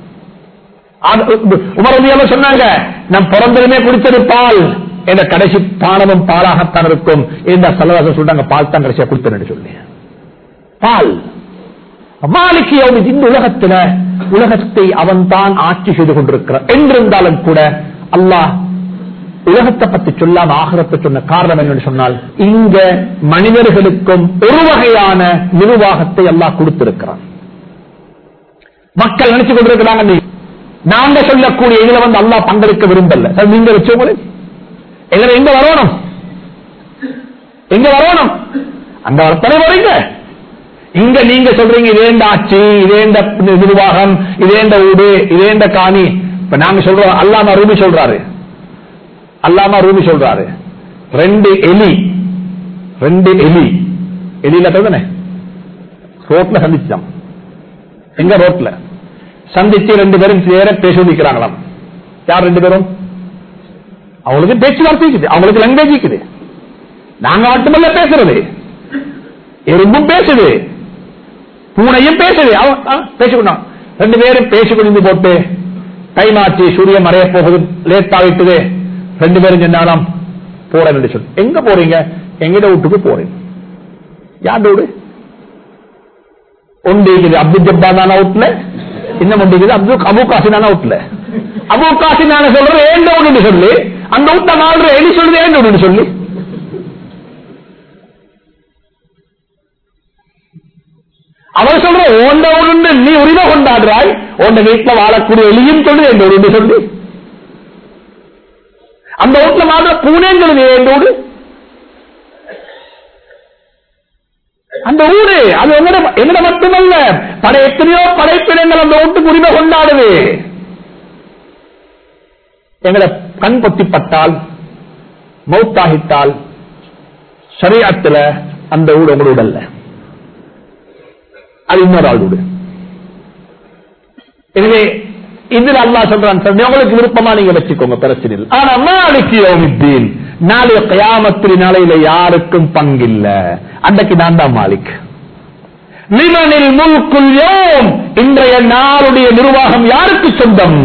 Speaker 1: உமரதியால சொன்னாங்க நம் பிறந்ததுமே குடிச்சது பால் என்ற கடைசி பானமும் பாலாகத்தான் இருக்கும் இந்த சல்லவாசம் சொல்றாங்க பால் தான் கடைசியா குடித்தேன் சொல்லி பால் மாலிக்கு யௌமித் இந்த உலகத்துல உலகத்தை அவன் தான் ஆட்சி செய்து கொண்டிருக்கிறான் என்றிருந்தாலும் கூட அல்லாஹ் உலகத்தை பத்தி சொல்லாம ஆகரத்தை சொன்ன காரணம் என்னன்னு சொன்னால் இங்க மனிதர்களுக்கும் ஒரு வகையான நிர்வாகத்தை அல்லாஹ் கொடுத்திருக்கிறான் மக்கள் நினைச்சு கொண்டிருக்கிறாங்க நீ நாங்க சொல்லக்கூடிய இதுல வந்து அல்லாஹ் பங்கெடுக்க விரும்பல சார் நீங்க வச்சவங்களே எங்களை எங்க வரணும் எங்க வரணும் அங்க வரத்தனை வரீங்க இங்க நீங்க சொல்றீங்க இதேண்ட ஆட்சி இதேண்ட நிர்வாகம் இதேண்ட வீடு இதேண்ட காணி இப்ப நாங்க சொல்றோம் அல்லாம ரூபி சொல்றாரு அல்லாம ரூபி சொல்றாரு ரெண்டு எலி ரெண்டு எலி எலியில தானே ரோட்ல சந்திச்சான் எங்க ரோட்ல சந்திச்சு ரெண்டு பேரும் சேர பேசி நிற்கிறாங்களாம் யார் ரெண்டு பேரும் அவங்களுக்கு பேச்சுவார்த்தை இருக்குது அவங்களுக்கு லாங்குவேஜ் இருக்குது நாங்க மட்டுமல்ல பேசுறது எறும்பும் பேசுது பூனையும் பேசுது பேசிக்கொண்டான் ரெண்டு பேரும் பேசி கொண்டு போட்டு டைம் ஆச்சு சூரியன் மறைய போகுது லேட் ஆகிட்டுது ரெண்டு பேரும் சொன்னாலாம் போறேன் சொல்லி எங்க போறீங்க எங்கிட்ட வீட்டுக்கு போறேன் யார் வீடு ஒன்று இருக்குது அப்துல் ஜப்பா தான அவுட்ல இன்னும் ஒன்று இருக்குது அப்துல் அபு காசினான அவுட்ல அபு காசினான சொல்றது ஏண்ட வீடுன்னு சொல்லி அந்த வீட்டை நாலு எலி சொல்றது ஏண்ட வீடுன்னு சொல்லி அவர் சொல்ற ஓண்ட உருண்டு நீ உரிமை கொண்டாடுறாய் உன்ன வீட்டுல வாழக்கூடிய எலியும் சொல்லு எந்த உருண்டு சொல்லி அந்த வீட்டுல வாழ்ற பூனேங்கிறது எந்தோடு அந்த ஊரு அது எங்கட எங்கட மட்டுமல்ல படை எத்தனையோ படைப்பினங்கள் அந்த வீட்டுக்கு உரிமை கொண்டாடுது எங்கட கண் பொத்திப்பட்டால் மௌத்தாகிட்டால் சரியத்துல அந்த வீடு உங்களோட வீடு அல்ல அது இன்னொரு ஆள் வீடு எனவே இதுல அல்லா சொல்றான் சார் உங்களுக்கு விருப்பமா நீங்க வச்சுக்கோங்க பிரச்சனை இல்லை ஆனா நாளைக்கு யௌமித்தீன் நாளைய கயாமத்திரி நாளையில யாருக்கும் பங்கில்ல அன்றைக்கு நான் தான் மாலிக் லிமனில் முல்குல் யோம் இன்றைய நாளுடைய நிர்வாகம் யாருக்கு சொந்தம்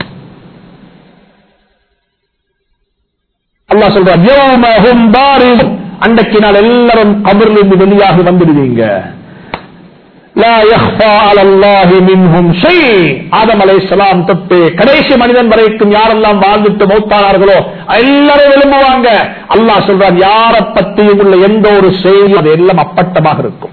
Speaker 1: அல்லாஹ் சொல்றான் யோமஹும் பாரிஸ் அன்றைக்கு நாள் எல்லாரும் கபரிலிருந்து வெளியாகி வந்துடுவீங்க லா யஹ்ஃபா அலல்லாஹி மின்ஹும் ஷை ஆதம் அலைஹிஸ்ஸலாம் தொட்டு கடைசி மனிதன் வரைக்கும் யாரெல்லாம் வாழ்ந்துட்டு மௌத்தானார்களோ எல்லாரும் எழும்புவாங்க அல்லாஹ் சொல்றான் யாரை பற்றியும் உள்ள எந்த ஒரு செய்தியும் அது எல்லாம் அப்பட்டமாக இருக்கும்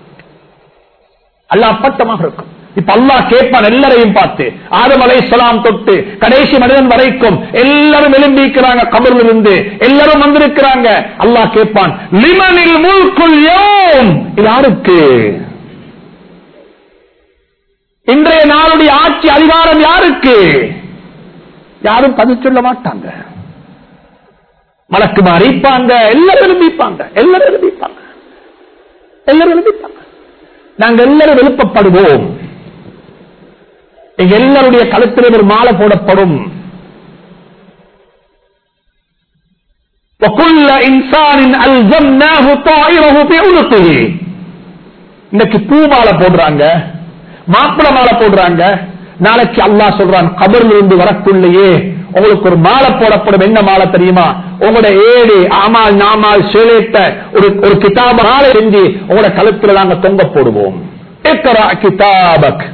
Speaker 1: அல்ல அப்பட்டமாக இருக்கும் இப்ப அல்லாஹ் கேட்பான் எல்லாரையும் பார்த்து ஆதம் அலைஹிஸ்ஸலாம் தொட்டு கடைசி மனிதன் வரைக்கும் எல்லாரும் எழும்பிக்கிறாங்க கபரில் இருந்து எல்லாரும் வந்திருக்கிறாங்க அல்லாஹ் கேட்பான் லிமனில் முல்குல் யோம் இது யாருக்கு இன்றைய நாளுடைய ஆட்சி அதிகாரம் யாருக்கு யாரும் பதில் சொல்ல மாட்டாங்க மலக்கு அறிப்பாங்க எல்லாரும் எழுப்பிப்பாங்க எல்லாரும் எழுப்பிப்பாங்க எல்லாரும் எழுப்பிப்பாங்க நாங்க எல்லாரும் எழுப்பப்படுவோம் எங்க எல்லாருடைய கழுத்தில் ஒரு மாலை போடப்படும் وَكُلَّ إِنسَانٍ أَلْزَمْنَاهُ طَائِرَهُ فِي عُنُقِهِ இன்னைக்கு பூ மாலை போடுறாங்க மாப்பிள மாலை போடுறாங்க நாளைக்கு அல்லாஹ் சொல்றான் கபரில் இருந்து வரக்குள்ளேயே உங்களுக்கு ஒரு மாலை போடப்படும் என்ன மாலை தெரியுமா உங்களோட ஏடு ஆமால் நாமால் சேலேட்ட ஒரு ஒரு கிதாப மாலை செஞ்சு உங்களோட கழுத்துல நாங்க தொங்க போடுவோம் இக்ரா கிதாபக்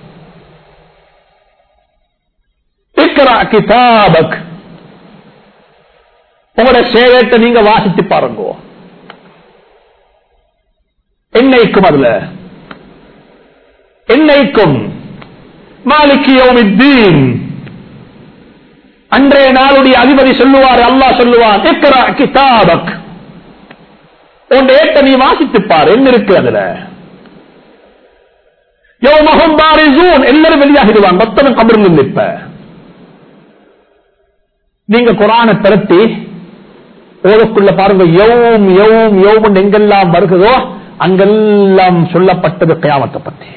Speaker 1: இக்ரா கிதாபக் உங்களோட சேலேட்ட நீங்க வாசித்து பாருங்க என்னைக்கும் அதுல என்னைக்கும் மாலிக்கு யௌமித்தீன் அன்றைய நாளுடைய அதிபதி சொல்லுவார் அல்லாஹ் சொல்லுவார் இக்ரா கிதாபக் உன் ஏட்ட நீ வாசித்துப் பார் என்ன இருக்கு அதுல யௌமஹும் பாரிசூன் எல்லாரும் வெளியாகிடுவாங்க மொத்தம் கபரில் நிற்ப நீங்க குரானை திரட்டி ஓதக்குள்ள பாருங்க யௌம் யௌம் யௌம் எங்கெல்லாம் வருகிறதோ அங்கெல்லாம் சொல்லப்பட்டது கயாமத்தை பற்றி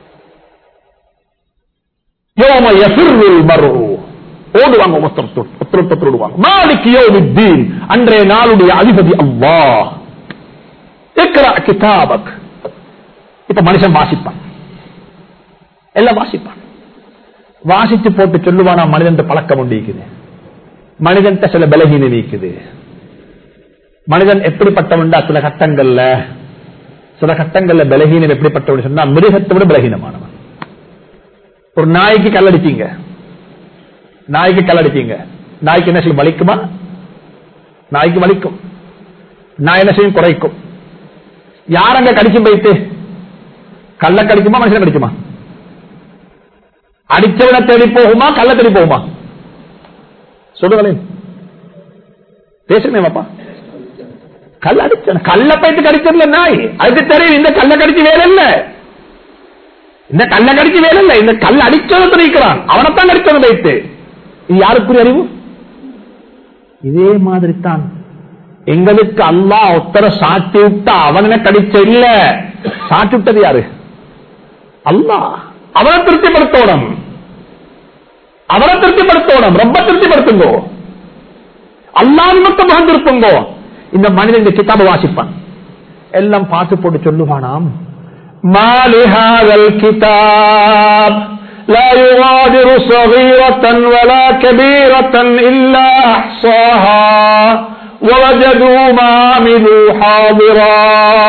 Speaker 1: யோம யஃபிர்ருல் மர்உ ஓடுவாங்க ஒருத்தர் ஒருத்தர் ஓடுவாங்க மாலிக் யௌமித்தீன் அன்றைய நாளுடைய அதிபதி அல்லாஹ் இக்ரா கிதாபக் இப்ப மனுஷன் வாசிப்பான் எல்லாம் வாசிப்பான் வாசிச்சு போட்டு சொல்லுவானா மனிதன் பழக்கம் உண்டு இருக்குது மனிதன் சில பலகீனம் நீக்குது மனிதன் எப்படிப்பட்டவன்டா சில கட்டங்கள்ல சில கட்டங்கள்ல பலகீனம் எப்படிப்பட்டவன் சொன்னா மிருகத்தை விட பலகீனமானவன் ஒரு நாய்க்கு கல்லடிச்சீங்க நாய்க்கு கல்லடிச்சீங்க நாய்க்கு என்ன செய்யும் வலிக்குமா நாய்க்கு வலிக்கும் நாய் என்ன செய்யும் குறைக்கும் யார் அங்க கடிக்கும் போயிட்டு கல்ல கடிக்குமா மனுஷன் கடிக்குமா அடிச்சவனை தேடி போகுமா கல்ல தேடி போகுமா சொல்லுங்களேன் பேசுமே பாப்பா கல்ல அடிச்ச கல்ல போயிட்டு கடிச்சதுல நாய் அதுக்கு தெரியும் இந்த கல்ல கடிச்சு வேலை இல்ல இந்த கல்ல கடிச்சு வேலை இல்ல இந்த கல்ல அடிச்சவன் தெரிவிக்கிறான் அவனைத்தான் கடிச்சவன் வைத்து இது யாருக்குரிய அறிவு இதே மாதிரி தான் எங்களுக்கு அல்லா ஒத்தர சாட்டி விட்டா அவனை கடிச்ச இல்ல சாட்டி விட்டது யாரு அல்லா அவனை திருப்திப்படுத்தோணும் அவரை திருப்திப்படுத்தோணும் ரொம்ப திருப்திப்படுத்துங்கோ அல்லா நிமித்தம் மகந்திருப்புங்கோ இந்த மனிதன் இந்த கிதாப வாசிப்பான் எல்லாம் பார்த்து போட்டு சொல்லுவானாம் மாலிஹாதல் கிதாப் لا يغادر صغيرة ولا كبيرة إلا أحصاها ووجدوا ما عملوا حاضرا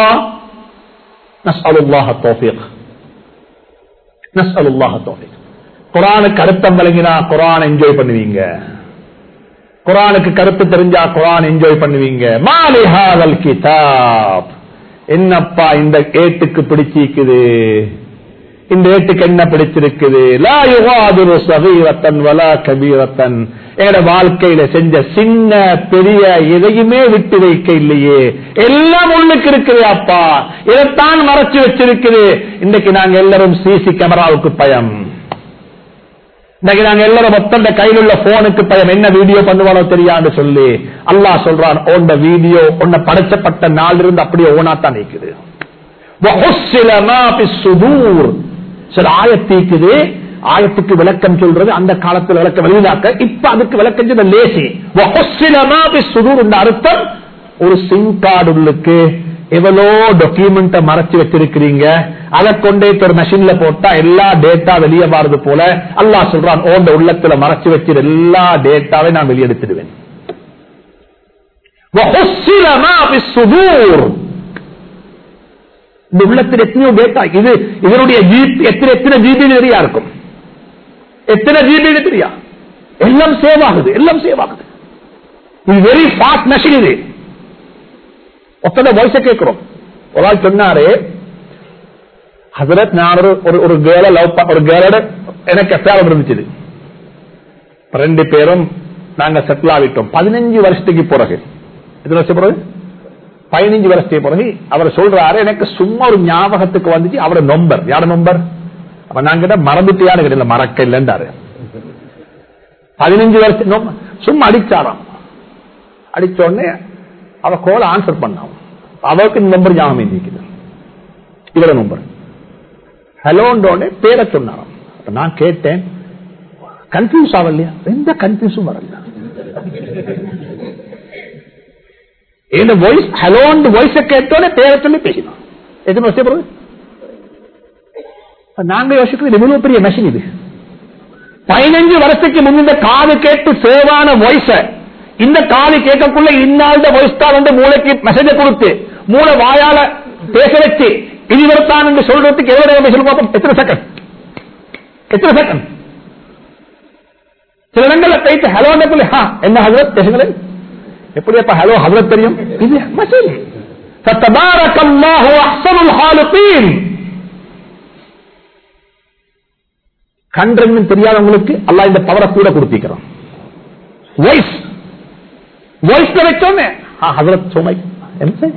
Speaker 1: نسأل الله التوفيق نسأل الله التوفيق குரானுக்கு அர்த்தம் விளங்கினா குரான் என்ஜாய் பண்ணுவீங்க குரானுக்கு கருத்து தெரிஞ்சா குரான் என்ஜாய் பண்ணுவீங்க மாலிஹாதல் கிதாப் என்னப்பா இந்த ஏட்டுக்கு பிடிச்சிக்குது இந்த ஏட்டுக்கு என்ன பிடிச்சிருக்குது லா யுகாதுரு சகீரத்தன் வலா கபீரத்தன் எங்கட வாழ்க்கையில செஞ்ச சின்ன பெரிய எதையுமே விட்டு வைக்க இல்லையே எல்லாம் உள்ளுக்கு இருக்குது அப்பா இதைத்தான் மறைச்சு வச்சிருக்குது இன்னைக்கு நாங்க எல்லாரும் சிசி கேமராவுக்கு பயம் இன்னைக்கு நாங்க எல்லாரும் மொத்தம் கையில் உள்ள போனுக்கு பயம் என்ன வீடியோ பண்ணுவானோ தெரியான்னு சொல்லி அல்லாஹ் சொல்றான் உன்ன வீடியோ உன்னை படைச்சப்பட்ட நாள் இருந்து அப்படியே ஓனாத்தான் நிக்குது وَحُصِّلَ مَا فِي الصُّدُورِ சில ஆயத்தீக்குது ஆயத்துக்கு விளக்கம் சொல்றது அந்த காலத்துல விளக்கம் வெளியிலாக்க இப்ப அதுக்கு விளக்கம் சொல்ல லேசி وَحُصِّلَ مَا فِي الصُّدُورِ என்ற அர்த்தம் ஒரு சிம் கார்டு உள்ளுக்கு எவ்வளோ டாக்குமெண்ட மறைச்சு வச்சிருக்கிறீங்க அதை கொண்டே ஒரு மெஷின்ல போட்டா எல்லா டேட்டா வெளியே வாரது போல அல்லாஹ் சொல்றான் ஓண்ட உள்ளத்துல மறைச்சு வச்சிரு எல்லா டேட்டாவை நான் வெளியெடுத்துடுவேன் وَحُصِّلَ مَا فِي الصُّدُورِ இந்த உள்ளத்தில் எத்தனையோ டேட்டா இது இதனுடைய ஜிபி எத்தனை எத்தனை ஜிபி நிறையா இருக்கும் எத்தனை ஜிபி தெரியா எல்லாம் சேவ் ஆகுது எல்லாம் சேவ் ஆகுது இது வெரி ஃபாஸ்ட் மெஷின் இது ஒத்தனை வாய்ஸ கேட்கிறோம் ஒரு ஆள் சொன்னாரு ஹசரத் நான் ஒரு ஒரு ஒரு கேர்ள லவ் ஒரு கேர்ளோட எனக்கு எஃப்ஆர் இருந்துச்சு ரெண்டு பேரும் நாங்க செட்டில் ஆகிட்டோம் பதினஞ்சு வருஷத்துக்கு பிறகு எத்தனை வருஷம் பிறகு பதினஞ்சு வருஷத்துக்கு பிறகு அவர் சொல்றாரு எனக்கு சும்மா ஒரு ஞாபகத்துக்கு வந்துச்சு அவரோட நம்பர் யார நம்பர் அப்ப நாங்க கிட்ட மறந்துட்டியான்னு கிடையாது மறக்க இல்லைன்றாரு பதினஞ்சு வருஷம் நொம்ப- சும்மா அடிச்சாராம் அடிச்ச உடனே அவ கோல ஆன்சர் பண்ணான் அவருக்கு இந்த நம்பர் ஞாபகம் இருந்திருக்குது இவர நம்பர் ஹலோன்றோடனே பேரை சொன்னாராம் அப்ப நான் கேட்டேன் கன்ஃபியூஸ் ஆகலையா எந்த கன்ஃபியூஸும் வரல இந்த வாய்ஸ் ஹலோன்னு வாய்ஸ கேட்டோட பேரை சொல்லி பேசினான் எத்தனை வருஷம் பிறகு நாங்க யோசிக்கிறது இவ்வளவு பெரிய மெஷின் இது பதினஞ்சு வருஷத்துக்கு முன் இந்த காது கேட்டு சேவான வாய்ஸ இந்த காது கேட்கக்குள்ள இன்னாண்ட வாய்ஸ் தான் வந்து மூளைக்கு மெசேஜ கொடுத்து மூளை வாயால பேச வச்சு இதுவரைத்தான் என்று சொல்றதுக்கு எவ்வளவு நேரம் பேசணும் பார்ப்போம் எத்தனை செகண்ட் எத்தனை செகண்ட் சில இடங்கள்ல போயிட்டு ஹலோ என்ன ஹசரத் பேசுங்களேன் எப்படி அப்ப ஹலோ ஹசரத் தெரியும் இது மசீன் فتبارك الله احسن الخالقين கண்றன்னு தெரியாதவங்களுக்கு அல்லாஹ் இந்த பவரை கூட கொடுத்திருக்கிறான் வாய்ஸ் வாய்ஸ்ல வச்சோமே ஹசரத் சுமை என்ன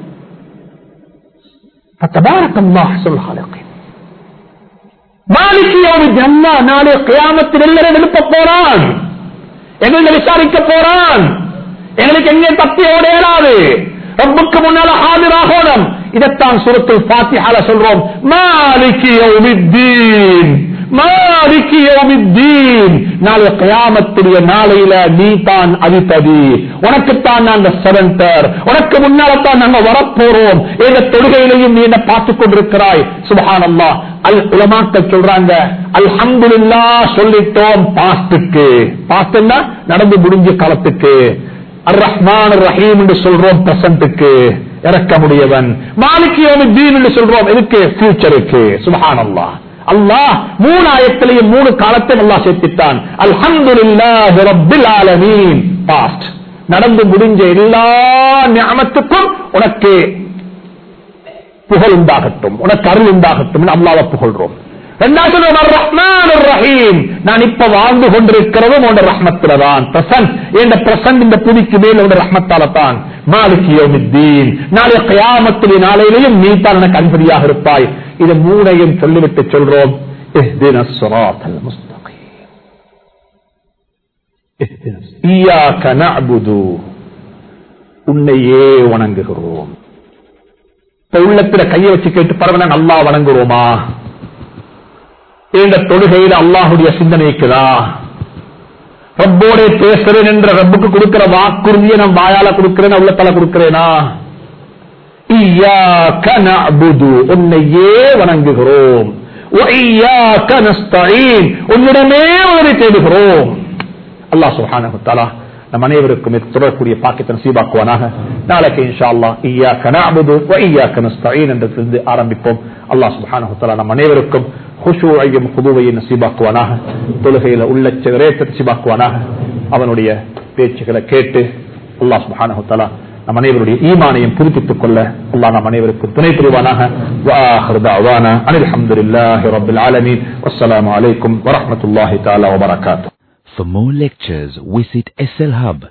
Speaker 1: فتبارك الله احسن الخالقين மாலிக்கு யௌமில் அல்லாஹ் நாளை கியாமத்தில் எல்லாரும் எழுப்ப போறான் எங்களை விசாரிக்க போறான் எங்களுக்கு எங்கே தப்பி ஓடையலாது ரப்புக்கு முன்னால ஆஜராகணும் இதைத்தான் சுரத்தில் பாத்தியால சொல்றோம் மாலிக்கு யௌமித்தீன் மாலிக்கு யௌமித்தீன் நாளை கயாமத்துடைய நாளையில நீ தான் அதிபதி உனக்குத்தான் நாங்க சரண்டர் உனக்கு முன்னால தான் நாங்க வரப்போறோம் எங்க தொழுகையிலையும் நீ என்ன பார்த்துக் கொண்டிருக்கிறாய் சுபஹானல்லா அல் உலமாக்கள் சொல்றாங்க அல்ஹம்துலில்லா சொல்லிட்டோம் பாஸ்டுக்கு பாஸ்ட் நடந்து முடிஞ்ச காலத்துக்கு அர் ரஹ்மான் ரஹீம் என்று சொல்றோம் பிரசன்ட்டுக்கு இறக்க முடியவன் மாலிகியோமி தீன் என்று சொல்றோம் எதுக்கு ஃபியூச்சருக்கு சுபஹானல்லா அல்லாஹ் மூணு ஆயத்திலையும் மூணு காலத்தை அல்லாஹ் சேர்த்திட்டான் அல்ஹம்துலில்லாஹி ரப்பில் ஆலமீன் பாஸ்ட் நடந்து முடிஞ்ச எல்லா ஞானத்துக்கும் உனக்கு புகழ் உண்டாகட்டும் உனக்கு அருள் உண்டாகட்டும் அல்லாவை புகழ்றோம் ரெண்டாவது சொல்றோம், அர்-ரஹ்மான் அர்-ரஹீம். நான் இப்ப வாழ்ந்து கொண்டிருக்கிறதும் உன் ரஹ்மத்தில தான் பிரசன்ட் என்ற பிரசன்ட் இந்த புதிக்கு மேல் உன் ரஹ்மத்தால தான் மாலிக்கு யௌமித்தீன் நாளை கயாமத்திலே நாளையிலேயும் நீ தான் எனக்கு அன்பதியாக இருப்பாய் இது மூணையும் சொல்லிவிட்டு சொல்றோம் இஹ்தின ஸிராத்தல் முஸ்தகீம் இஹ்தின இய்யாக நஅபுது உன்னையே வணங்குகிறோம் இப்ப உள்ளத்துல கையை வச்சு கேட்டு பரவ நாங்க அல்லாஹ் வணங்குறோமா இந்த தொழுகையில அல்லாஹுடைய சிந்தனை இருக்குதா ரப்போட பேசுறேன் என்ற ரப்புக்கு கொடுக்கிற வாக்குறுதியை நான் வாயால கொடுக்கிறேன் உள்ளத்தால கொடுக்கிறேனா இய்யாக நஅபுது உன்னையே வணங்குகிறோம் وَإِيَّاكَ نَسْتَعِينُ உன்னிடமே உதவி தேடுகிறோம் அல்லாஹ் சுப்ஹானஹு வ தஆலா நம் அனைவருக்கும் இது தொடரக்கூடிய பாக்கியத்தை நசீபாக்குவானாக நாளைக்கு இன்ஷா அல்லாஹ் இய்யாக நஅபுது வ இய்யாக நஸ்தஈன் என்றிருந்து ஆரம்பிப்போம் அல்லாஹ் சுப்ஹானஹு வ தஆலா நம் அனைவருக்கும் ஹுஷூஐயும் குதுவையும் நசீபாக்குவானாக தொழுகையில உள்ளச்ச ரேத்த நசீபாக்குவானாக அவனுடைய பேச்சுகளை கேட்டு அல்லாஹ் சுப்ஹானஹு வ தஆலா நம் அனைவருடைய ஈமானையும் புதுப்பித்துக் கொள்ள அல்லாஹ் நம் அனைவருக்கும் துணை புரிவானாக وآخر دعوانا أن الحمد لله رب العالمين والسلام عليكم ورحمة الله تعالى وبركاته
Speaker 2: For more lectures, visit SL Hub